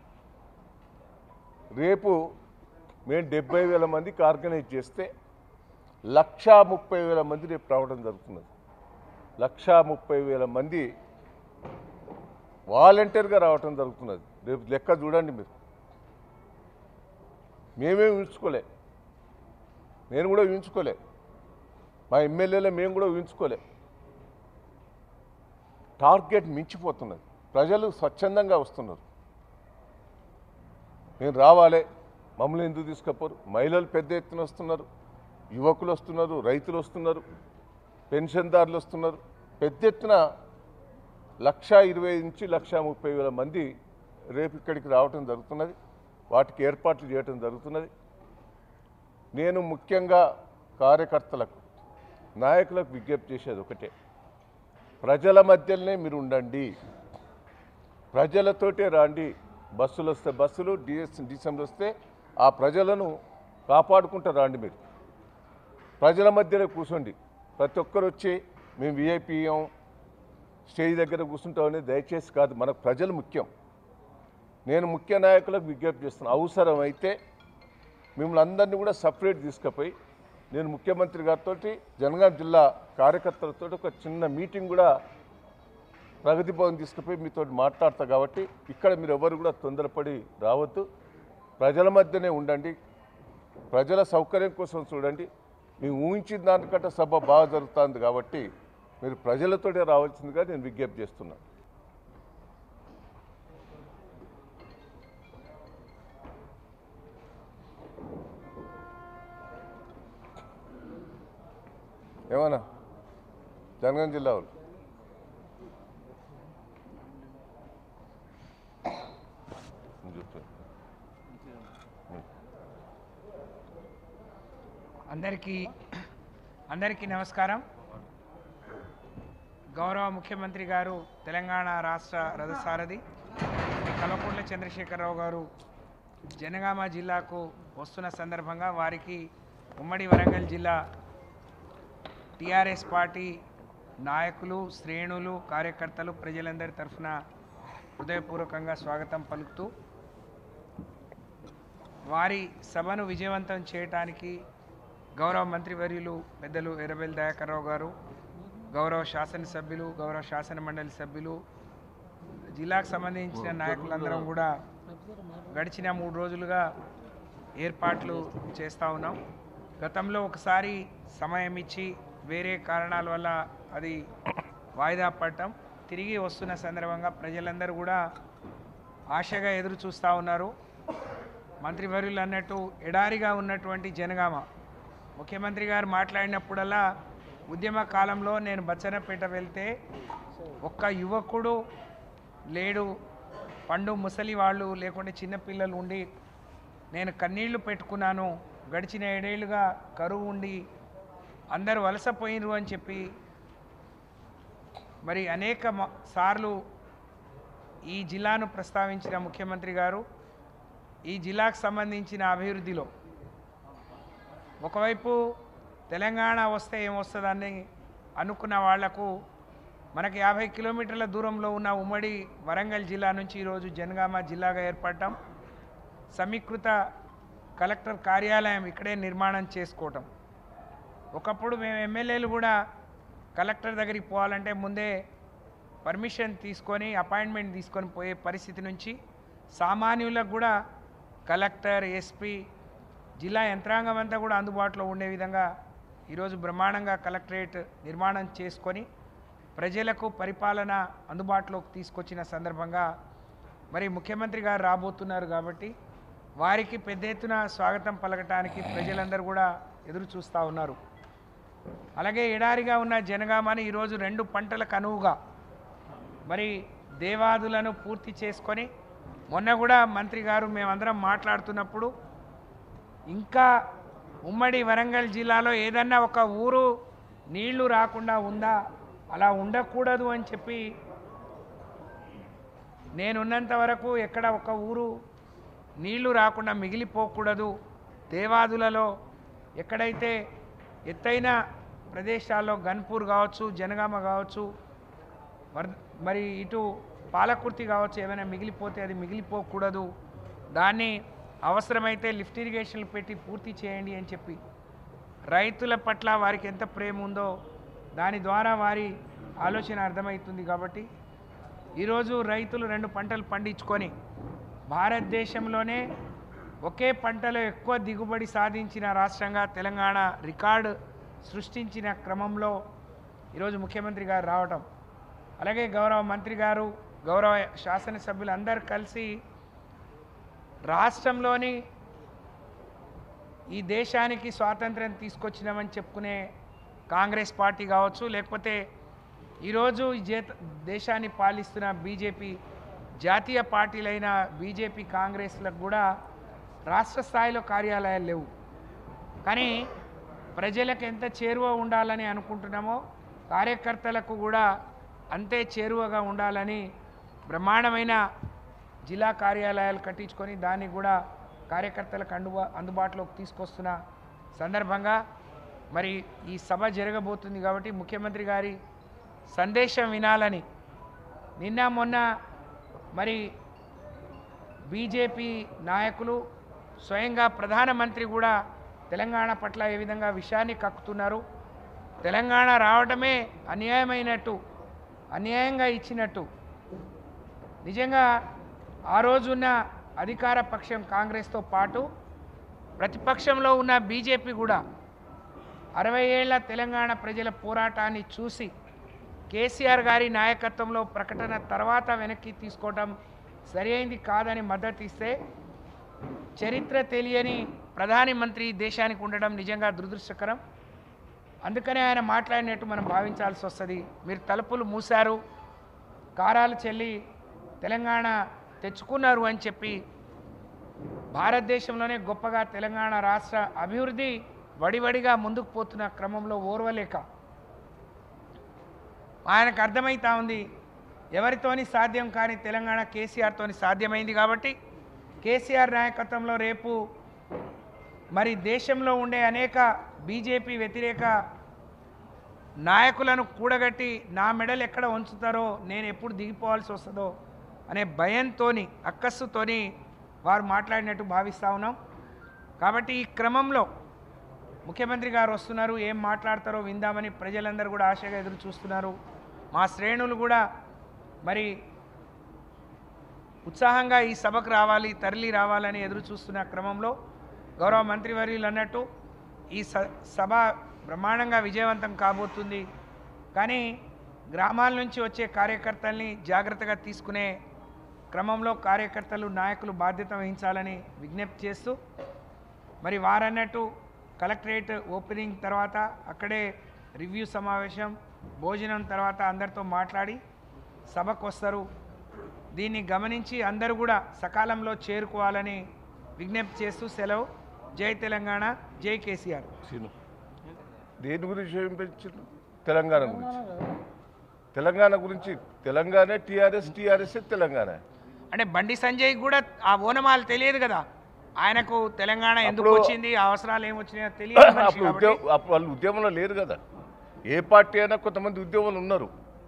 Speaker 1: రేపు మేము డెబ్బై వేల మందికి ఆర్గనైజ్ చేస్తే లక్షా ముప్పై వేల మంది రేపు రావడం జరుగుతున్నది లక్షా ముప్పై వేల మంది వాలంటీర్గా రావటం జరుగుతున్నది రేపు లెక్క చూడండి మీరు మేమేం ఊహించుకోలే నేను కూడా ఊహించుకోలే మా ఎమ్మెల్యేలే మేము కూడా ఊహించుకోలే టార్గెట్ మించిపోతున్నది ప్రజలు స్వచ్ఛందంగా వస్తున్నారు నేను రావాలి మమ్మల్ని ఎందుకు తీసుకపోరు మహిళలు పెద్ద ఎత్తున వస్తున్నారు యువకులు వస్తున్నారు రైతులు వస్తున్నారు పెన్షన్దారులు వస్తున్నారు పెద్ద ఎత్తున లక్ష ఇరవై నుంచి లక్ష ముప్పై వేల మంది రేపు ఇక్కడికి రావటం జరుగుతున్నది వాటికి ఏర్పాట్లు చేయటం జరుగుతున్నది నేను ముఖ్యంగా కార్యకర్తలకు నాయకులకు విజ్ఞప్తి చేసేది ఒకటే ప్రజల మధ్యలోనే మీరు ఉండండి ప్రజలతోటే రాండి బస్సులు వస్తే బస్సులు డిఎస్ డిసెంబర్ వస్తే ఆ ప్రజలను కాపాడుకుంటూ రాండి మీరు ప్రజల మధ్యలో కూర్చోండి ప్రతి ఒక్కరు వచ్చి మేము విఐపీయం స్టేజ్ దగ్గర కూర్చుంటామని దయచేసి కాదు మనకు ప్రజలు ముఖ్యం నేను ముఖ్య నాయకులకు విజ్ఞప్తి చేస్తున్నాను అవసరం అయితే మిమ్మల్ని అందరినీ కూడా సపరేట్ తీసుకుపోయి నేను ముఖ్యమంత్రి గారితో జనగాం జిల్లా కార్యకర్తలతో ఒక చిన్న మీటింగ్ కూడా ప్రగతి భవన్ తీసుకుపోయి మీతో మాట్లాడతా కాబట్టి ఇక్కడ మీరు ఎవరు కూడా తొందరపడి రావద్దు ప్రజల మధ్యనే ఉండండి ప్రజల సౌకర్యం కోసం చూడండి మేము ఊహించిన దానికంటే సభ బాగా జరుగుతుంది కాబట్టి మీరు ప్రజలతోటే రావాల్సిందిగా నేను విజ్ఞప్తి చేస్తున్నాను ఏమన్నా జనగాం జిల్లా వాళ్ళు నేను చెప్తాను.
Speaker 2: అందరికీ అందరికీ నమస్కారం గౌరవ ముఖ్యమంత్రి గారు తెలంగాణ రాష్ట్ర రథసారథి శ్రీ కల్వకుంట్ల చంద్రశేఖరరావు గారు జనగామ జిల్లాకు వస్తున్న సందర్భంగా వారికి ఉమ్మడి వరంగల్ జిల్లా టీఆర్ఎస్ పార్టీ నాయకులు శ్రేణులు కార్యకర్తలు ప్రజలందరి తరఫున హృదయపూర్వకంగా స్వాగతం పలుకుతూ వారి సభను విజయవంతం చేయటానికి గౌరవ మంత్రివర్యులు పెద్దలు ఎర్రబెల్లి దయాకర్రావు గారు గౌరవ శాసనసభ్యులు గౌరవ శాసన మండలి సభ్యులు జిల్లాకు సంబంధించిన నాయకులందరం కూడా గడిచిన మూడు రోజులుగా ఏర్పాట్లు చేస్తూ ఉన్నాం గతంలో ఒకసారి సమయం ఇచ్చి వేరే కారణాల వల్ల అది వాయిదా పడటం తిరిగి వస్తున్న సందర్భంగా ప్రజలందరూ కూడా ఆశగా ఎదురు చూస్తూ ఉన్నారు మంత్రివర్యులు అన్నట్టు ఎడారిగా ఉన్నటువంటి జనగామ ముఖ్యమంత్రి గారు మాట్లాడినప్పుడల్లా ఉద్యమ కాలంలో నేను బచ్చనపేట వెళ్తే ఒక్క యువకుడు లేడు పండు ముసలి వాళ్ళు లేకుంటే చిన్నపిల్లలు ఉండి నేను కన్నీళ్లు పెట్టుకున్నాను గడిచిన ఏడేళ్లుగా కరువు ఉండి అందరూ వలసపోయినరు అని చెప్పి మరి అనేక మ- సార్లు ఈ జిల్లాను ప్రస్తావించిన ముఖ్యమంత్రి గారు ఈ జిల్లాకు సంబంధించిన అభివృద్ధిలో ఒకవైపు తెలంగాణ వస్తే ఏమొస్తుందని అనుకున్న వాళ్లకు మనకి యాభై కిలోమీటర్ల దూరంలో ఉన్న ఉమ్మడి వరంగల్ జిల్లా నుంచి ఈరోజు జనగామ జిల్లాగా ఏర్పడటం సమీకృత కలెక్టర్ కార్యాలయం ఇక్కడే నిర్మాణం చేసుకోవటం ఒకప్పుడు మేము ఎమ్మెల్యేలు కూడా కలెక్టర్ దగ్గరికి పోవాలంటే ముందే పర్మిషన్ తీసుకొని అపాయింట్మెంట్ తీసుకొని పోయే పరిస్థితి నుంచి సామాన్యులకు కూడా కలెక్టర్ ఎస్పీ జిల్లా యంత్రాంగం అంతా కూడా అందుబాటులో ఉండే విధంగా ఈరోజు బ్రహ్మాండంగా కలెక్టరేట్ నిర్మాణం చేసుకొని ప్రజలకు పరిపాలన అందుబాటులోకి తీసుకొచ్చిన సందర్భంగా మరి ముఖ్యమంత్రి గారు రాబోతున్నారు కాబట్టి వారికి పెద్ద ఎత్తున స్వాగతం పలకటానికి ప్రజలందరూ కూడా ఎదురు చూస్తూ ఉన్నారు అలాగే ఎడారిగా ఉన్న జనగామని ఈరోజు రెండు పంటలకు అనువుగా మరి దేవాదులను పూర్తి చేసుకొని మొన్న కూడా మంత్రి గారు మేమందరం మాట్లాడుతున్నప్పుడు ఇంకా ఉమ్మడి వరంగల్ జిల్లాలో ఏదన్నా ఒక ఊరు నీళ్లు రాకుండా ఉందా అలా ఉండకూడదు అని చెప్పి నేనున్నంత వరకు ఎక్కడ ఒక ఊరు నీళ్లు రాకుండా మిగిలిపోకూడదు దేవాదులలో ఎక్కడైతే ఎత్తైన ప్రదేశాల్లో గన్పూర్ కావచ్చు జనగామ కావచ్చు వర్ మరి ఇటు పాలకుర్తి కావచ్చు ఏమైనా మిగిలిపోతే అది మిగిలిపోకూడదు దాన్ని అవసరమైతే లిఫ్ట్ ఇరిగేషన్లు పెట్టి పూర్తి చేయండి అని చెప్పి రైతుల పట్ల వారికి ఎంత ప్రేమ ఉందో దాని ద్వారా వారి ఆలోచన అర్థమవుతుంది కాబట్టి ఈరోజు రైతులు రెండు పంటలు పండించుకొని భారతదేశంలోనే ఒకే పంటలో ఎక్కువ దిగుబడి సాధించిన రాష్ట్రంగా తెలంగాణ రికార్డు సృష్టించిన క్రమంలో ఈరోజు ముఖ్యమంత్రి గారు రావటం అలాగే గౌరవ మంత్రి గారు గౌరవ శాసనసభ్యులు అందరూ కలిసి రాష్ట్రంలోని ఈ దేశానికి స్వాతంత్ర్యం తీసుకొచ్చినామని చెప్పుకునే కాంగ్రెస్ పార్టీ కావచ్చు లేకపోతే ఈరోజు ఈ జేత దేశాన్ని పాలిస్తున్న బీజేపీ జాతీయ పార్టీలైన బీజేపీ కాంగ్రెస్లకు కూడా రాష్ట్ర స్థాయిలో కార్యాలయాలు లేవు కానీ ప్రజలకు ఎంత చేరువ ఉండాలని అనుకుంటున్నామో కార్యకర్తలకు కూడా అంతే చేరువగా ఉండాలని బ్రహ్మాండమైన జిల్లా కార్యాలయాలు కట్టించుకొని దాన్ని కూడా కార్యకర్తలకు అందుబా అందుబాటులోకి తీసుకొస్తున్న సందర్భంగా మరి ఈ సభ జరగబోతుంది కాబట్టి ముఖ్యమంత్రి గారి సందేశం వినాలని నిన్న మొన్న మరి బీజేపీ నాయకులు స్వయంగా ప్రధానమంత్రి కూడా తెలంగాణ పట్ల ఏ విధంగా విషయాన్ని కక్కుతున్నారు తెలంగాణ రావడమే అన్యాయమైనట్టు అన్యాయంగా ఇచ్చినట్టు నిజంగా ఆ రోజున్న అధికార పక్షం కాంగ్రెస్తో పాటు ప్రతిపక్షంలో ఉన్న బీజేపీ కూడా అరవై ఏళ్ల తెలంగాణ ప్రజల పోరాటాన్ని చూసి కేసీఆర్ గారి నాయకత్వంలో ప్రకటన తర్వాత వెనక్కి తీసుకోవటం సరి అయింది కాదని మద్దతు ఇస్తే చరిత్ర తెలియని ప్రధాని మంత్రి దేశానికి ఉండడం నిజంగా దురదృష్టకరం అందుకనే ఆయన మాట్లాడినట్టు మనం భావించాల్సి వస్తుంది మీరు తలుపులు మూశారు కారాలు చెల్లి తెలంగాణ తెచ్చుకున్నారు అని చెప్పి భారతదేశంలోనే గొప్పగా తెలంగాణ రాష్ట్ర అభివృద్ధి వడివడిగా ముందుకు పోతున్న క్రమంలో ఓర్వలేక ఆయనకు అర్థమవుతా ఉంది ఎవరితోని సాధ్యం కాని తెలంగాణ కేసీఆర్తోని సాధ్యమైంది కాబట్టి కేసీఆర్ నాయకత్వంలో రేపు మరి దేశంలో ఉండే అనేక బీజేపీ వ్యతిరేక నాయకులను కూడగట్టి నా మెడలు ఎక్కడ ఉంచుతారో నేను ఎప్పుడు దిగిపోవాల్సి వస్తుందో అనే భయంతోని అక్కస్సుతోని వారు మాట్లాడినట్టు భావిస్తూ ఉన్నాం కాబట్టి ఈ క్రమంలో ముఖ్యమంత్రి గారు వస్తున్నారు ఏం మాట్లాడతారో విందామని ప్రజలందరూ కూడా ఆశగా ఎదురు చూస్తున్నారు మా శ్రేణులు కూడా మరి ఉత్సాహంగా ఈ సభకు రావాలి తరలి రావాలని ఎదురు చూస్తున్న క్రమంలో గౌరవ మంత్రివర్యులు అన్నట్టు ఈ స సభ బ్రహ్మాండంగా విజయవంతం కాబోతుంది కానీ గ్రామాల నుంచి వచ్చే కార్యకర్తల్ని జాగ్రత్తగా తీసుకునే క్రమంలో కార్యకర్తలు నాయకులు బాధ్యత వహించాలని విజ్ఞప్తి చేస్తూ మరి వారన్నట్టు కలెక్టరేట్ ఓపెనింగ్ తర్వాత అక్కడే రివ్యూ సమావేశం భోజనం తర్వాత అందరితో మాట్లాడి సభకు వస్తారు దీన్ని గమనించి అందరూ కూడా సకాలంలో చేరుకోవాలని విజ్ఞప్తి చేస్తూ సెలవు జై తెలంగాణ జై కేసీఆర్
Speaker 1: సీను దేని గురించి ఏం పెంచారు తెలంగాణ గురించి తెలంగాణ గురించి తెలంగాణ టీఆర్ఎస్ టీఆర్ఎస్ తెలంగాణ
Speaker 2: అంటే బండి సంజయ్ కూడా ఆ ఓనమాలు తెలియదు కదా ఆయనకు తెలంగాణ ఎందుకు
Speaker 1: అప్పుడు-
Speaker 2: వచ్చింది ఆ అవసరాలు ఏమొచ్చినాయో తెలియదు మనిషి
Speaker 1: అప్పుడు
Speaker 2: కాబట్టి
Speaker 1: ఉద్యోగం అప్పుడు వాళ్ళు ఉద్యమంలో లేరు కదా ఏ పార్టీ అయినా కొంతమంది ఉద్యోగులు ఉన్నారు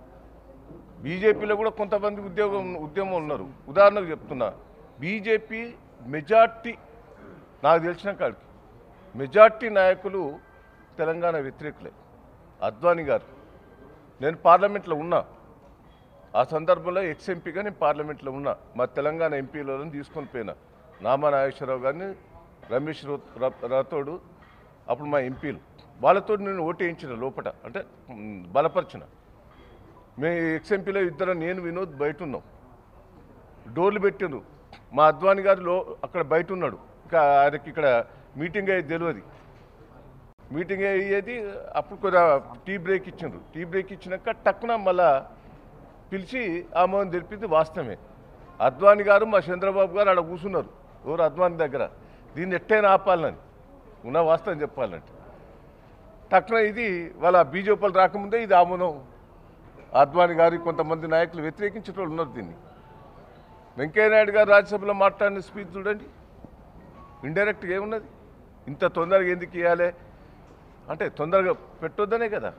Speaker 1: బీజేపీలో కూడా కొంతమంది ఉద్యోగం ఉద్యమం ఉన్నారు ఉదాహరణకు చెప్తున్నా బీజేపీ మెజార్టీ నాకు తెలిసిన కాడికి మెజార్టీ నాయకులు తెలంగాణ వ్యతిరేకులే అద్వానీ గారు నేను పార్లమెంట్లో ఉన్నా ఆ సందర్భంలో ఎక్స్ ఎంపీగా నేను పార్లమెంట్లో ఉన్నా మా తెలంగాణ ఎంపీలను తీసుకొని పోయినా నామా నాగేశ్వరరావు గారిని రమేష్ రో- రా- రాథోడు అప్పుడు మా ఎంపీలు వాళ్ళతో నేను ఓటేయించిన లోపట అంటే మ్, బలపరిచిన మే ఎక్స్ ఎంపీలో ఇద్దరు నేను వినోద్ బయట ఉన్నాం డోర్లు పెట్టిండ్రు మా అద్వాని గారు లో అక్కడ బయట ఉన్నాడు ఇంకా ఆయనకి ఇక్కడ మీటింగ్ అయ్యేది తెలియదు మీటింగ్ అయ్యేది అప్పుడు కొద్దిగా టీ బ్రేక్ ఇచ్చిండ్రు టీ బ్రేక్ ఇచ్చినాక టక్కున మళ్ళా పిలిచి ఆమోదం తెలిపింది వాస్తవమే అద్వాని గారు మా చంద్రబాబు గారు ఆడ కూర్చున్నారు ఎవరు అద్వాని దగ్గర దీన్ని ఎట్టైనా ఆపాలని ఉన్న వాస్తవం చెప్పాలంటే టక్కున ఇది వాళ్ళ బీజేపీలు రాకముందే ఇది ఆమోదం అద్వాని గారి కొంతమంది నాయకులు వ్యతిరేకించిన వాళ్ళు ఉన్నారు దీన్ని వెంకయ్యనాయుడు గారు రాజ్యసభలో మాట్లాడిన స్పీచ్ చూడండి ఇండైరెక్ట్గా ఏమున్నది ఇంత తొందరగా ఎందుకు ఇవ్వాలి అంటే తొందరగా పెట్టొద్దనే కదా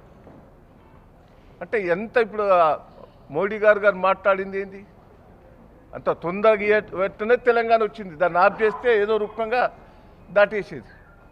Speaker 1: అంటే ఎంత ఇప్పుడు ఆ మోడీ గారు గారు మాట్లాడింది ఏంది అంత తొందరగా ఇయ్య- వెంటనే తెలంగాణ వచ్చింది దాన్ని ఆఫ్ చేస్తే ఏదో రూపంగా దాటేసేది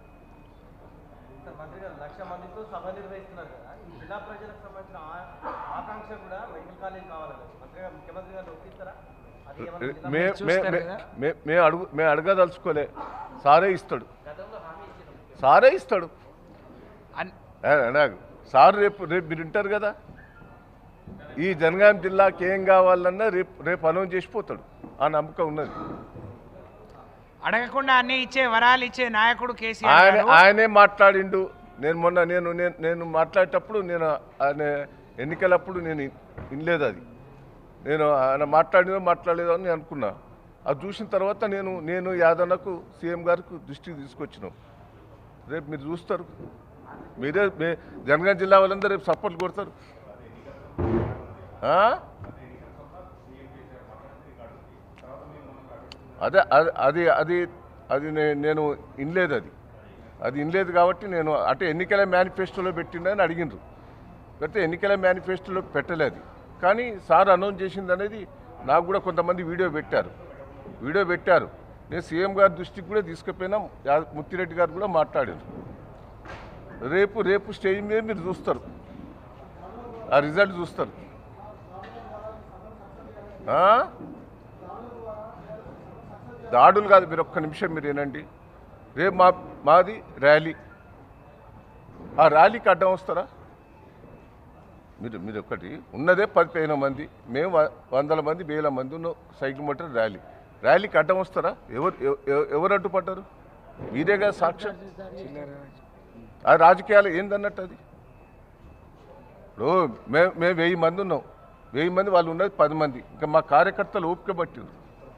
Speaker 4: సార్ మంత్రి గారు లక్ష మందితో సభ నిర్వహిస్తున్నారు కదా ఈ జిల్లా ప్రజలకు సంబంధించిన ఆ- ఆకాంక్ష కూడా మెడికల్ కాలేజ్ కావాలని మంత్రి గారు ముఖ్యమంత్రి గారు ఒప్పిస్తారా అది ఏమన్నా జిల్లా
Speaker 1: మే
Speaker 2: చూస్తారు
Speaker 1: మే- మే-
Speaker 2: కదా?
Speaker 1: మే- మేము అడుగు మేము అడగదలుచుకోలే సారే ఇస్తాడు
Speaker 3: గతంలో హామీ ఇచ్చిన
Speaker 1: సారే ఇస్తాడు
Speaker 2: అన్-
Speaker 1: ఏ, నాకు సార్ రేపు రేపు మీరు వింటారు కదా ఈ జనగాం జిల్లాకి ఏం కావాలన్నా రేపు రేపు అనౌన్స్ చేసిపోతాడు ఆ నమ్మకం ఉన్నది
Speaker 2: అడగకుండా అన్ని ఇచ్చే వరాలు ఇచ్చే నాయకుడు కేసీఆర్
Speaker 1: ఆయన
Speaker 2: గారు
Speaker 1: ఆయనే మాట్లాడిండు నేను మొన్న నేను నేను నేను మాట్లాడేటప్పుడు నేను ఆయన ఎన్నికలప్పుడు నేను వినలేదు అది నేను ఆయన మాట్లాడినో మాట్లాడలేదో అని నేను అనుకున్నా అది చూసిన తర్వాత నేను నేను యాదన్నకు సీఎం గారికి దృష్టికి తీసుకొచ్చినాం రేపు మీరు చూస్తారు మీరే మీ జనగాం జిల్లా వాళ్ళందరూ రేపు సపోర్ట్ కొడతారు ఆ? అదే అది అది అది అది నే- నేను ఇనలేదు అది అది ఇనలేదు కాబట్టి నేను అంటే ఎన్నికల మేనిఫెస్టోలో పెట్టిండని అడిగినారు అయితే ఎన్నికల మేనిఫెస్టోలో పెట్టలేదు కానీ సార్ అనౌన్స్ చేసింది అనేది నాకు కూడా కొంతమంది వీడియో పెట్టారు వీడియో పెట్టారు నేను సీఎం గారి దృష్టికి కూడా తీసుకుపోయినా యా- ముత్తిరెడ్డి గారు కూడా మాట్లాడారు రేపు రేపు స్టేజ్ మీద మీరు చూస్తారు ఆ రిజల్ట్ చూస్తారు ఆ? దాడులు కాదు మీరు ఒక్క నిమిషం మీరు ఏనండి రేపు మా మాది ర్యాలీ ఆ ర్యాలీకి అడ్డం వస్తారా మీరు మీరు ఒకటి ఉన్నదే పదిహేను మంది మేము వ- వందల మంది వేల మంది ఉన్న సైకిల్ మోటార్ ర్యాలీ ర్యాలీకి అడ్డం వస్తారా ఎవరు ఎవ- ఎవ- ఎవరు అడ్డుపడ్డారు మీరే కదా సాక్ష్యం ఆ రాజకీయాలు ఏందన్నట్టు అది ఇప్పుడు మేము మేము వెయ్యి మంది ఉన్నాం వెయ్యి మంది వాళ్ళు ఉన్నది పది మంది ఇంకా మా కార్యకర్తలు ఓపిక పట్టిండ్రు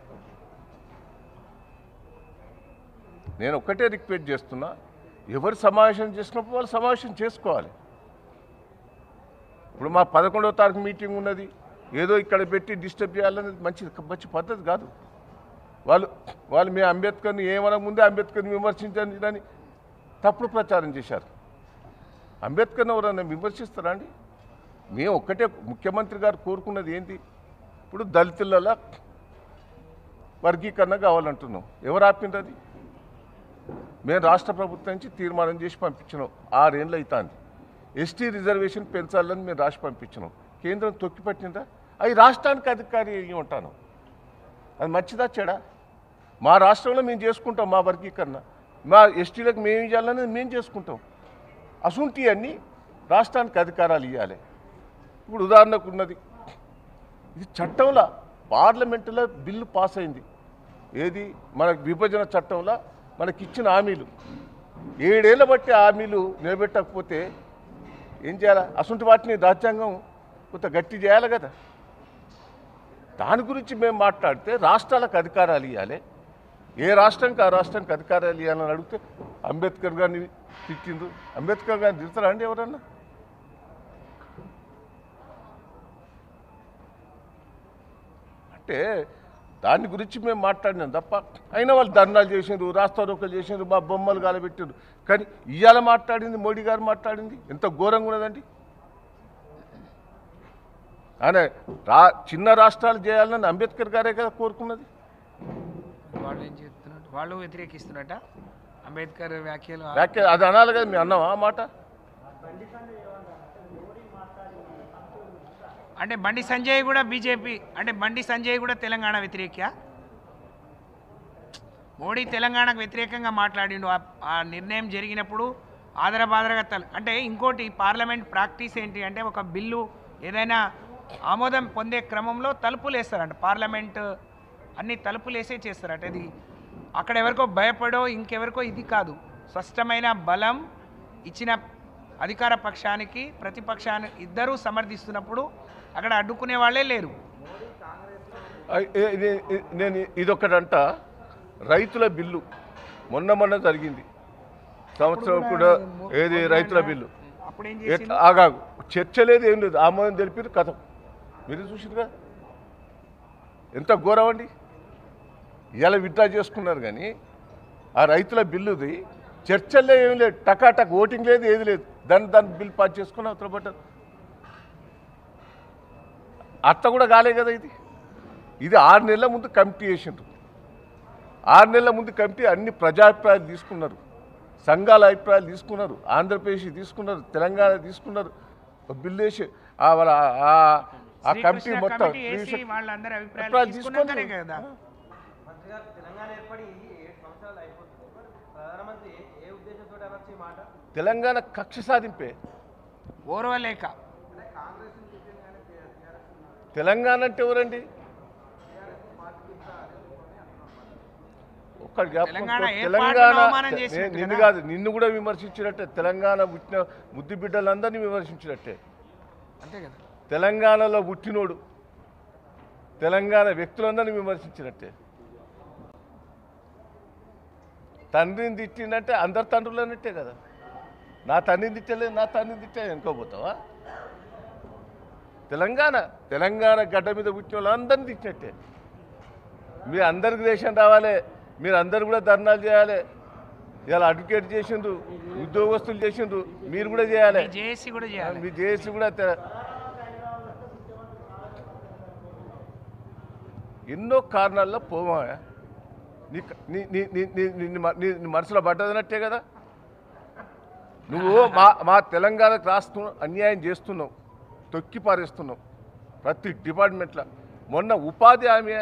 Speaker 1: నేను ఒక్కటే రిక్వెస్ట్ చేస్తున్నా ఎవరు సమావేశం చేసినప్పుడు వాళ్ళు సమావేశం చేసుకోవాలి ఇప్పుడు మా పదకొండవ తారీఖు మీటింగ్ ఉన్నది ఏదో ఇక్కడ పెట్టి డిస్టర్బ్ చేయాలనేది మంచి మంచి పద్ధతి కాదు వాళ్ళు వాళ్ళు మీ అంబేద్కర్ని ఏమనక ముందే అంబేద్కర్ని విమర్శించండి అని తప్పుడు ప్రచారం చేశారు అంబేద్కర్ని ఎవరైనా విమర్శిస్తారా అండి మేము ఒక్కటే ముఖ్యమంత్రి గారు కోరుకున్నది ఏంటి ఇప్పుడు దళితులలో వర్గీకరణ కావాలంటున్నాం ఎవరు ఆపింది అది మేము రాష్ట్ర ప్రభుత్వం నుంచి తీర్మానం చేసి పంపించినాం ఆరేళ్ళు అవుతుంది ఎస్టీ రిజర్వేషన్ పెంచాలని మేము రాసి పంపించినాం కేంద్రం తొక్కిపట్టిందా అవి రాష్ట్రానికి అధికారి అయ్యి ఉంటాను అది మంచిదా చెడా మా రాష్ట్రంలో మేము చేసుకుంటాం మా వర్గీకరణ మా ఎస్టీలకు మేము ఇవ్వాలనేది మేము చేసుకుంటాం అసుంటి అన్ని రాష్ట్రానికి అధికారాలు ఇవ్వాలి ఇప్పుడు ఉదాహరణకు ఉన్నది ఇది చట్టంలో పార్లమెంటులో బిల్లు పాస్ అయింది ఏది మన విభజన చట్టంలో మనకిచ్చిన హామీలు ఏడేళ్ళ బట్టి హామీలు నిలబెట్టకపోతే ఏం చేయాలి అసంటి వాటిని రాజ్యాంగం కొంత గట్టి చేయాలి కదా దాని గురించి మేము మాట్లాడితే రాష్ట్రాలకు అధికారాలు ఇవ్వాలి ఏ రాష్ట్రానికి ఆ రాష్ట్రానికి అధికారాలు ఇవ్వాలని అడిగితే అంబేద్కర్ గారిని తిట్టిండ్రు అంబేద్కర్ గారిని తిడతారా అండి ఎవరన్నా అంటే దాని గురించి మేము మాట్లాడినాం తప్ప అయినా వాళ్ళు ధర్నాలు చేసిండ్రు రాస్తారోకలు చేసిండ్రు మా బొమ్మలు గాలబెట్టిండ్రు కానీ ఇవాళ మాట్లాడింది మోడీ గారు మాట్లాడింది ఎంత ఘోరంగా ఉన్నదండి ఆయన రా చిన్న రాష్ట్రాలు చేయాలని అంబేద్కర్ గారే కదా కోరుకున్నది
Speaker 2: వాళ్ళు ఏం చెప్తున్నట్టు వాళ్ళు వ్యతిరేకిస్తున్నట్ట అంబేద్కర్ వ్యాఖ్యలు
Speaker 1: వ్యాఖ్య అది అనాలి కదా మేము అన్నాం ఆ మాట
Speaker 2: అంటే బండి సంజయ్ కూడా బీజేపీ అంటే బండి సంజయ్ కూడా తెలంగాణ వ్యతిరేక మోడీ తెలంగాణకు వ్యతిరేకంగా మాట్లాడిండు ఆ- ఆ నిర్ణయం జరిగినప్పుడు ఆదరబాదరగా తల అంటే ఇంకోటి పార్లమెంట్ ప్రాక్టీస్ ఏంటి అంటే ఒక బిల్లు ఏదైనా ఆమోదం పొందే క్రమంలో తలుపులు వేస్తారంట పార్లమెంట్ అన్ని తలుపులు వేసే చేస్తారట ఇది అక్కడ ఎవరికో భయపడో ఇంకెవరికో ఇది కాదు స్పష్టమైన బలం ఇచ్చిన అధికార పక్షానికి ప్రతిపక్షానికి ఇద్దరూ సమర్థిస్తున్నప్పుడు అక్కడ అడ్డుకునే వాళ్ళే లేరు
Speaker 1: ఐ- ఏ- ఇది- ఇది- నేను ఇదొకటంట రైతుల బిల్లు మొన్న మొన్న జరిగింది సంవత్సరం కూడా ఏది రైతుల బిల్లు
Speaker 2: అప్పుడు ఏం
Speaker 1: ఎట్లా
Speaker 2: చేసిండు
Speaker 1: ఆగాగు చర్చ లేదు ఏం లేదు ఆమోదం తెలిపారు కథ మీరు చూసిరుగా ఎంత ఘోరం అండి ఇలా విత్డ్రా చేసుకున్నారు కానీ ఆ రైతుల బిల్లుది చర్చల్లో ఏం లేదు టకాటక్ ఓటింగ్ లేదు ఏది లేదు దాన్ని దాన్ని బిల్ పాస్ చేసుకుని అవతల పడ్డారు అట్ట కూడా కాలే కదా ఇది ఇది ఆరు నెలల ముందు కమిటీ వేసిండ్రు ఆరు నెలల ముందు కమిటీ అన్ని ప్రజాభిప్రాయాలు తీసుకున్నారు సంఘాల అభిప్రాయాలు తీసుకున్నారు ఆంధ్రప్రదేశ్ తీసుకున్నారు తెలంగాణ తీసుకున్నారు ఒక బిల్లు వేసి ఆ వాళ్ళ ఆ- ఆ కమిటీ
Speaker 2: శ్రీకృష్ణ
Speaker 1: మొత్తం
Speaker 2: కమిటీ వేసి
Speaker 1: శ్రీకృష్ణ-
Speaker 2: వాళ్ళందరి అభిప్రాయాలు
Speaker 1: అభిప్రాయాలు
Speaker 2: తీసుకున్నాకనే
Speaker 1: తీసుకొని-
Speaker 2: కదా
Speaker 4: మంత్రి గారు తెలంగాణ ఏర్పడి ఏడు సంవత్సరాలు అయిపోతుంది మరి ప్రధానమంత్రి ఏ- ఏ ఉద్దేశంతో అనొచ్చు ఈ మాట
Speaker 1: తెలంగాణ కక్ష సాధింపే
Speaker 2: ఓర్వలేక
Speaker 4: అంటే కాంగ్రెస్ టీడీపీ కానీ టీఆర్ఎస్
Speaker 1: తెలంగాణ అంటే ఎవరండి ఒక్కటి జ్ఞాపకం
Speaker 2: తెలంగాణ
Speaker 1: ఉంచుకో.
Speaker 2: ఏ
Speaker 1: తెలంగాణ
Speaker 2: పార్టీని అవమానం
Speaker 1: నే-
Speaker 2: చేసినట్టు
Speaker 1: నిన్ను
Speaker 2: కదా?
Speaker 1: కాదు నిన్ను కూడా విమర్శించినట్టే తెలంగాణ పుట్టిన ముద్దు బిడ్డలందరినీ విమర్శించినట్టే
Speaker 2: అంతే కదా
Speaker 1: తెలంగాణలో పుట్టినోడు తెలంగాణ వ్యక్తులందరినీ విమర్శించినట్టే తండ్రిని తిట్టిందంటే అందరు తండ్రులు అన్నట్టే కదా నా తండ్రిని తిట్టలేదు నా తండ్రిని తిట్టే అనుకోబోతావా తెలంగాణ తెలంగాణ గడ్డ మీద పుట్టిన వాళ్ళందరినీ తిట్టినట్టే మీరు అందరికి దేశం రావాలి మీరు అందరు కూడా ధర్నాలు చేయాలి ఇలా అడ్వకేట్ చేసిండ్రు ఉద్యోగస్తులు చేసిండ్రు మీరు కూడా చేయాలి
Speaker 2: జేఏసీ కూడా చేయాలి
Speaker 1: మీ జేఏసీ కూడా తె- ఎన్నో కారణాల్లో పోమా నీ నీ నీ- నీ- నీ- నీ- నీ- నీ నీ మనసులో పడ్డదనట్టే కదా నువ్వు మా మా తెలంగాణకు రాస్తు అన్యాయం చేస్తున్నావు తొక్కి పారేస్తున్నావు ప్రతి డిపార్ట్మెంట్లో మొన్న ఉపాధి హామీ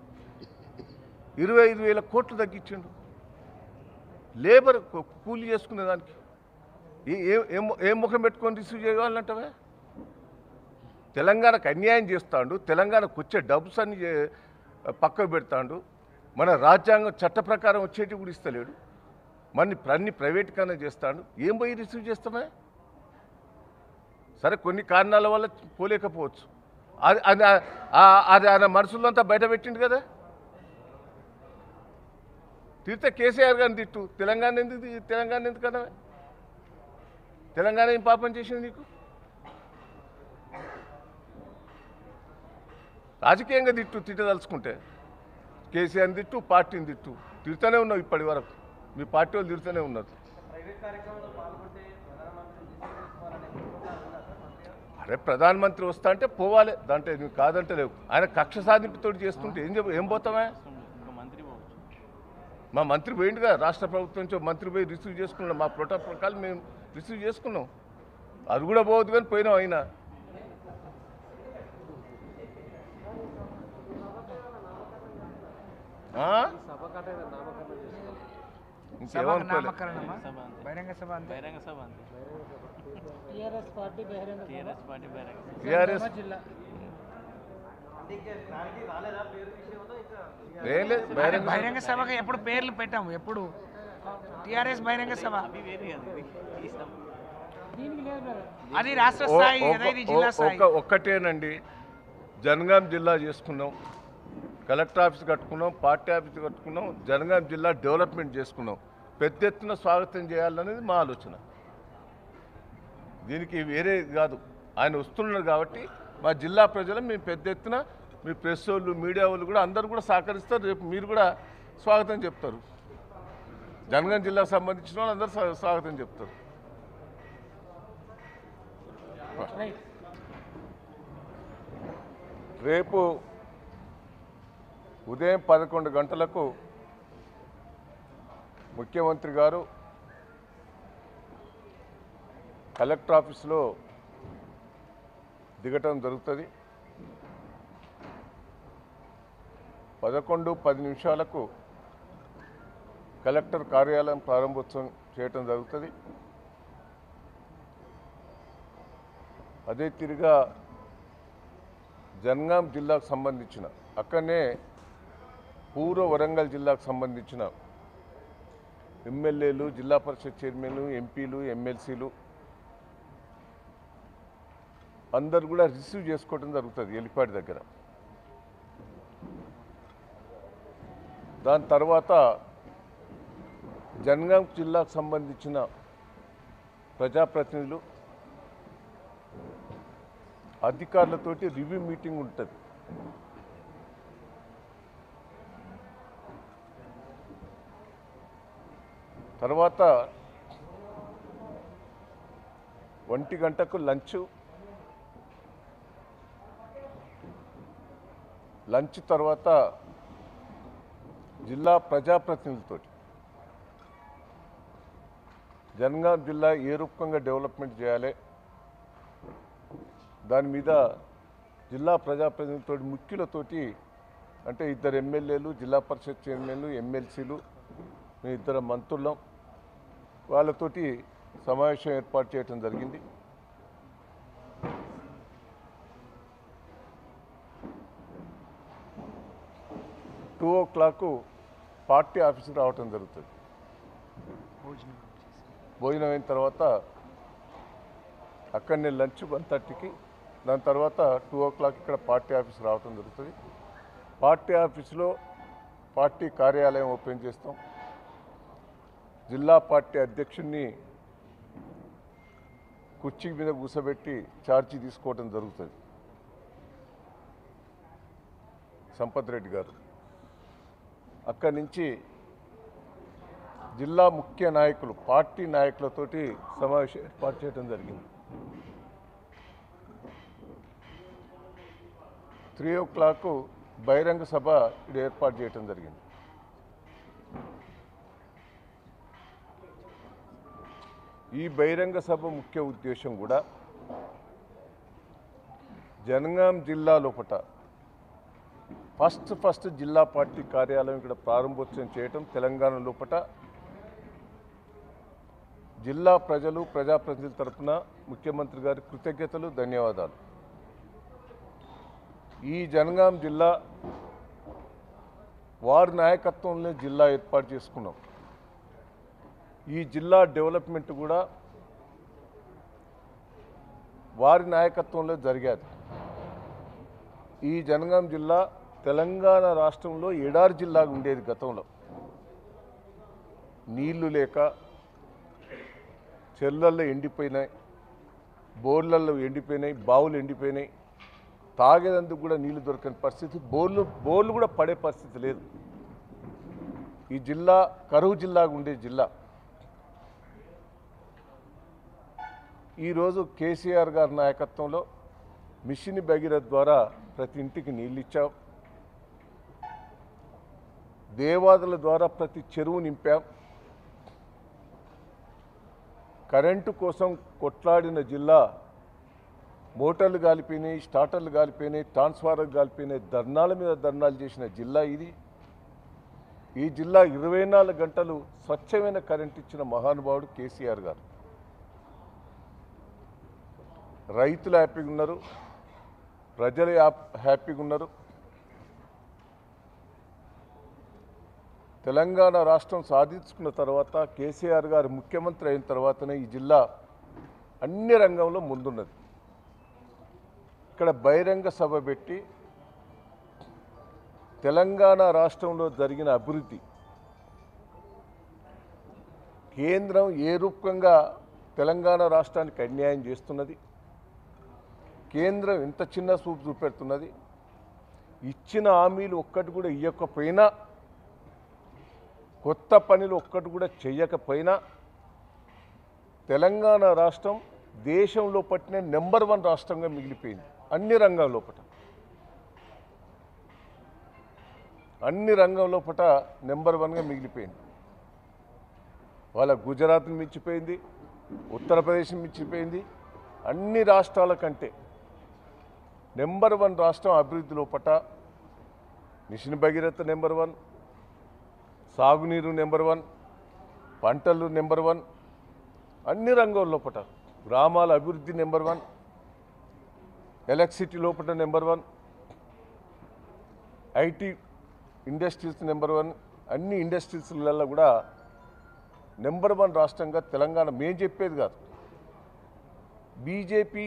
Speaker 1: ఇరవై ఐదు వేల కోట్లు తగ్గించిండు లేబర్ కూ- కూలి చేసుకునే దానికి ఏ- ఏ- ఏం ఏం ముఖం పెట్టుకొని రిసీవ్ చేయాలంటవే తెలంగాణకు అన్యాయం చేస్తాడు తెలంగాణకు వచ్చే డబ్బుస్ అన్ని చే- పక్కకు పెడతాడు మన రాజ్యాంగం చట్ట ప్రకారం వచ్చేటి కూడా ఇస్తలేడు మన అన్ని ప్రైవేట్గానే చేస్తాడు ఏం పోయి రిసీవ్ చేస్తామే సరే కొన్ని కారణాల వల్ల పోలేకపోవచ్చు అది అది ఆ- అది ఆయన మనసులో అంతా బయట పెట్టిండు కదా తిడితే కేసీఆర్ గారిని తిట్టు తెలంగాణ ఎందుకు తి- తెలంగాణ ఎందుకు కదా తెలంగాణ ఏం పాపం చేసింది నీకు రాజకీయంగా తిట్టు తిట్టదలుచుకుంటే కేసీఆర్ని తిట్టు పార్టీని తిట్టు తిడుతూనే ఉన్నావు ఇప్పటి వరకు మీ పార్టీ వాళ్ళు తిడుతూనే ఉన్నారు
Speaker 4: ప్రైవేట్ కార్యక్రమంలో పాల్గొంటే ప్రధానమంత్రి డిసిషన్ తీసుకోవాలనే ప్రోత్సాహం ఉందా సార్ మంత్రి గారు
Speaker 1: అరే ప్రధానమంత్రి వస్తా అంటే పోవాలి దాంట్లో నువ్వు కాదంటే లేవు ఆయన కక్ష సాధింపుతో చేస్తుంటే ఏం చెప్ప ఏం పోతామే
Speaker 6: ఇంకా మంత్రి పోవచ్చు
Speaker 1: మా మంత్రి పోయిండుగా రాష్ట్ర ప్రభుత్వం నుంచి ఒక మంత్రి పోయి రిసీవ్ చేసుకున్నాం మా ప్రోటోకాల్ ప్రకారం మేము రిసీవ్ చేసుకున్నాం అది కూడా పోవద్దు కానీ పోయినాం అయినా ఆ?
Speaker 2: సభకు
Speaker 1: ఇంకేమనుకోలే
Speaker 2: నామకరణమా
Speaker 6: సభ అంతే
Speaker 2: బహిరంగ సభ అంతే
Speaker 6: బహిరంగ సభ అంతే
Speaker 5: టీఆర్ఎస్ పార్టీ బహిరంగ సభ
Speaker 6: టీఆర్ఎస్ పార్టీ బహిరంగ సభ
Speaker 1: టీఆర్ఎస్
Speaker 5: నిజామాబాద్ జిల్లా
Speaker 4: అంటే ఇంకా క్లారిటీ రాలేదా పేరు విషయంలో ఇంకా
Speaker 1: ఏం లేదు
Speaker 2: అరే
Speaker 1: బహిరంగ సభ.
Speaker 2: బహిరంగ సభకు ఎప్పుడు పేర్లు పెట్టాము ఎప్పుడు టీఆర్ఎస్ బహిరంగ సభ
Speaker 6: అవి వేరే కదా ఇవి ఈ సభ
Speaker 5: దీనికి లేదు బ్రదర్
Speaker 2: అది రాష్ట్ర
Speaker 1: ఓ-
Speaker 2: స్థాయి
Speaker 1: ఒక-
Speaker 2: కదా ఇది జిల్లా
Speaker 1: ఓ-
Speaker 2: స్థాయి
Speaker 1: ఒక ఒక్కటేనండి జనగాం జిల్లా చేసుకున్నాం కలెక్టర్ ఆఫీస్ కట్టుకున్నాం పార్టీ ఆఫీస్ కట్టుకున్నాం జనగాం జిల్లా డెవలప్మెంట్ చేసుకున్నాం పెద్ద ఎత్తున స్వాగతం చేయాలనేది మా ఆలోచన దీనికి వేరే కాదు ఆయన వస్తున్నారు కాబట్టి మా జిల్లా ప్రజలు మేము పెద్ద ఎత్తున మీ ప్రెస్ వాళ్ళు మీడియా వాళ్ళు కూడా అందరూ కూడా సహకరిస్తారు రేపు మీరు కూడా స్వాగతం చెప్తారు జనగాం జిల్లాకు సంబంధించిన వాళ్ళు అందరూ స్వా- స్వాగతం చెప్తారు
Speaker 5: రైట్
Speaker 1: రేపు ఉదయం పదకొండు గంటలకు ముఖ్యమంత్రి గారు కలెక్టర్ ఆఫీస్లో దిగటం జరుగుతుంది పదకొండు పది నిమిషాలకు కలెక్టర్ కార్యాలయం ప్రారంభోత్సవం చేయటం జరుగుతుంది అదే తిరిగా జనగాం జిల్లాకు సంబంధించిన అక్కడనే పూర్వ వరంగల్ జిల్లాకు సంబంధించిన ఎమ్మెల్యేలు జిల్లా పరిషత్ చైర్మన్లు ఎంపీలు ఎమ్మెల్సీలు అందరు కూడా రిసీవ్ చేసుకోవడం జరుగుతుంది ఎలిపాడి దగ్గర దాని తర్వాత జనగాం జిల్లాకు సంబంధించిన ప్రజాప్రతినిధులు అధికారులతోటి రివ్యూ మీటింగ్ ఉంటుంది తర్వాత ఒంటి గంటకు లంచ్ లంచ్ తర్వాత జిల్లా ప్రజాప్రతినిధులతోటి జనగాం జిల్లా ఏ రూపంగా డెవలప్మెంట్ చేయాలి దాని మీద జిల్లా ప్రజాప్రతినిధులతో ముఖ్యులతోటి అంటే ఇద్దరు ఎమ్మెల్యేలు జిల్లా పరిషత్ చైర్మన్లు ఎమ్మెల్సీలు మేము ఇద్దరు మంత్రులం వాళ్ళతోటి సమావేశం ఏర్పాటు చేయడం జరిగింది టూ ఓ క్లాక్ పార్టీ ఆఫీస్కి రావటం జరుగుతుంది
Speaker 2: భోజనం చేసి
Speaker 1: భోజనం అయిన తర్వాత అక్కడనే లంచ్ వన్ థర్టీకి దాని తర్వాత టూ ఓ క్లాక్ ఇక్కడ పార్టీ ఆఫీస్ రావటం జరుగుతుంది పార్టీ ఆఫీసులో పార్టీ కార్యాలయం ఓపెన్ చేస్తాం జిల్లా పార్టీ అధ్యక్షుడిని కుర్చీ మీద కూర్చోబెట్టి ఛార్జీ తీసుకోవడం జరుగుతుంది సంపత్ రెడ్డి గారు అక్కడి నుంచి జిల్లా ముఖ్య నాయకులు పార్టీ నాయకులతోటి సమావేశం ఏర్పాటు చేయడం జరిగింది త్రీ ఓ క్లాక్ బహిరంగ సభ ఇక్కడ ఏర్పాటు చేయడం జరిగింది ఈ బహిరంగ సభ ముఖ్య ఉద్దేశం కూడా జనగాం జిల్లా లోపట ఫస్ట్ ఫస్ట్ జిల్లా పార్టీ కార్యాలయం ఇక్కడ ప్రారంభోత్సవం చేయటం తెలంగాణ లోపట జిల్లా ప్రజలు ప్రజాప్రతినిధుల తరపున ముఖ్యమంత్రి గారి కృతజ్ఞతలు ధన్యవాదాలు ఈ జనగాం జిల్లా వారి నాయకత్వంలో జిల్లా ఏర్పాటు చేసుకున్నాం ఈ జిల్లా డెవలప్మెంట్ కూడా వారి నాయకత్వంలో జరిగాది ఈ జనగాం జిల్లా తెలంగాణ రాష్ట్రంలో ఎడారి జిల్లాగా ఉండేది గతంలో నీళ్లు లేక చెర్లల్లో ఎండిపోయినాయి బోర్లల్లో ఎండిపోయినాయి బావులు ఎండిపోయినాయి తాగేందుకు కూడా నీళ్లు దొరకని పరిస్థితి బోర్లు బోర్లు కూడా పడే పరిస్థితి లేదు ఈ జిల్లా కరువు జిల్లాగా ఉండే జిల్లా ఈరోజు కేసీఆర్ గారి నాయకత్వంలో మిషన్ భగీరథ ద్వారా ప్రతి ఇంటికి నీళ్ళు ఇచ్చాం దేవాదుల ద్వారా ప్రతి చెరువు నింపాం కరెంటు కోసం కొట్లాడిన జిల్లా మోటార్లు గాలిపోయినాయి స్టార్టర్లు గాలిపోయినాయి ట్రాన్స్ఫార్మర్లు గాలిపోయినాయి ధర్నాల మీద ధర్నాలు చేసిన జిల్లా ఇది ఈ జిల్లా ఇరవై నాలుగు గంటలు స్వచ్ఛమైన కరెంట్ ఇచ్చిన మహానుభావుడు కేసీఆర్ గారు రైతులు హ్యాపీగా ఉన్నారు ప్రజలు హ్యాప్- హ్యాపీగా ఉన్నారు తెలంగాణ రాష్ట్రం సాధించుకున్న తర్వాత కేసీఆర్ గారు ముఖ్యమంత్రి అయిన తర్వాతనే ఈ జిల్లా అన్ని రంగంలో ముందున్నది ఇక్కడ బహిరంగ సభ పెట్టి తెలంగాణ రాష్ట్రంలో జరిగిన అభివృద్ధి కేంద్రం ఏ రూపంగా తెలంగాణ రాష్ట్రానికి అన్యాయం చేస్తున్నది కేంద్రం ఎంత చిన్న చూపు చూపెడుతున్నది ఇచ్చిన హామీలు ఒక్కటి కూడా ఇవ్వకపోయినా కొత్త పనులు ఒక్కటి కూడా చెయ్యకపోయినా తెలంగాణ రాష్ట్రం దేశంలో పట్టిన నెంబర్ వన్ రాష్ట్రంగా మిగిలిపోయింది అన్ని రంగాల లోపట అన్ని రంగం లోపట నెంబర్ వన్గా మిగిలిపోయింది వాళ్ళ గుజరాత్ని మించిపోయింది ఉత్తరప్రదేశ్ మించిపోయింది అన్ని రాష్ట్రాల కంటే నెంబర్ వన్ రాష్ట్రం అభివృద్ధి లోపట మిషన్ భగీరథ నెంబర్ వన్ సాగునీరు నెంబర్ వన్ పంటలు నెంబర్ వన్ అన్ని రంగాల లోపట గ్రామాల అభివృద్ధి నెంబర్ వన్ ఎలక్ట్రిసిటీ లోపల number one IT industries number one అన్ని ఇండస్ట్రీస్లలో కూడా నెంబర్ వన్ రాష్ట్రంగా తెలంగాణ మేం చెప్పేది కాదు బీజేపీ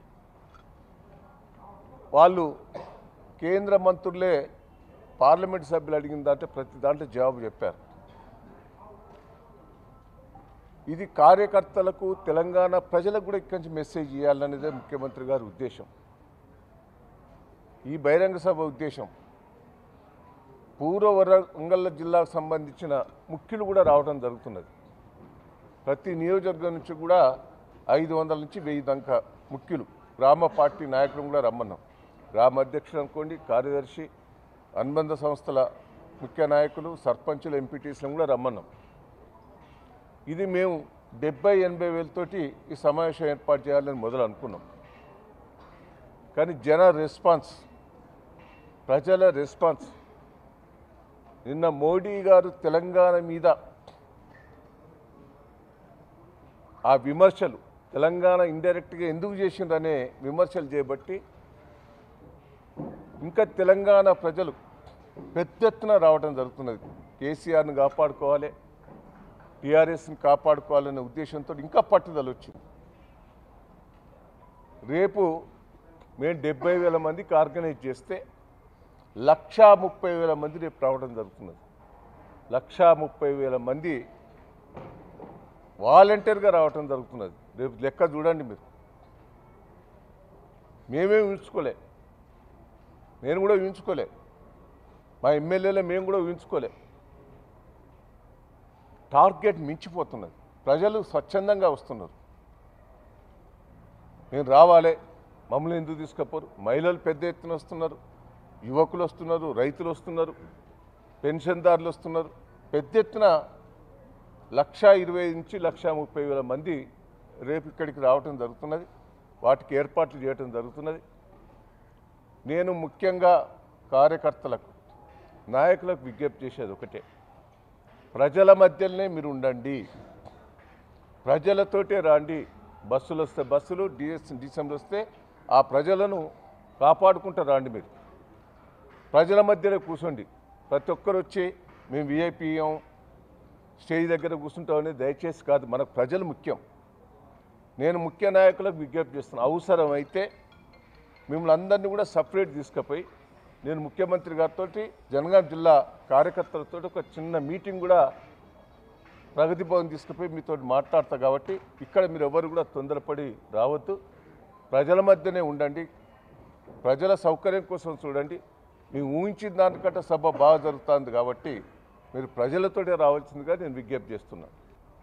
Speaker 1: వాళ్ళు కేంద్ర మంత్రులే పార్లమెంట్ సభ్యులు అడిగిన దాంట్లో ప్రతి దాంట్లో జవాబు చెప్పారు ఇది కార్యకర్తలకు తెలంగాణ ప్రజలకు కూడా ఇక్కడి నుంచి మెసేజ్ ఇవ్వాలనేదే ముఖ్యమంత్రి గారి ఉద్దేశం ఈ బహిరంగ సభ ఉద్దేశం పూర్వ వరంగల్ జిల్లాకు సంబంధించిన ముఖ్యులు కూడా రావడం జరుగుతున్నది ప్రతి నియోజకవర్గం నుంచి కూడా ఐదు వందల నుంచి వెయ్యి దాకా ముఖ్యులు గ్రామ పార్టీ నాయకులను కూడా రమ్మన్నాం గ్రామ అధ్యక్షులు అనుకోండి కార్యదర్శి అనుబంధ సంస్థల ముఖ్య నాయకులు సర్పంచులు ఎంపీటీసీలను కూడా రమ్మన్నాం ఇది మేము డెబ్బై ఎనభై వేలతోటి ఈ సమావేశం ఏర్పాటు చేయాలని మొదలు అనుకున్నాం కానీ జన రెస్పాన్స్ ప్రజల రెస్పాన్స్ నిన్న మోడీ గారు తెలంగాణ మీద ఆ విమర్శలు తెలంగాణ ఇండైరెక్ట్గా ఎందుకు చేసిండ్రనే విమర్శలు చేయబట్టి ఇంకా తెలంగాణ ప్రజలు పెద్ద ఎత్తున రావడం జరుగుతున్నది కేసీఆర్ని కాపాడుకోవాలి టీఆర్ఎస్ని కాపాడుకోవాలనే ఉద్దేశంతో ఇంకా పట్టుదల వచ్చింది రేపు మేము డెబ్బై వేల మందికి ఆర్గనైజ్ చేస్తే లక్షా ముప్పై వేల మంది రేపు రావడం జరుగుతున్నది లక్షా ముప్పై వేల మంది వాలంటీర్గా రావటం జరుగుతున్నది రేపు లెక్క చూడండి మీరు మేమే ఊహించుకోలే నేను కూడా ఊహించుకోలే మా ఎమ్మెల్యేలే మేము కూడా ఊహించుకోలే టార్గెట్ మించిపోతున్నది ప్రజలు స్వచ్ఛందంగా వస్తున్నారు నేను రావాలి మమ్మల్ని ఎందుకు తీసుకపోరు మహిళలు పెద్ద ఎత్తున వస్తున్నారు యువకులు వస్తున్నారు రైతులు వస్తున్నారు పెన్షన్దారులు వస్తున్నారు పెద్ద ఎత్తున లక్ష ఇరవై నుంచి లక్ష ముప్పై వేల మంది రేపు ఇక్కడికి రావటం జరుగుతున్నది వాటికి ఏర్పాట్లు చేయటం జరుగుతున్నది నేను ముఖ్యంగా కార్యకర్తలకు నాయకులకు విజ్ఞప్తి చేసేది ఒకటే ప్రజల మధ్యలోనే మీరు ఉండండి ప్రజలతోటే రాండి బస్సులు వస్తే బస్సులు డిఎస్ డిసెంబర్ వస్తే ఆ ప్రజలను కాపాడుకుంటూ రాండి మీరు ప్రజల మధ్యలో కూర్చోండి ప్రతి ఒక్కరు వచ్చి మేము విఐపీయం స్టేజ్ దగ్గర కూర్చుంటామని దయచేసి కాదు మనకు ప్రజలు ముఖ్యం నేను ముఖ్య నాయకులకు విజ్ఞప్తి చేస్తున్నాను అవసరం అయితే మిమ్మల్ని అందరినీ కూడా సపరేట్ తీసుకుపోయి నేను ముఖ్యమంత్రి గారితో జనగాం జిల్లా కార్యకర్తలతో ఒక చిన్న మీటింగ్ కూడా ప్రగతి భవన్ తీసుకుపోయి మీతో మాట్లాడతా కాబట్టి ఇక్కడ మీరు ఎవరు కూడా తొందరపడి రావద్దు ప్రజల మధ్యనే ఉండండి ప్రజల సౌకర్యం కోసం చూడండి మేము ఊహించిన దానికంటే సభ బాగా జరుగుతుంది కాబట్టి మీరు ప్రజలతోటే రావాల్సిందిగా నేను విజ్ఞప్తి చేస్తున్నాను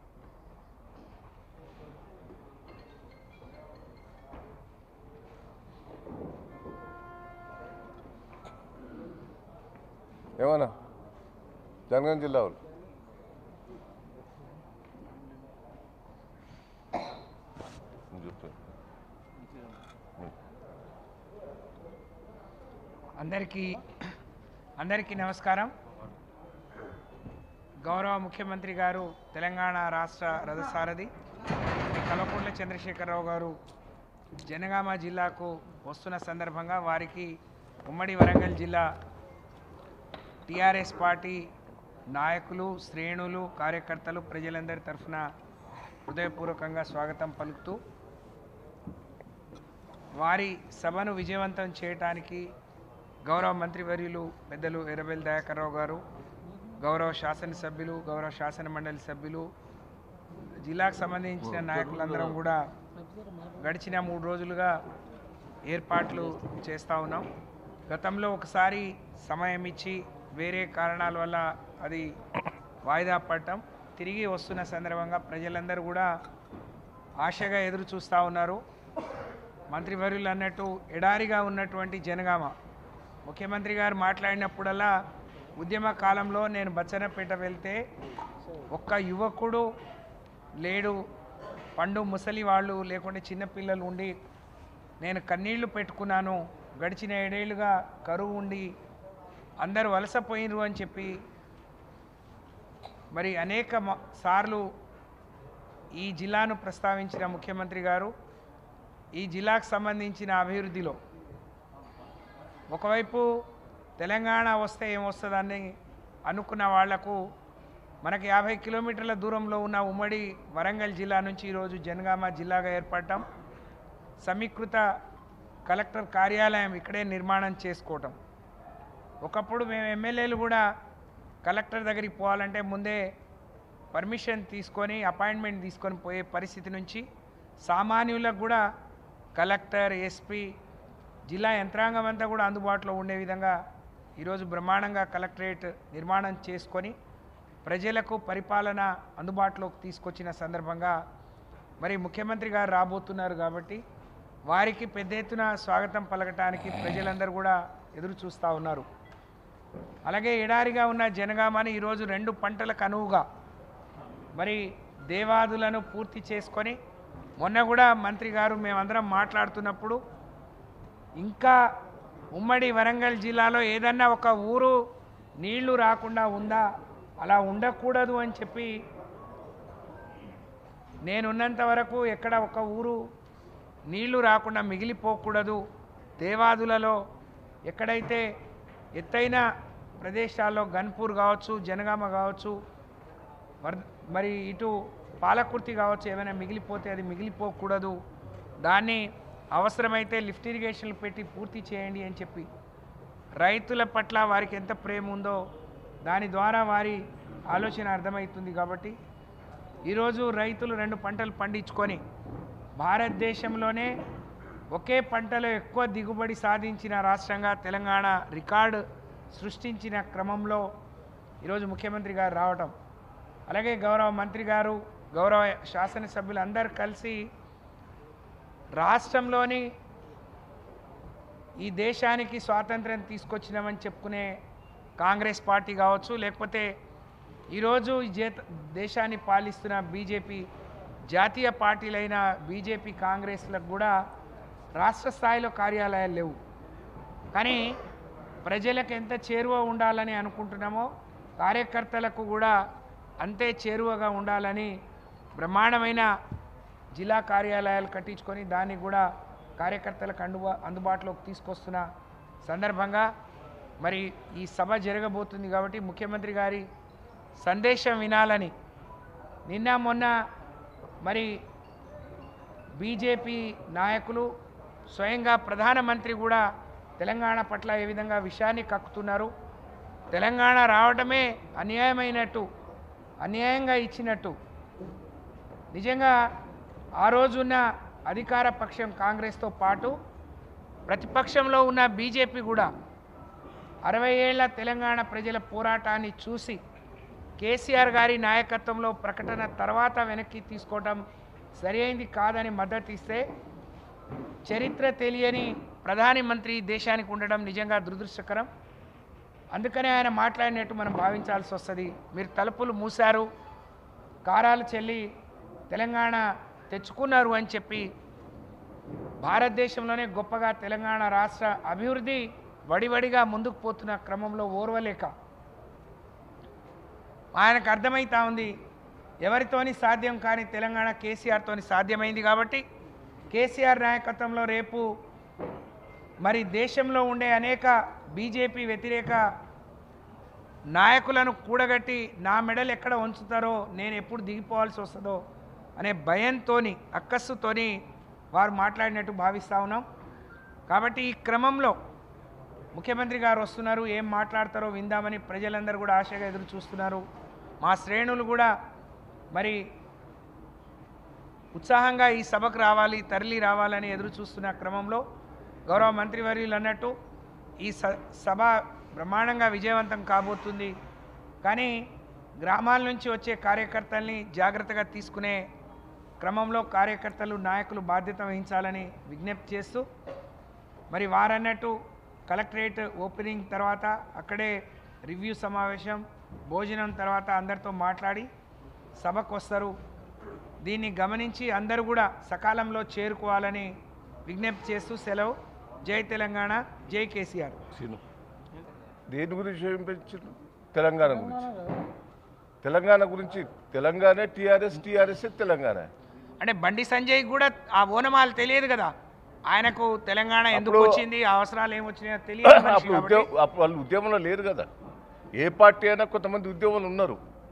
Speaker 1: ఏమన్నా జనగాం జిల్లా వాళ్ళు నేను చెప్తాను
Speaker 2: అందరికీ అందరికీ నమస్కారం గౌరవ ముఖ్యమంత్రి గారు తెలంగాణ రాష్ట్ర రథసారథి శ్రీ కల్వకుంట్ల చంద్రశేఖరరావు గారు జనగామ జిల్లాకు వస్తున్న సందర్భంగా వారికి ఉమ్మడి వరంగల్ జిల్లా టీఆర్ఎస్ పార్టీ నాయకులు శ్రేణులు కార్యకర్తలు ప్రజలందరి తరఫున హృదయపూర్వకంగా స్వాగతం పలుకుతూ వారి సభను విజయవంతం చేయటానికి గౌరవ మంత్రివర్యులు పెద్దలు ఎర్రబెల్లి దయాకర్రావు గారు గౌరవ శాసనసభ్యులు గౌరవ శాసన మండలి సభ్యులు జిల్లాకు సంబంధించిన నాయకులందరం కూడా గడిచిన మూడు రోజులుగా ఏర్పాట్లు చేస్తూ ఉన్నాం గతంలో ఒకసారి సమయం ఇచ్చి వేరే కారణాల వల్ల అది వాయిదా పడటం తిరిగి వస్తున్న సందర్భంగా ప్రజలందరూ కూడా ఆశగా ఎదురు చూస్తూ ఉన్నారు మంత్రివర్యులు అన్నట్టు ఎడారిగా ఉన్నటువంటి జనగామ ముఖ్యమంత్రి గారు మాట్లాడినప్పుడల్లా ఉద్యమ కాలంలో నేను బచ్చనపేట వెళ్తే ఒక్క యువకుడు లేడు పండు ముసలి వాళ్ళు లేకుంటే చిన్నపిల్లలు ఉండి నేను కన్నీళ్లు పెట్టుకున్నాను గడిచిన ఏడేళ్లుగా కరువు ఉండి అందరూ వలసపోయినరు అని చెప్పి మరి అనేక మ- సార్లు ఈ జిల్లాను ప్రస్తావించిన ముఖ్యమంత్రి గారు ఈ జిల్లాకు సంబంధించిన అభివృద్ధిలో ఒకవైపు తెలంగాణ వస్తే ఏమొస్తుందని అనుకున్న వాళ్లకు మనకి యాభై కిలోమీటర్ల దూరంలో ఉన్న ఉమ్మడి వరంగల్ జిల్లా నుంచి ఈరోజు జనగామ జిల్లాగా ఏర్పడటం సమీకృత కలెక్టర్ కార్యాలయం ఇక్కడే నిర్మాణం చేసుకోవటం ఒకప్పుడు మేము ఎమ్మెల్యేలు కూడా కలెక్టర్ దగ్గరికి పోవాలంటే ముందే పర్మిషన్ తీసుకొని అపాయింట్మెంట్ తీసుకొని పోయే పరిస్థితి నుంచి సామాన్యులకు కూడా కలెక్టర్ ఎస్పీ జిల్లా యంత్రాంగం అంతా కూడా అందుబాటులో ఉండే విధంగా ఈరోజు బ్రహ్మాండంగా కలెక్టరేట్ నిర్మాణం చేసుకొని ప్రజలకు పరిపాలన అందుబాటులోకి తీసుకొచ్చిన సందర్భంగా మరి ముఖ్యమంత్రి గారు రాబోతున్నారు కాబట్టి వారికి పెద్ద ఎత్తున స్వాగతం పలకటానికి ప్రజలందరూ కూడా ఎదురు చూస్తూ ఉన్నారు అలాగే ఎడారిగా ఉన్న జనగామని ఈరోజు రెండు పంటలకు అనువుగా మరి దేవాదులను పూర్తి చేసుకొని మొన్న కూడా మంత్రి గారు మేమందరం మాట్లాడుతున్నప్పుడు ఇంకా ఉమ్మడి వరంగల్ జిల్లాలో ఏదన్నా ఒక ఊరు నీళ్లు రాకుండా ఉందా అలా ఉండకూడదు అని చెప్పి నేనున్నంత వరకు ఎక్కడ ఒక ఊరు నీళ్లు రాకుండా మిగిలిపోకూడదు దేవాదులలో ఎక్కడైతే ఎత్తైన ప్రదేశాల్లో గన్పూర్ కావచ్చు జనగామ కావచ్చు వర్ మరి ఇటు పాలకుర్తి కావచ్చు ఏమైనా మిగిలిపోతే అది మిగిలిపోకూడదు దాన్ని అవసరమైతే లిఫ్ట్ ఇరిగేషన్లు పెట్టి పూర్తి చేయండి అని చెప్పి రైతుల పట్ల వారికి ఎంత ప్రేమ ఉందో దాని ద్వారా వారి ఆలోచన అర్థమవుతుంది కాబట్టి ఈరోజు రైతులు రెండు పంటలు పండించుకొని భారతదేశంలోనే ఒకే పంటలో ఎక్కువ దిగుబడి సాధించిన రాష్ట్రంగా తెలంగాణ రికార్డు సృష్టించిన క్రమంలో ఈరోజు ముఖ్యమంత్రి గారు రావటం అలాగే గౌరవ మంత్రి గారు గౌరవ శాసనసభ్యులు అందరూ కలిసి రాష్ట్రంలోని ఈ దేశానికి స్వాతంత్రం తీసుకొచ్చినామని చెప్పుకునే కాంగ్రెస్ పార్టీ కావచ్చు లేకపోతే ఈరోజు ఈ జేత దేశాన్ని పాలిస్తున్న బీజేపీ జాతీయ పార్టీలైన బీజేపీ కాంగ్రెస్లకు కూడా రాష్ట్ర స్థాయిలో కార్యాలయాలు లేవు కానీ ప్రజలకు ఎంత చేరువ ఉండాలని అనుకుంటున్నామో కార్యకర్తలకు కూడా అంతే చేరువగా ఉండాలని బ్రహ్మాండమైన జిల్లా కార్యాలయాలు కట్టించుకొని దాన్ని కూడా కార్యకర్తలకు అందుబా అందుబాటులోకి తీసుకొస్తున్న సందర్భంగా మరి ఈ సభ జరగబోతుంది కాబట్టి ముఖ్యమంత్రి గారి సందేశం వినాలని నిన్న మొన్న మరి బీజేపీ నాయకులు స్వయంగా ప్రధానమంత్రి కూడా తెలంగాణ పట్ల ఏ విధంగా విషయాన్ని కక్కుతున్నారు తెలంగాణ రావడమే అన్యాయమైనట్టు అన్యాయంగా ఇచ్చినట్టు నిజంగా ఆ రోజున్న అధికార పక్షం కాంగ్రెస్తో పాటు ప్రతిపక్షంలో ఉన్న బీజేపీ కూడా అరవై ఏళ్ల తెలంగాణ ప్రజల పోరాటాన్ని చూసి కేసీఆర్ గారి నాయకత్వంలో ప్రకటన తర్వాత వెనక్కి తీసుకోవటం సరి అయింది కాదని మద్దతు ఇస్తే చరిత్ర తెలియని ప్రధాని మంత్రి దేశానికి ఉండడం నిజంగా దురదృష్టకరం అందుకనే ఆయన మాట్లాడినట్టు మనం భావించాల్సి వస్తుంది మీరు తలుపులు మూశారు కారాలు చెల్లి తెలంగాణ తెచ్చుకున్నారు అని చెప్పి భారతదేశంలోనే గొప్పగా తెలంగాణ రాష్ట్ర అభివృద్ధి వడివడిగా ముందుకు పోతున్న క్రమంలో ఓర్వలేక ఆయనకు అర్థమవుతా ఉంది ఎవరితోని సాధ్యం కానీ తెలంగాణ కేసీఆర్తోని సాధ్యమైంది కాబట్టి కేసీఆర్ నాయకత్వంలో రేపు మరి దేశంలో ఉండే అనేక బీజేపీ వ్యతిరేక నాయకులను కూడగట్టి నా మెడలు ఎక్కడ ఉంచుతారో నేను ఎప్పుడు దిగిపోవాల్సి వస్తుందో అనే భయంతోని అక్కస్సుతోని వారు మాట్లాడినట్టు భావిస్తా ఉన్నాం కాబట్టి ఈ క్రమంలో ముఖ్యమంత్రి గారు వస్తున్నారు ఏం మాట్లాడతారో విందామని ప్రజలందరూ కూడా ఆశగా ఎదురు చూస్తున్నారు మా శ్రేణులు కూడా మరి ఉత్సాహంగా ఈ సభకు రావాలి తరలి రావాలని ఎదురు చూస్తున్న క్రమంలో గౌరవ మంత్రివర్యులు అన్నట్టు ఈ స సభ బ్రహ్మాండంగా విజయవంతం కాబోతుంది కానీ గ్రామాల నుంచి వచ్చే కార్యకర్తల్ని జాగ్రత్తగా తీసుకునే క్రమంలో కార్యకర్తలు నాయకులు బాధ్యత వహించాలని విజ్ఞప్తి చేస్తూ మరి వారన్నట్టు కలెక్టరేట్ ఓపెనింగ్ తర్వాత అక్కడే రివ్యూ సమావేశం భోజనం తర్వాత అందరితో మాట్లాడి సభకు వస్తారు దీన్ని గమనించి అందరూ కూడా సకాలంలో చేరుకోవాలని విజ్ఞప్తి చేస్తూ సెలవు జై తెలంగాణ జై కేసీఆర్
Speaker 1: సీను దేని గురించి ఏం పెంచారు తెలంగాణ గురించి తెలంగాణ గురించి తెలంగాణ టీఆర్ఎస్ టీఆర్ఎస్ తెలంగాణ
Speaker 2: అంటే బండి సంజయ్ కూడా ఆ ఓనమాలు తెలియదు కదా ఆయనకు తెలంగాణ ఎందుకు
Speaker 1: అప్పుడు-
Speaker 2: వచ్చింది ఆ అవసరాలు ఏమొచ్చినాయో తెలియదు మనిషి
Speaker 1: అప్పుడు
Speaker 2: కాబట్టి
Speaker 1: ఉద్యోగం అప్పుడు వాళ్ళు ఉద్యమంలో లేరు కదా ఏ పార్టీ అయినా కొంతమంది ఉద్యోగులు ఉన్నారు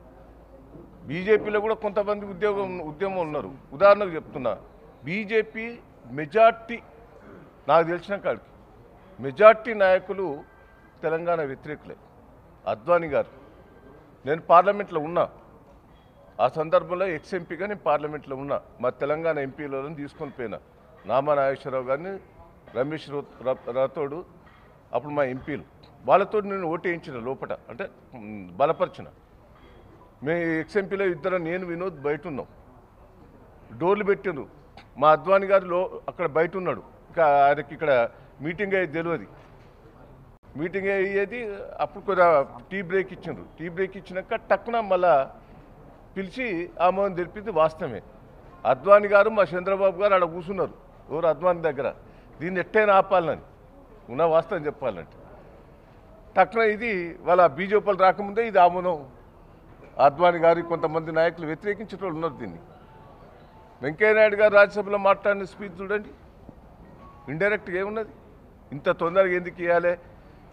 Speaker 1: బీజేపీలో కూడా కొంతమంది ఉద్యోగం ఉద్యమం ఉన్నారు ఉదాహరణకు చెప్తున్నా బీజేపీ మెజార్టీ నాకు తెలిసిన కాడికి మెజార్టీ నాయకులు తెలంగాణ వ్యతిరేకులే అద్వానీ గారు నేను పార్లమెంట్లో ఉన్నా ఆ సందర్భంలో ఎక్స్ ఎంపీగా నేను పార్లమెంట్లో ఉన్నా మా తెలంగాణ ఎంపీలను తీసుకొని పోయినా నామా నాగేశ్వరరావు గారిని రమేష్ రో- రా- రాథోడు అప్పుడు మా ఎంపీలు వాళ్ళతో నేను ఓటు వేయించిన లోపట అంటే మ్, బలపరిచిన మే ఎక్స్ ఎంపీలో ఇద్దరు నేను వినోద్ బయట ఉన్నాం డోర్లు పెట్టిండ్రు మా అద్వాని గారు లో అక్కడ బయట ఉన్నాడు ఇంకా ఆయనకి ఇక్కడ మీటింగ్ అయ్యేది తెలియదు మీటింగ్ అయ్యేది అప్పుడు కొద్దిగా టీ బ్రేక్ ఇచ్చిండ్రు టీ బ్రేక్ ఇచ్చినాక టక్కున మళ్ళా పిలిచి ఆమోదం తెలిపింది వాస్తవమే అద్వాని గారు మా చంద్రబాబు గారు ఆడ కూర్చున్నారు ఎవరు అద్వాని దగ్గర దీన్ని ఎట్టైనా ఆపాలని ఉన్న వాస్తవం చెప్పాలంటే టక్కున ఇది వాళ్ళ బీజేపీలు రాకముందే ఇది ఆమోదం అద్వాని గారి కొంతమంది నాయకులు వ్యతిరేకించిన వాళ్ళు ఉన్నారు దీన్ని వెంకయ్యనాయుడు గారు రాజ్యసభలో మాట్లాడిన స్పీచ్ చూడండి ఇండైరెక్ట్గా ఏమున్నది ఇంత తొందరగా ఎందుకు ఇవ్వాలి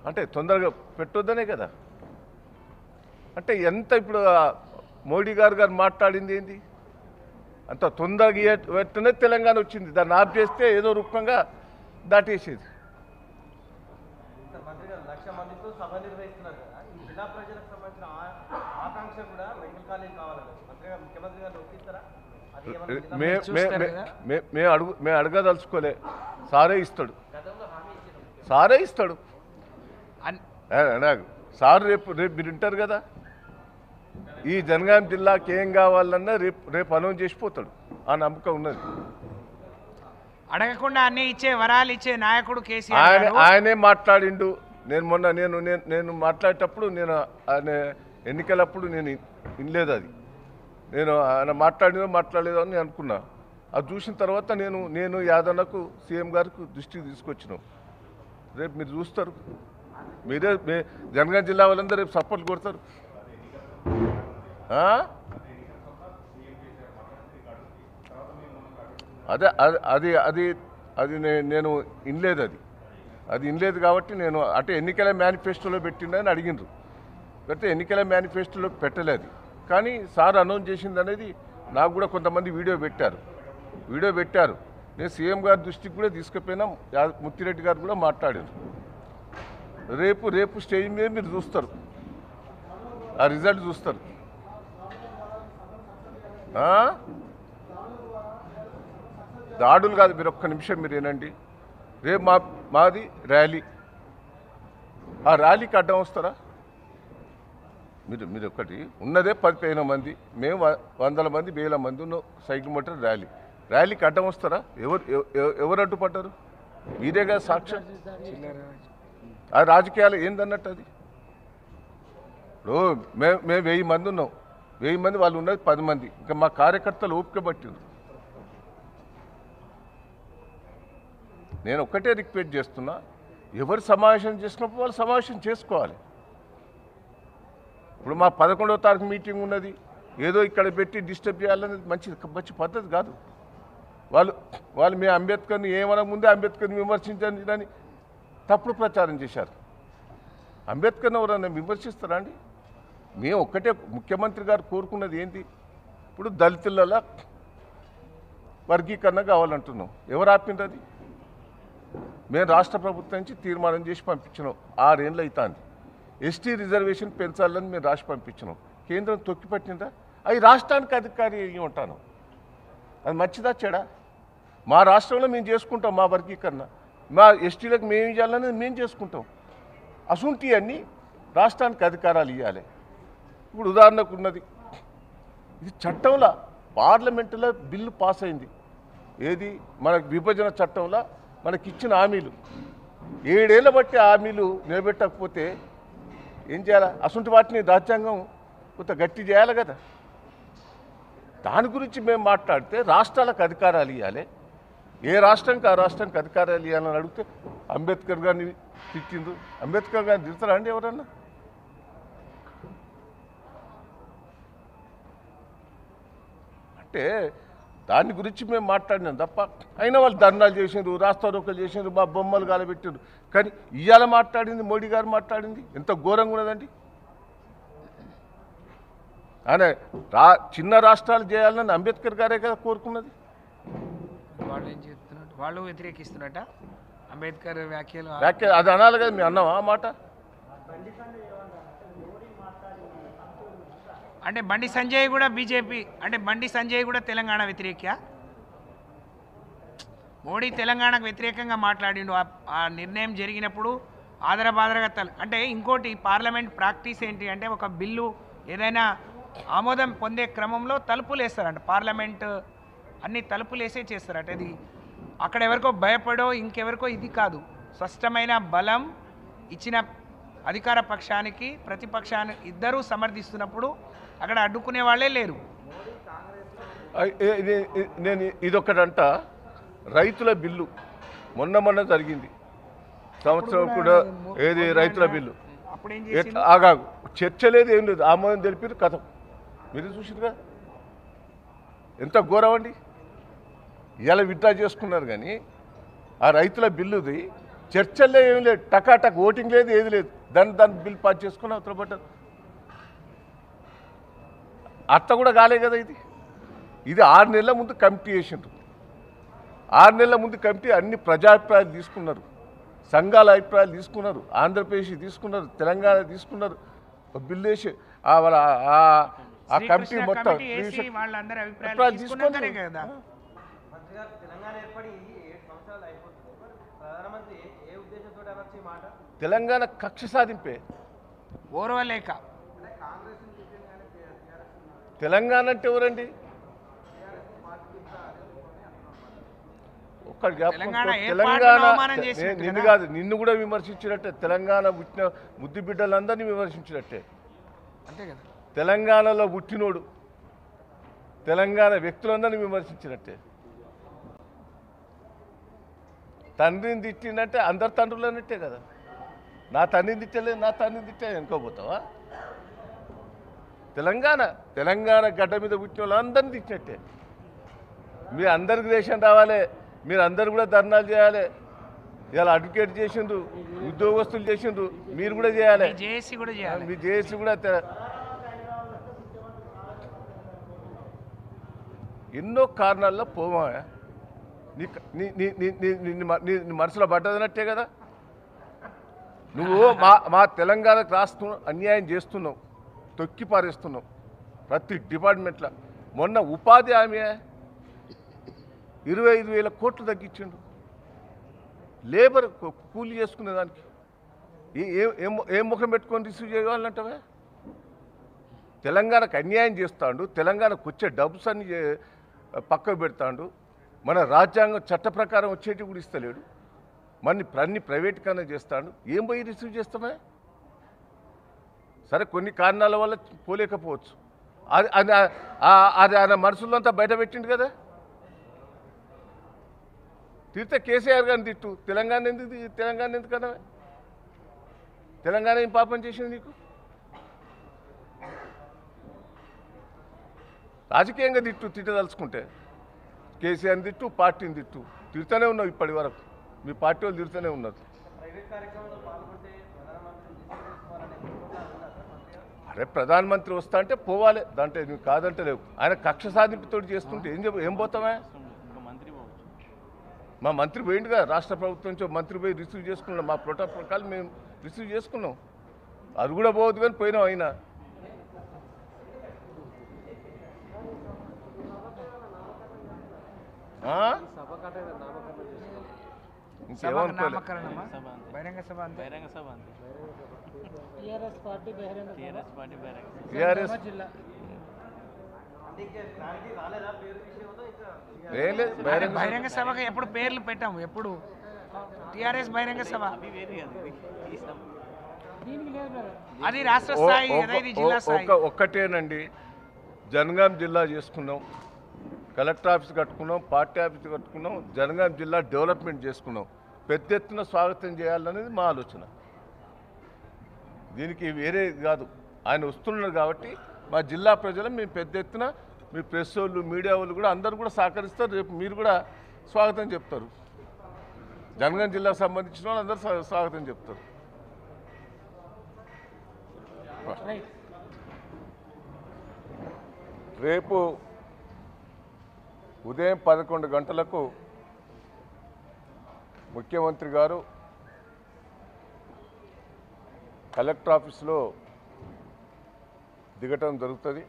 Speaker 1: అంటే తొందరగా పెట్టొద్దనే కదా అంటే ఎంత ఇప్పుడు ఆ మోడీ గారు గారు మాట్లాడింది ఏంది అంత తొందరగా ఇయ్య- వెంటనే తెలంగాణ వచ్చింది దాన్ని ఆఫ్ చేస్తే ఏదో రూపంగా దాటేసేది
Speaker 4: సార్ మంత్రి గారు లక్ష మందితో సభ నిర్వహిస్తున్నారు కదా ఈ జిల్లా ప్రజలకు సంబంధించిన ఆ- ఆకాంక్ష కూడా మెడికల్ కాలేజ్ కావాలని మంత్రి గారు ముఖ్యమంత్రి గారు ఒప్పిస్తారా అది ఏమన్నా జిల్లా
Speaker 1: మే
Speaker 2: చూస్తారు
Speaker 1: మే- మే-
Speaker 2: కదా?
Speaker 1: మే- మేము అడుగు మేము అడగదలుచుకోలే సారే ఇస్తాడు
Speaker 3: గతంలో హామీ ఇచ్చిన
Speaker 1: సారే ఇస్తాడు
Speaker 2: అన్-
Speaker 1: ఏ, నాకు సార్ రేపు రేపు మీరు వింటారు కదా ఈ జనగాం జిల్లాకి ఏం కావాలన్నా రేపు రేపు అనౌన్స్ చేసిపోతాడు ఆ నమ్మకం ఉన్నది
Speaker 2: అడగకుండా అన్ని ఇచ్చే వరాలు ఇచ్చే నాయకుడు కేసీఆర్
Speaker 1: ఆయన
Speaker 2: గారు
Speaker 1: ఆయనే మాట్లాడిండు నేను మొన్న నేను నేను నేను మాట్లాడేటప్పుడు నేను ఆయన ఎన్నికలప్పుడు నేను వినలేదు అది నేను ఆయన మాట్లాడినో మాట్లాడలేదో అని నేను అనుకున్నా అది చూసిన తర్వాత నేను నేను యాదన్నకు సీఎం గారికి దృష్టికి తీసుకొచ్చినాం రేపు మీరు చూస్తారు మీరే మీ జనగాం జిల్లా వాళ్ళందరూ రేపు సపోర్ట్ కొడతారు ఆ? అదే అది అది అది అది నే- నేను ఇనలేదు అది అది ఇనలేదు కాబట్టి నేను అంటే ఎన్నికల మేనిఫెస్టోలో పెట్టిండని అడిగినారు అయితే ఎన్నికల మేనిఫెస్టోలో పెట్టలేదు కానీ సార్ అనౌన్స్ చేసింది అనేది నాకు కూడా కొంతమంది వీడియో పెట్టారు వీడియో పెట్టారు నేను సీఎం గారి దృష్టికి కూడా తీసుకుపోయినా యా- ముత్తిరెడ్డి గారు కూడా మాట్లాడారు రేపు రేపు స్టేజ్ మీద మీరు చూస్తారు ఆ రిజల్ట్ చూస్తారు ఆ? దాడులు కాదు మీరు ఒక్క నిమిషం మీరు ఏనండి రేపు మా మాది ర్యాలీ ఆ ర్యాలీకి అడ్డం వస్తారా మీరు మీరు ఒకటి ఉన్నదే పదిహేను మంది మేము వ- వందల మంది వేల మంది ఉన్న సైకిల్ మోటార్ ర్యాలీ ర్యాలీకి అడ్డం వస్తారా ఎవరు ఎవ- ఎవ- ఎవరు అడ్డుపడ్డారు మీరే కదా సాక్ష్యం ఆ రాజకీయాలు ఏందన్నట్టు అది ఇప్పుడు మేము మేము వెయ్యి మంది ఉన్నాం వెయ్యి మంది వాళ్ళు ఉన్నది పది మంది ఇంకా మా కార్యకర్తలు ఓపిక పట్టిండ్రు నేను ఒక్కటే రిక్వెస్ట్ చేస్తున్నా ఎవరు సమావేశం చేసినప్పుడు వాళ్ళు సమావేశం చేసుకోవాలి ఇప్పుడు మా పదకొండవ తారీఖు మీటింగ్ ఉన్నది ఏదో ఇక్కడ పెట్టి డిస్టర్బ్ చేయాలనేది మంచి మంచి పద్ధతి కాదు వాళ్ళు వాళ్ళు మీ అంబేద్కర్ని ఏమనక ముందే అంబేద్కర్ని విమర్శించండి అని తప్పుడు ప్రచారం చేశారు అంబేద్కర్ని ఎవరన్నా విమర్శిస్తారా అండి మేము ఒక్కటే ముఖ్యమంత్రి గారు కోరుకున్నది ఏంటి ఇప్పుడు దళితులలో వర్గీకరణ కావాలంటున్నాం ఎవరు ఆపింది అది మేము రాష్ట్ర ప్రభుత్వం నుంచి తీర్మానం చేసి పంపించినాం ఆరేళ్ళు అవుతుంది ఎస్టీ రిజర్వేషన్ పెంచాలని మేము రాసి పంపించినాం కేంద్రం తొక్కిపట్టిందా అవి రాష్ట్రానికి అధికారి అయ్యి ఉంటాను అది మంచిదా చెడా మా రాష్ట్రంలో మేము చేసుకుంటాం మా వర్గీకరణ మా ఎస్టీలకు మేము ఇవ్వాలనేది మేము చేసుకుంటాం అసుంటి అన్ని రాష్ట్రానికి అధికారాలు ఇవ్వాలి ఇప్పుడు ఉదాహరణకు ఉన్నది ఇది చట్టంలో పార్లమెంటులో బిల్లు పాస్ అయింది ఏది మన విభజన చట్టంలో మనకి ఇచ్చిన హామీలు ఏడేళ్ళ బట్టి హామీలు నిలబెట్టకపోతే ఏం చేయాలి అసంటి వాటిని రాజ్యాంగం కొంత గట్టి చేయాలి కదా దాని గురించి మేము మాట్లాడితే రాష్ట్రాలకు అధికారాలు ఇవ్వాలి ఏ రాష్ట్రానికి ఆ రాష్ట్రానికి అధికారాలు ఇవ్వాలని అడిగితే అంబేద్కర్ గారిని తిట్టిండ్రు అంబేద్కర్ గారిని తిడతారా అండి ఎవరన్నా అంటే దాని గురించి మేము మాట్లాడినాం తప్ప అయినా వాళ్ళు ధర్నాలు చేసిండ్రు రాస్తారోకలు చేసిండ్రు మా బొమ్మలు గాలబెట్టిండ్రు కానీ ఇవాళ మాట్లాడింది మోడీ గారు మాట్లాడింది ఎంత ఘోరంగా ఉన్నదండి ఆయన రా చిన్న రాష్ట్రాలు చేయాలని అంబేద్కర్ గారే కదా కోరుకున్నది
Speaker 2: వాళ్ళు ఏం చెప్తున్నట్టు వాళ్ళు వ్యతిరేకిస్తున్నట్ట అంబేద్కర్ వ్యాఖ్యలు
Speaker 1: వ్యాఖ్య అది అనాలి కదా మీ అన్నాం ఆ మాట
Speaker 2: అంటే బండి సంజయ్ కూడా బీజేపీ అంటే బండి సంజయ్ కూడా తెలంగాణ వ్యతిరేక మోడీ తెలంగాణకు వ్యతిరేకంగా మాట్లాడిండు ఆ- ఆ నిర్ణయం జరిగినప్పుడు ఆదరబాదరగా తల అంటే ఇంకోటి పార్లమెంట్ ప్రాక్టీస్ ఏంటి అంటే ఒక బిల్లు ఏదైనా ఆమోదం పొందే క్రమంలో తలుపులు వేస్తారంట పార్లమెంట్ అన్ని తలుపులు వేసే చేస్తారట ఇది అక్కడ ఎవరికో భయపడో ఇంకెవరికో ఇది కాదు స్పష్టమైన బలం ఇచ్చిన అధికార పక్షానికి ప్రతిపక్షానికి ఇద్దరూ సమర్థిస్తున్నప్పుడు అక్కడ అడ్డుకునే వాళ్ళే లేరు
Speaker 1: ఐ- ఏ- ఇది- ఇది- నేను ఇదొకటంట రైతుల బిల్లు మొన్న మొన్న జరిగింది సంవత్సరం కూడా ఏది రైతుల బిల్లు
Speaker 2: అప్పుడు ఏం
Speaker 1: ఎట్లా
Speaker 2: చేసిండు
Speaker 1: ఆగాగు చర్చ లేదు ఏం లేదు ఆమోదం తెలిపారు కథం మీరు చూసిరుగా ఎంత ఘోరం అండి ఇవాళ విత్డ్రా చేసుకున్నారు కానీ ఆ రైతుల బిల్లుది చర్చల్లో ఏం లేదు టకాటక్ ఓటింగ్ లేదు ఏది లేదు దాన్ని దాన్ని బిల్ పాస్ చేసుకుని అవతల పడ్డారు అట్ట కూడా కాలే కదా ఇది ఇది ఆరు నెలల ముందు కమిటీ వేసిండ్రు ఆరు నెలల ముందు కమిటీ అన్ని ప్రజాభిప్రాయాలు తీసుకున్నారు సంఘాల అభిప్రాయాలు తీసుకున్నారు ఆంధ్రప్రదేశ్ తీసుకున్నారు తెలంగాణ తీసుకున్నారు ఒక బిల్లు వేసి ఆ వాళ్ళ ఆ- ఆ కమిటీ
Speaker 2: శ్రీకృష్ణ
Speaker 1: మొత్తం
Speaker 2: కమిటీ వేసి
Speaker 1: శ్రీకృష్ణ-
Speaker 2: వాళ్ళందరి అభిప్రాయాలు
Speaker 1: అభిప్రాయాలు
Speaker 2: తీసుకున్నాకనే
Speaker 1: తీసుకొని-
Speaker 2: కదా
Speaker 4: మంత్రి గారు తెలంగాణ ఏర్పడి ఏడు సంవత్సరాలు అయిపోతుంది మరి ప్రధానమంత్రి ఏ- ఏ ఉద్దేశంతో అనొచ్చు ఈ మాట
Speaker 1: తెలంగాణ కక్ష సాధింపే
Speaker 2: ఓర్వలేక
Speaker 1: తెలంగాణ అంటే ఎవరండి ఒక్క జ్ఞాపకం
Speaker 2: తెలంగాణ
Speaker 1: ఉంచుకో.
Speaker 2: ఏ
Speaker 1: తెలంగాణ
Speaker 2: పార్టీని అవమానం చేసినట్టు
Speaker 1: నే- నిన్ను
Speaker 2: కదా?
Speaker 1: కాదు నిన్ను కూడా విమర్శించినట్టే తెలంగాణ పుట్టిన ముద్దు బిడ్డలందరినీ విమర్శించినట్టే
Speaker 2: అంతే కదా
Speaker 1: తెలంగాణలో పుట్టినోడు తెలంగాణ వ్యక్తులందరినీ విమర్శించినట్టే తండ్రిని తిట్టిందంటే అందరు తండ్రులు అన్నట్టే కదా నా తండ్రిని తిట్టలేదు నా తండ్రిని తిట్టే అనుకోపోతావా తెలంగాణ తెలంగాణ గడ్డ మీద పుట్టిన వాళ్ళందరినీ తిట్టినట్టే మీరు అందరికి దేశం రావాలి మీరు అందరు కూడా ధర్నాలు చేయాలి ఇవాళ అడ్వకేట్ చేసిండ్రు ఉద్యోగస్తులు చేసిండ్రు మీరు కూడా చేయాలి
Speaker 2: జేఏసీ కూడా చేయాలి
Speaker 1: మీ జేఏసీ కూడా తె- ఎన్నో కారణాల్లో పోమా నీ నీ నీ నీ- నీ- నీ- నీ మ- నీ నీ మనసులో పడ్డదనట్టే కదా నువ్వు మా మా తెలంగాణకు రాస్తున్నావు అన్యాయం చేస్తున్నావు తొక్కి పారేస్తున్నావు ప్రతి డిపార్ట్మెంట్లో మొన్న ఉపాధి హామీ ఇరవై ఐదు వేల కోట్లు తగ్గించిండు లేబర్ కూ- కూలి చేసుకునే దానికి ఏ- ఏ- ఏం ఏం ముఖం పెట్టుకొని రిసీవ్ చేయాలంటవే తెలంగాణకు అన్యాయం చేస్తాడు తెలంగాణకు వచ్చే డబ్బుస్ అన్ని చే- పక్కకు పెడతాడు మన రాజ్యాంగం చట్ట ప్రకారం వచ్చేటి కూడా ఇస్తలేడు మన అన్ని ప్రైవేట్గానే చేస్తాడు ఏం పోయి రిసీవ్ చేస్తామే సరే కొన్ని కారణాల వల్ల పోలేకపోవచ్చు అది అది ఆ- అది ఆయన మనసులో అంతా బయట పెట్టిండు కదా తిడితే కేసీఆర్ గారిని తిట్టు తెలంగాణ ఎందుకు తి- తెలంగాణ ఎందుకన్నా తెలంగాణ ఏం పాపం చేసింది నీకు రాజకీయంగా తిట్టు తిట్టదలుచుకుంటే కేసీఆర్ని తిట్టు పార్టీని తిట్టు తిడుతూనే ఉన్నావు ఇప్పటి వరకు మీ పార్టీ వాళ్ళు తిడుతూనే ఉన్నారు
Speaker 4: ప్రైవేట్ కార్యక్రమంలో పాల్గొంటే ప్రధానమంత్రి రిసీవ్ చేసుకోవాలనే ప్రోగ్రాం ఉందా సార్ మంత్రి గారు
Speaker 1: అరే ప్రధానమంత్రి వస్తా అంటే పోవాలి దాంట్లో నువ్వు కాదంటే లేవు ఆయన కక్ష సాధింపుతో చేస్తుంటే ఏం చెప్ప ఏం పోతామే
Speaker 6: ఇంకా మంత్రి పోవచ్చు
Speaker 1: మా మంత్రి పోయిండుగా రాష్ట్ర ప్రభుత్వం నుంచి ఒక మంత్రి పోయి రిసీవ్ చేసుకున్నాం మా ప్రోటోకాల్ ప్రకారం మేము రిసీవ్ చేసుకున్నాం అది కూడా పోవద్దు కానీ పోయినాం అయినా ఆ?
Speaker 2: సభకు
Speaker 1: ఇంకేమనుకోలే
Speaker 2: నామకరణమా
Speaker 6: సభ అంతే
Speaker 2: బహిరంగ సభ అంతే
Speaker 6: బహిరంగ సభ అంతే
Speaker 5: టీఆర్ఎస్ పార్టీ బహిరంగ సభ
Speaker 6: టీఆర్ఎస్ పార్టీ బహిరంగ సభ
Speaker 1: టీఆర్ఎస్
Speaker 5: నిజామాబాద్ జిల్లా
Speaker 4: అంటే ఇంకా క్లారిటీ రాలేదా పేరు విషయంలో ఇంకా
Speaker 1: ఏం లేదు
Speaker 2: అరే
Speaker 1: బహిరంగ సభ.
Speaker 2: బహిరంగ సభకి ఎప్పుడు పేర్లు పెట్టాము ఎప్పుడు టిఆర్ఎస్ బహిరంగ సభ
Speaker 6: అవి వేరే కదా ఇది ఈ సభ
Speaker 5: దీనికి లేదు బ్రదర్
Speaker 2: అది రాష్ట్ర
Speaker 1: ఓ-
Speaker 2: స్థాయి
Speaker 1: ఒక-
Speaker 2: కదా ఇది జిల్లా
Speaker 1: ఓ-
Speaker 2: స్థాయి
Speaker 1: ఒక్క ఒక్కటేనండి జనగాం జిల్లా చేసుకున్నాం కలెక్టర్ ఆఫీస్ కట్టుకున్నాం పార్టీ ఆఫీస్ కట్టుకున్నాం జనగాం జిల్లా డెవలప్మెంట్ చేసుకున్నాం పెద్ద ఎత్తున స్వాగతం చేయాలనేది మా ఆలోచన దీనికి వేరే కాదు ఆయన వస్తున్నారు కాబట్టి మా జిల్లా ప్రజలు మేము పెద్ద ఎత్తున మీ ప్రెస్ వాళ్ళు మీడియా వాళ్ళు కూడా అందరూ కూడా సహకరిస్తారు రేపు మీరు కూడా స్వాగతం చెప్తారు జనగాం జిల్లాకు సంబంధించిన వాళ్ళు అందరూ స్వా- స్వాగతం చెప్తారు
Speaker 5: రైట్
Speaker 1: రేపు ఉదయం పదకొండు గంటలకు ముఖ్యమంత్రి గారు కలెక్టర్ ఆఫీస్లో దిగటం జరుగుతుంది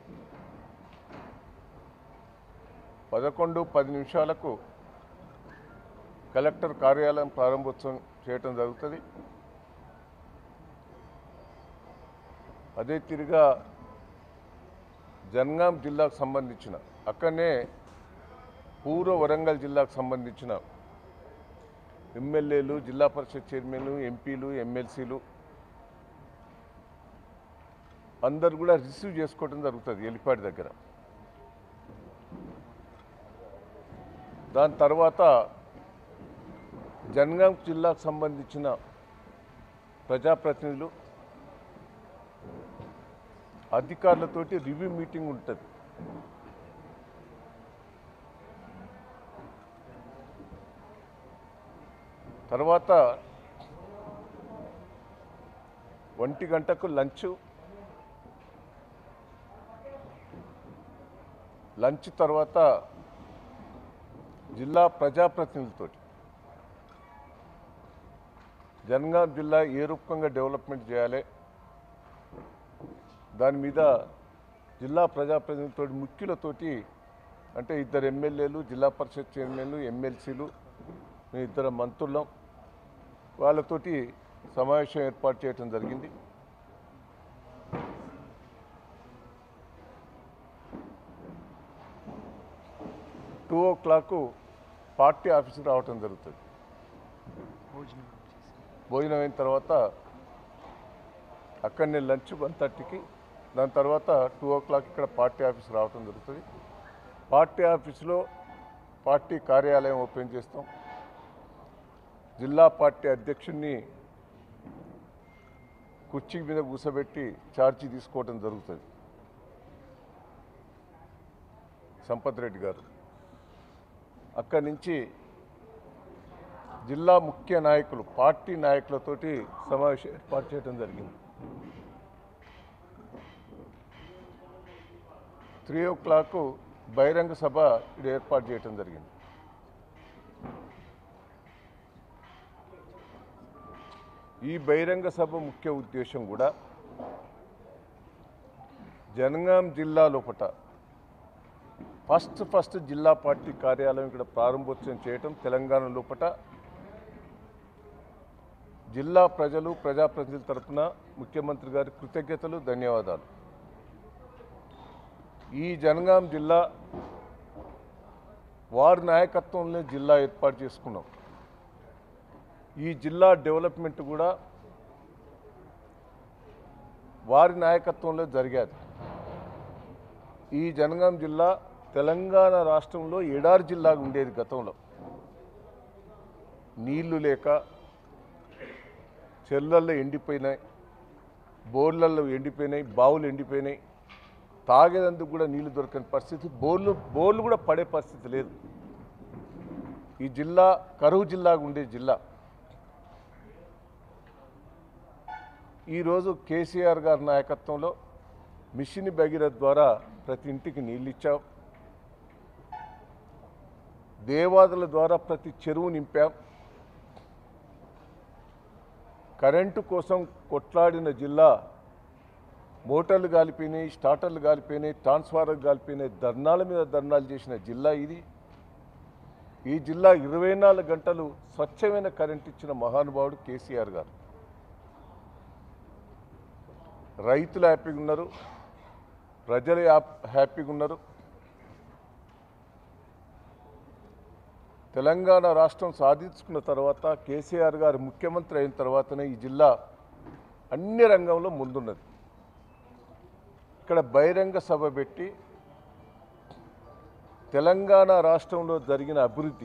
Speaker 1: పదకొండు పది నిమిషాలకు కలెక్టర్ కార్యాలయం ప్రారంభోత్సవం చేయటం జరుగుతుంది అదే తిరిగా జనగాం జిల్లాకు సంబంధించిన అక్కడనే పూర్వ వరంగల్ జిల్లాకు సంబంధించిన ఎమ్మెల్యేలు జిల్లా పరిషత్ చైర్మన్లు ఎంపీలు ఎమ్మెల్సీలు అందరు కూడా రిసీవ్ చేసుకోవడం జరుగుతుంది ఎలిపాడి దగ్గర దాని తర్వాత జనగాం జిల్లాకు సంబంధించిన ప్రజాప్రతినిధులు అధికారులతోటి రివ్యూ మీటింగ్ ఉంటుంది తర్వాత ఒంటి గంటకు లంచ్ లంచ్ తర్వాత జిల్లా ప్రజాప్రతినిధులతో జనగాం జిల్లా ఏ రూపంగా డెవలప్మెంట్ చేయాలి దాని మీద జిల్లా ప్రజాప్రతినిధులతో ముఖ్యులతోటి అంటే ఇద్దరు ఎమ్మెల్యేలు జిల్లా పరిషత్ చైర్మన్లు ఎమ్మెల్సీలు మేము ఇద్దరు మంత్రులం వాళ్ళతోటి సమావేశం ఏర్పాటు చేయడం జరిగింది టూ ఓ క్లాక్ పార్టీ ఆఫీస్కి రావటం జరుగుతుంది
Speaker 2: భోజనం చేసి
Speaker 1: భోజనం అయిన తర్వాత అక్కడనే లంచ్ వన్ థర్టీకి దాని తర్వాత టూ ఓ క్లాక్ ఇక్కడ పార్టీ ఆఫీస్ రావటం జరుగుతుంది పార్టీ ఆఫీసులో పార్టీ కార్యాలయం ఓపెన్ చేస్తాం జిల్లా పార్టీ అధ్యక్షుడిని కుర్చీ మీద కూర్చోబెట్టి ఛార్జీ తీసుకోవడం జరుగుతుంది సంపత్ రెడ్డి గారు అక్కడి నుంచి జిల్లా ముఖ్య నాయకులు పార్టీ నాయకులతోటి సమావేశం ఏర్పాటు చేయడం జరిగింది త్రీ ఓ క్లాక్ బహిరంగ సభ ఇక్కడ ఏర్పాటు చేయడం జరిగింది ఈ బహిరంగ సభ ముఖ్య ఉద్దేశం కూడా జనగాం జిల్లా లోపట ఫస్ట్ ఫస్ట్ జిల్లా పార్టీ కార్యాలయం ఇక్కడ ప్రారంభోత్సవం చేయటం తెలంగాణ లోపట జిల్లా ప్రజలు ప్రజాప్రతినిధుల తరపున ముఖ్యమంత్రి గారి కృతజ్ఞతలు ధన్యవాదాలు ఈ జనగాం జిల్లా వారి నాయకత్వంలో జిల్లా ఏర్పాటు చేసుకున్నాం ఈ జిల్లా డెవలప్మెంట్ కూడా వారి నాయకత్వంలో జరిగాది ఈ జనగాం జిల్లా తెలంగాణ రాష్ట్రంలో ఎడారి జిల్లాగా ఉండేది గతంలో నీళ్లు లేక చెర్లల్లో ఎండిపోయినాయి బోర్లల్లో ఎండిపోయినాయి బావులు ఎండిపోయినాయి తాగేందుకు కూడా నీళ్లు దొరకని పరిస్థితి బోర్లు బోర్లు కూడా పడే పరిస్థితి లేదు ఈ జిల్లా కరువు జిల్లాగా ఉండే జిల్లా ఈరోజు కేసీఆర్ గారి నాయకత్వంలో మిషన్ భగీరథ ద్వారా ప్రతి ఇంటికి నీళ్ళు ఇచ్చాం దేవాదుల ద్వారా ప్రతి చెరువు నింపాం కరెంటు కోసం కొట్లాడిన జిల్లా మోటార్లు గాలిపోయినాయి స్టార్టర్లు గాలిపోయినాయి ట్రాన్స్ఫార్మర్లు గాలిపోయినాయి ధర్నాల మీద ధర్నాలు చేసిన జిల్లా ఇది ఈ జిల్లా ఇరవై నాలుగు గంటలు స్వచ్ఛమైన కరెంట్ ఇచ్చిన మహానుభావుడు కేసీఆర్ గారు రైతులు హ్యాపీగా ఉన్నారు ప్రజలు హ్యాప్- హ్యాపీగా ఉన్నారు తెలంగాణ రాష్ట్రం సాధించుకున్న తర్వాత కేసీఆర్ గారు ముఖ్యమంత్రి అయిన తర్వాతనే ఈ జిల్లా అన్ని రంగంలో ముందున్నది ఇక్కడ బహిరంగ సభ పెట్టి తెలంగాణ రాష్ట్రంలో జరిగిన అభివృద్ధి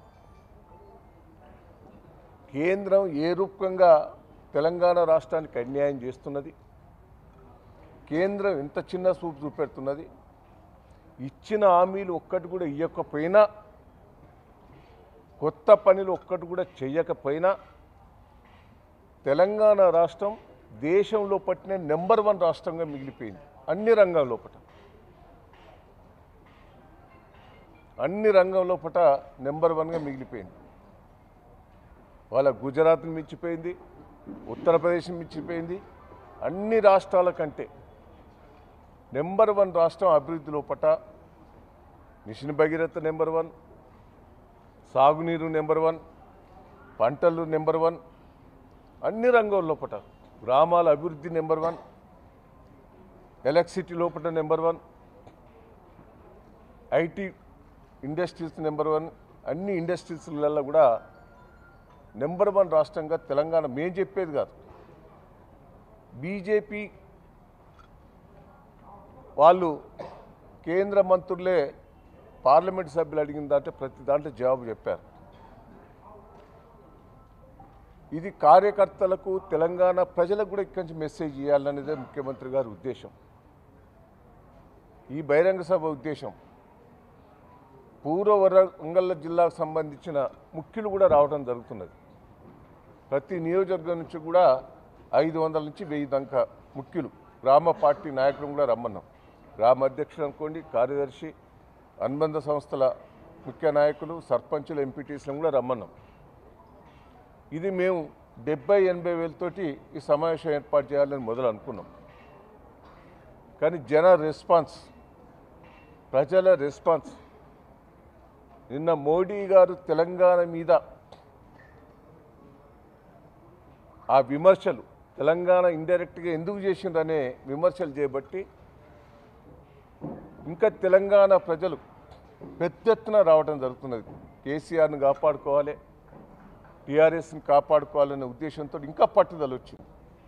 Speaker 1: కేంద్రం ఏ రూపంగా తెలంగాణ రాష్ట్రానికి అన్యాయం చేస్తున్నది కేంద్రం ఎంత చిన్న చూపు చూపెడుతున్నది ఇచ్చిన హామీలు ఒక్కటి కూడా ఇవ్వకపోయినా కొత్త పనులు ఒక్కటి కూడా చెయ్యకపోయినా తెలంగాణ రాష్ట్రం దేశంలో పట్టిన నెంబర్ వన్ రాష్ట్రంగా మిగిలిపోయింది అన్ని రంగాల్లో పట అన్ని రంగంలో పట నెంబర్ వన్గా మిగిలిపోయింది వాళ్ళ గుజరాత్ని మించిపోయింది ఉత్తరప్రదేశ్ మించిపోయింది అన్ని రాష్ట్రాల కంటే నెంబర్ వన్ రాష్ట్రం అభివృద్ధి లోపట మిషన్ భగీరథ నెంబర్ వన్ సాగునీరు నెంబర్ వన్ పంటలు నెంబర్ వన్ అన్ని రంగాల లోపట గ్రామాల అభివృద్ధి నెంబర్ వన్ ఎలక్ట్రిసిటీ లోపల number one IT industries number one అన్ని ఇండస్ట్రీస్లలో కూడా నెంబర్ వన్ రాష్ట్రంగా తెలంగాణ మేం చెప్పేది కాదు బీజేపీ వాళ్ళు కేంద్ర మంత్రులే పార్లమెంట్ సభ్యులు అడిగిన దాంట్లో ప్రతి దాంట్లో జవాబు చెప్పారు ఇది కార్యకర్తలకు తెలంగాణ ప్రజలకు కూడా ఇక్కడి నుంచి మెసేజ్ ఇవ్వాలనేదే ముఖ్యమంత్రి గారి ఉద్దేశం ఈ బహిరంగ సభ ఉద్దేశం పూర్వ వరంగల్ జిల్లాకు సంబంధించిన ముఖ్యులు కూడా రావడం జరుగుతున్నది ప్రతి నియోజకవర్గం నుంచి కూడా ఐదు వందల నుంచి వెయ్యి దాకా ముఖ్యులు గ్రామ పార్టీ నాయకులను కూడా రమ్మన్నాం గ్రామ అధ్యక్షులు అనుకోండి కార్యదర్శి అనుబంధ సంస్థల ముఖ్య నాయకులు సర్పంచులు ఎంపీటీసీలను కూడా రమ్మన్నాం ఇది మేము డెబ్బై ఎనభై వేలతోటి ఈ సమావేశం ఏర్పాటు చేయాలని మొదలు అనుకున్నాం కానీ జన రెస్పాన్స్ ప్రజల రెస్పాన్స్ నిన్న మోడీ గారు తెలంగాణ మీద ఆ విమర్శలు తెలంగాణ ఇండైరెక్ట్గా ఎందుకు చేసిందనే విమర్శలు చేయబట్టి ఇంకా తెలంగాణ ప్రజలు పెద్ద ఎత్తున రావడం జరుగుతున్నది కేసీఆర్ని కాపాడుకోవాలి టీఆర్ఎస్ని కాపాడుకోవాలనే ఉద్దేశంతో ఇంకా పట్టుదల వచ్చింది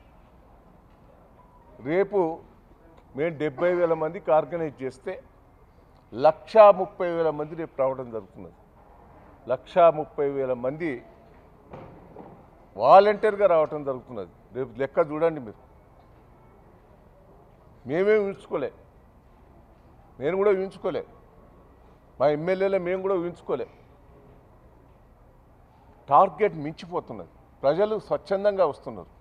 Speaker 1: రేపు మేము డెబ్బై వేల మందికి ఆర్గనైజ్ చేస్తే లక్షా ముప్పై వేల మంది రేపు రావడం జరుగుతున్నది లక్షా ముప్పై వేల మంది వాలంటీర్గా రావటం జరుగుతున్నది రేపు లెక్క చూడండి మీరు మేమే ఊహించుకోలే నేను కూడా ఊహించుకోలే మా ఎమ్మెల్యేలే మేము కూడా ఊహించుకోలే టార్గెట్ మించిపోతున్నది ప్రజలు స్వచ్ఛందంగా వస్తున్నారు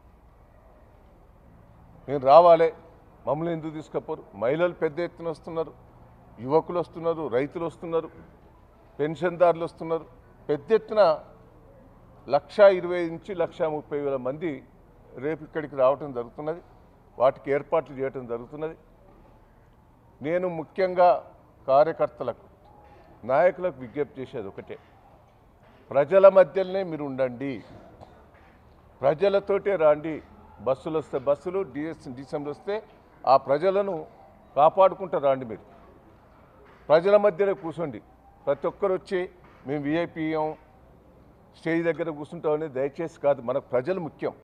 Speaker 1: నేను రావాలి మమ్మల్ని ఎందుకు తీసుకపోరు మహిళలు పెద్ద ఎత్తున వస్తున్నారు యువకులు వస్తున్నారు రైతులు వస్తున్నారు పెన్షన్దారులు వస్తున్నారు పెద్ద ఎత్తున లక్ష ఇరవై నుంచి లక్ష ముప్పై వేల మంది రేపు ఇక్కడికి రావటం జరుగుతున్నది వాటికి ఏర్పాట్లు చేయటం జరుగుతున్నది నేను ముఖ్యంగా కార్యకర్తలకు నాయకులకు విజ్ఞప్తి చేసేది ఒకటే ప్రజల మధ్యలోనే మీరు ఉండండి ప్రజలతోటే రాండి బస్సులు వస్తే బస్సులు డిఎస్ డిసెంబర్ వస్తే ఆ ప్రజలను కాపాడుకుంటూ రాండి మీరు ప్రజల మధ్యలో కూర్చోండి ప్రతి ఒక్కరు వచ్చి మేము విఐపీయం స్టేజ్ దగ్గర కూర్చుంటామని దయచేసి కాదు మనకు ప్రజలు ముఖ్యం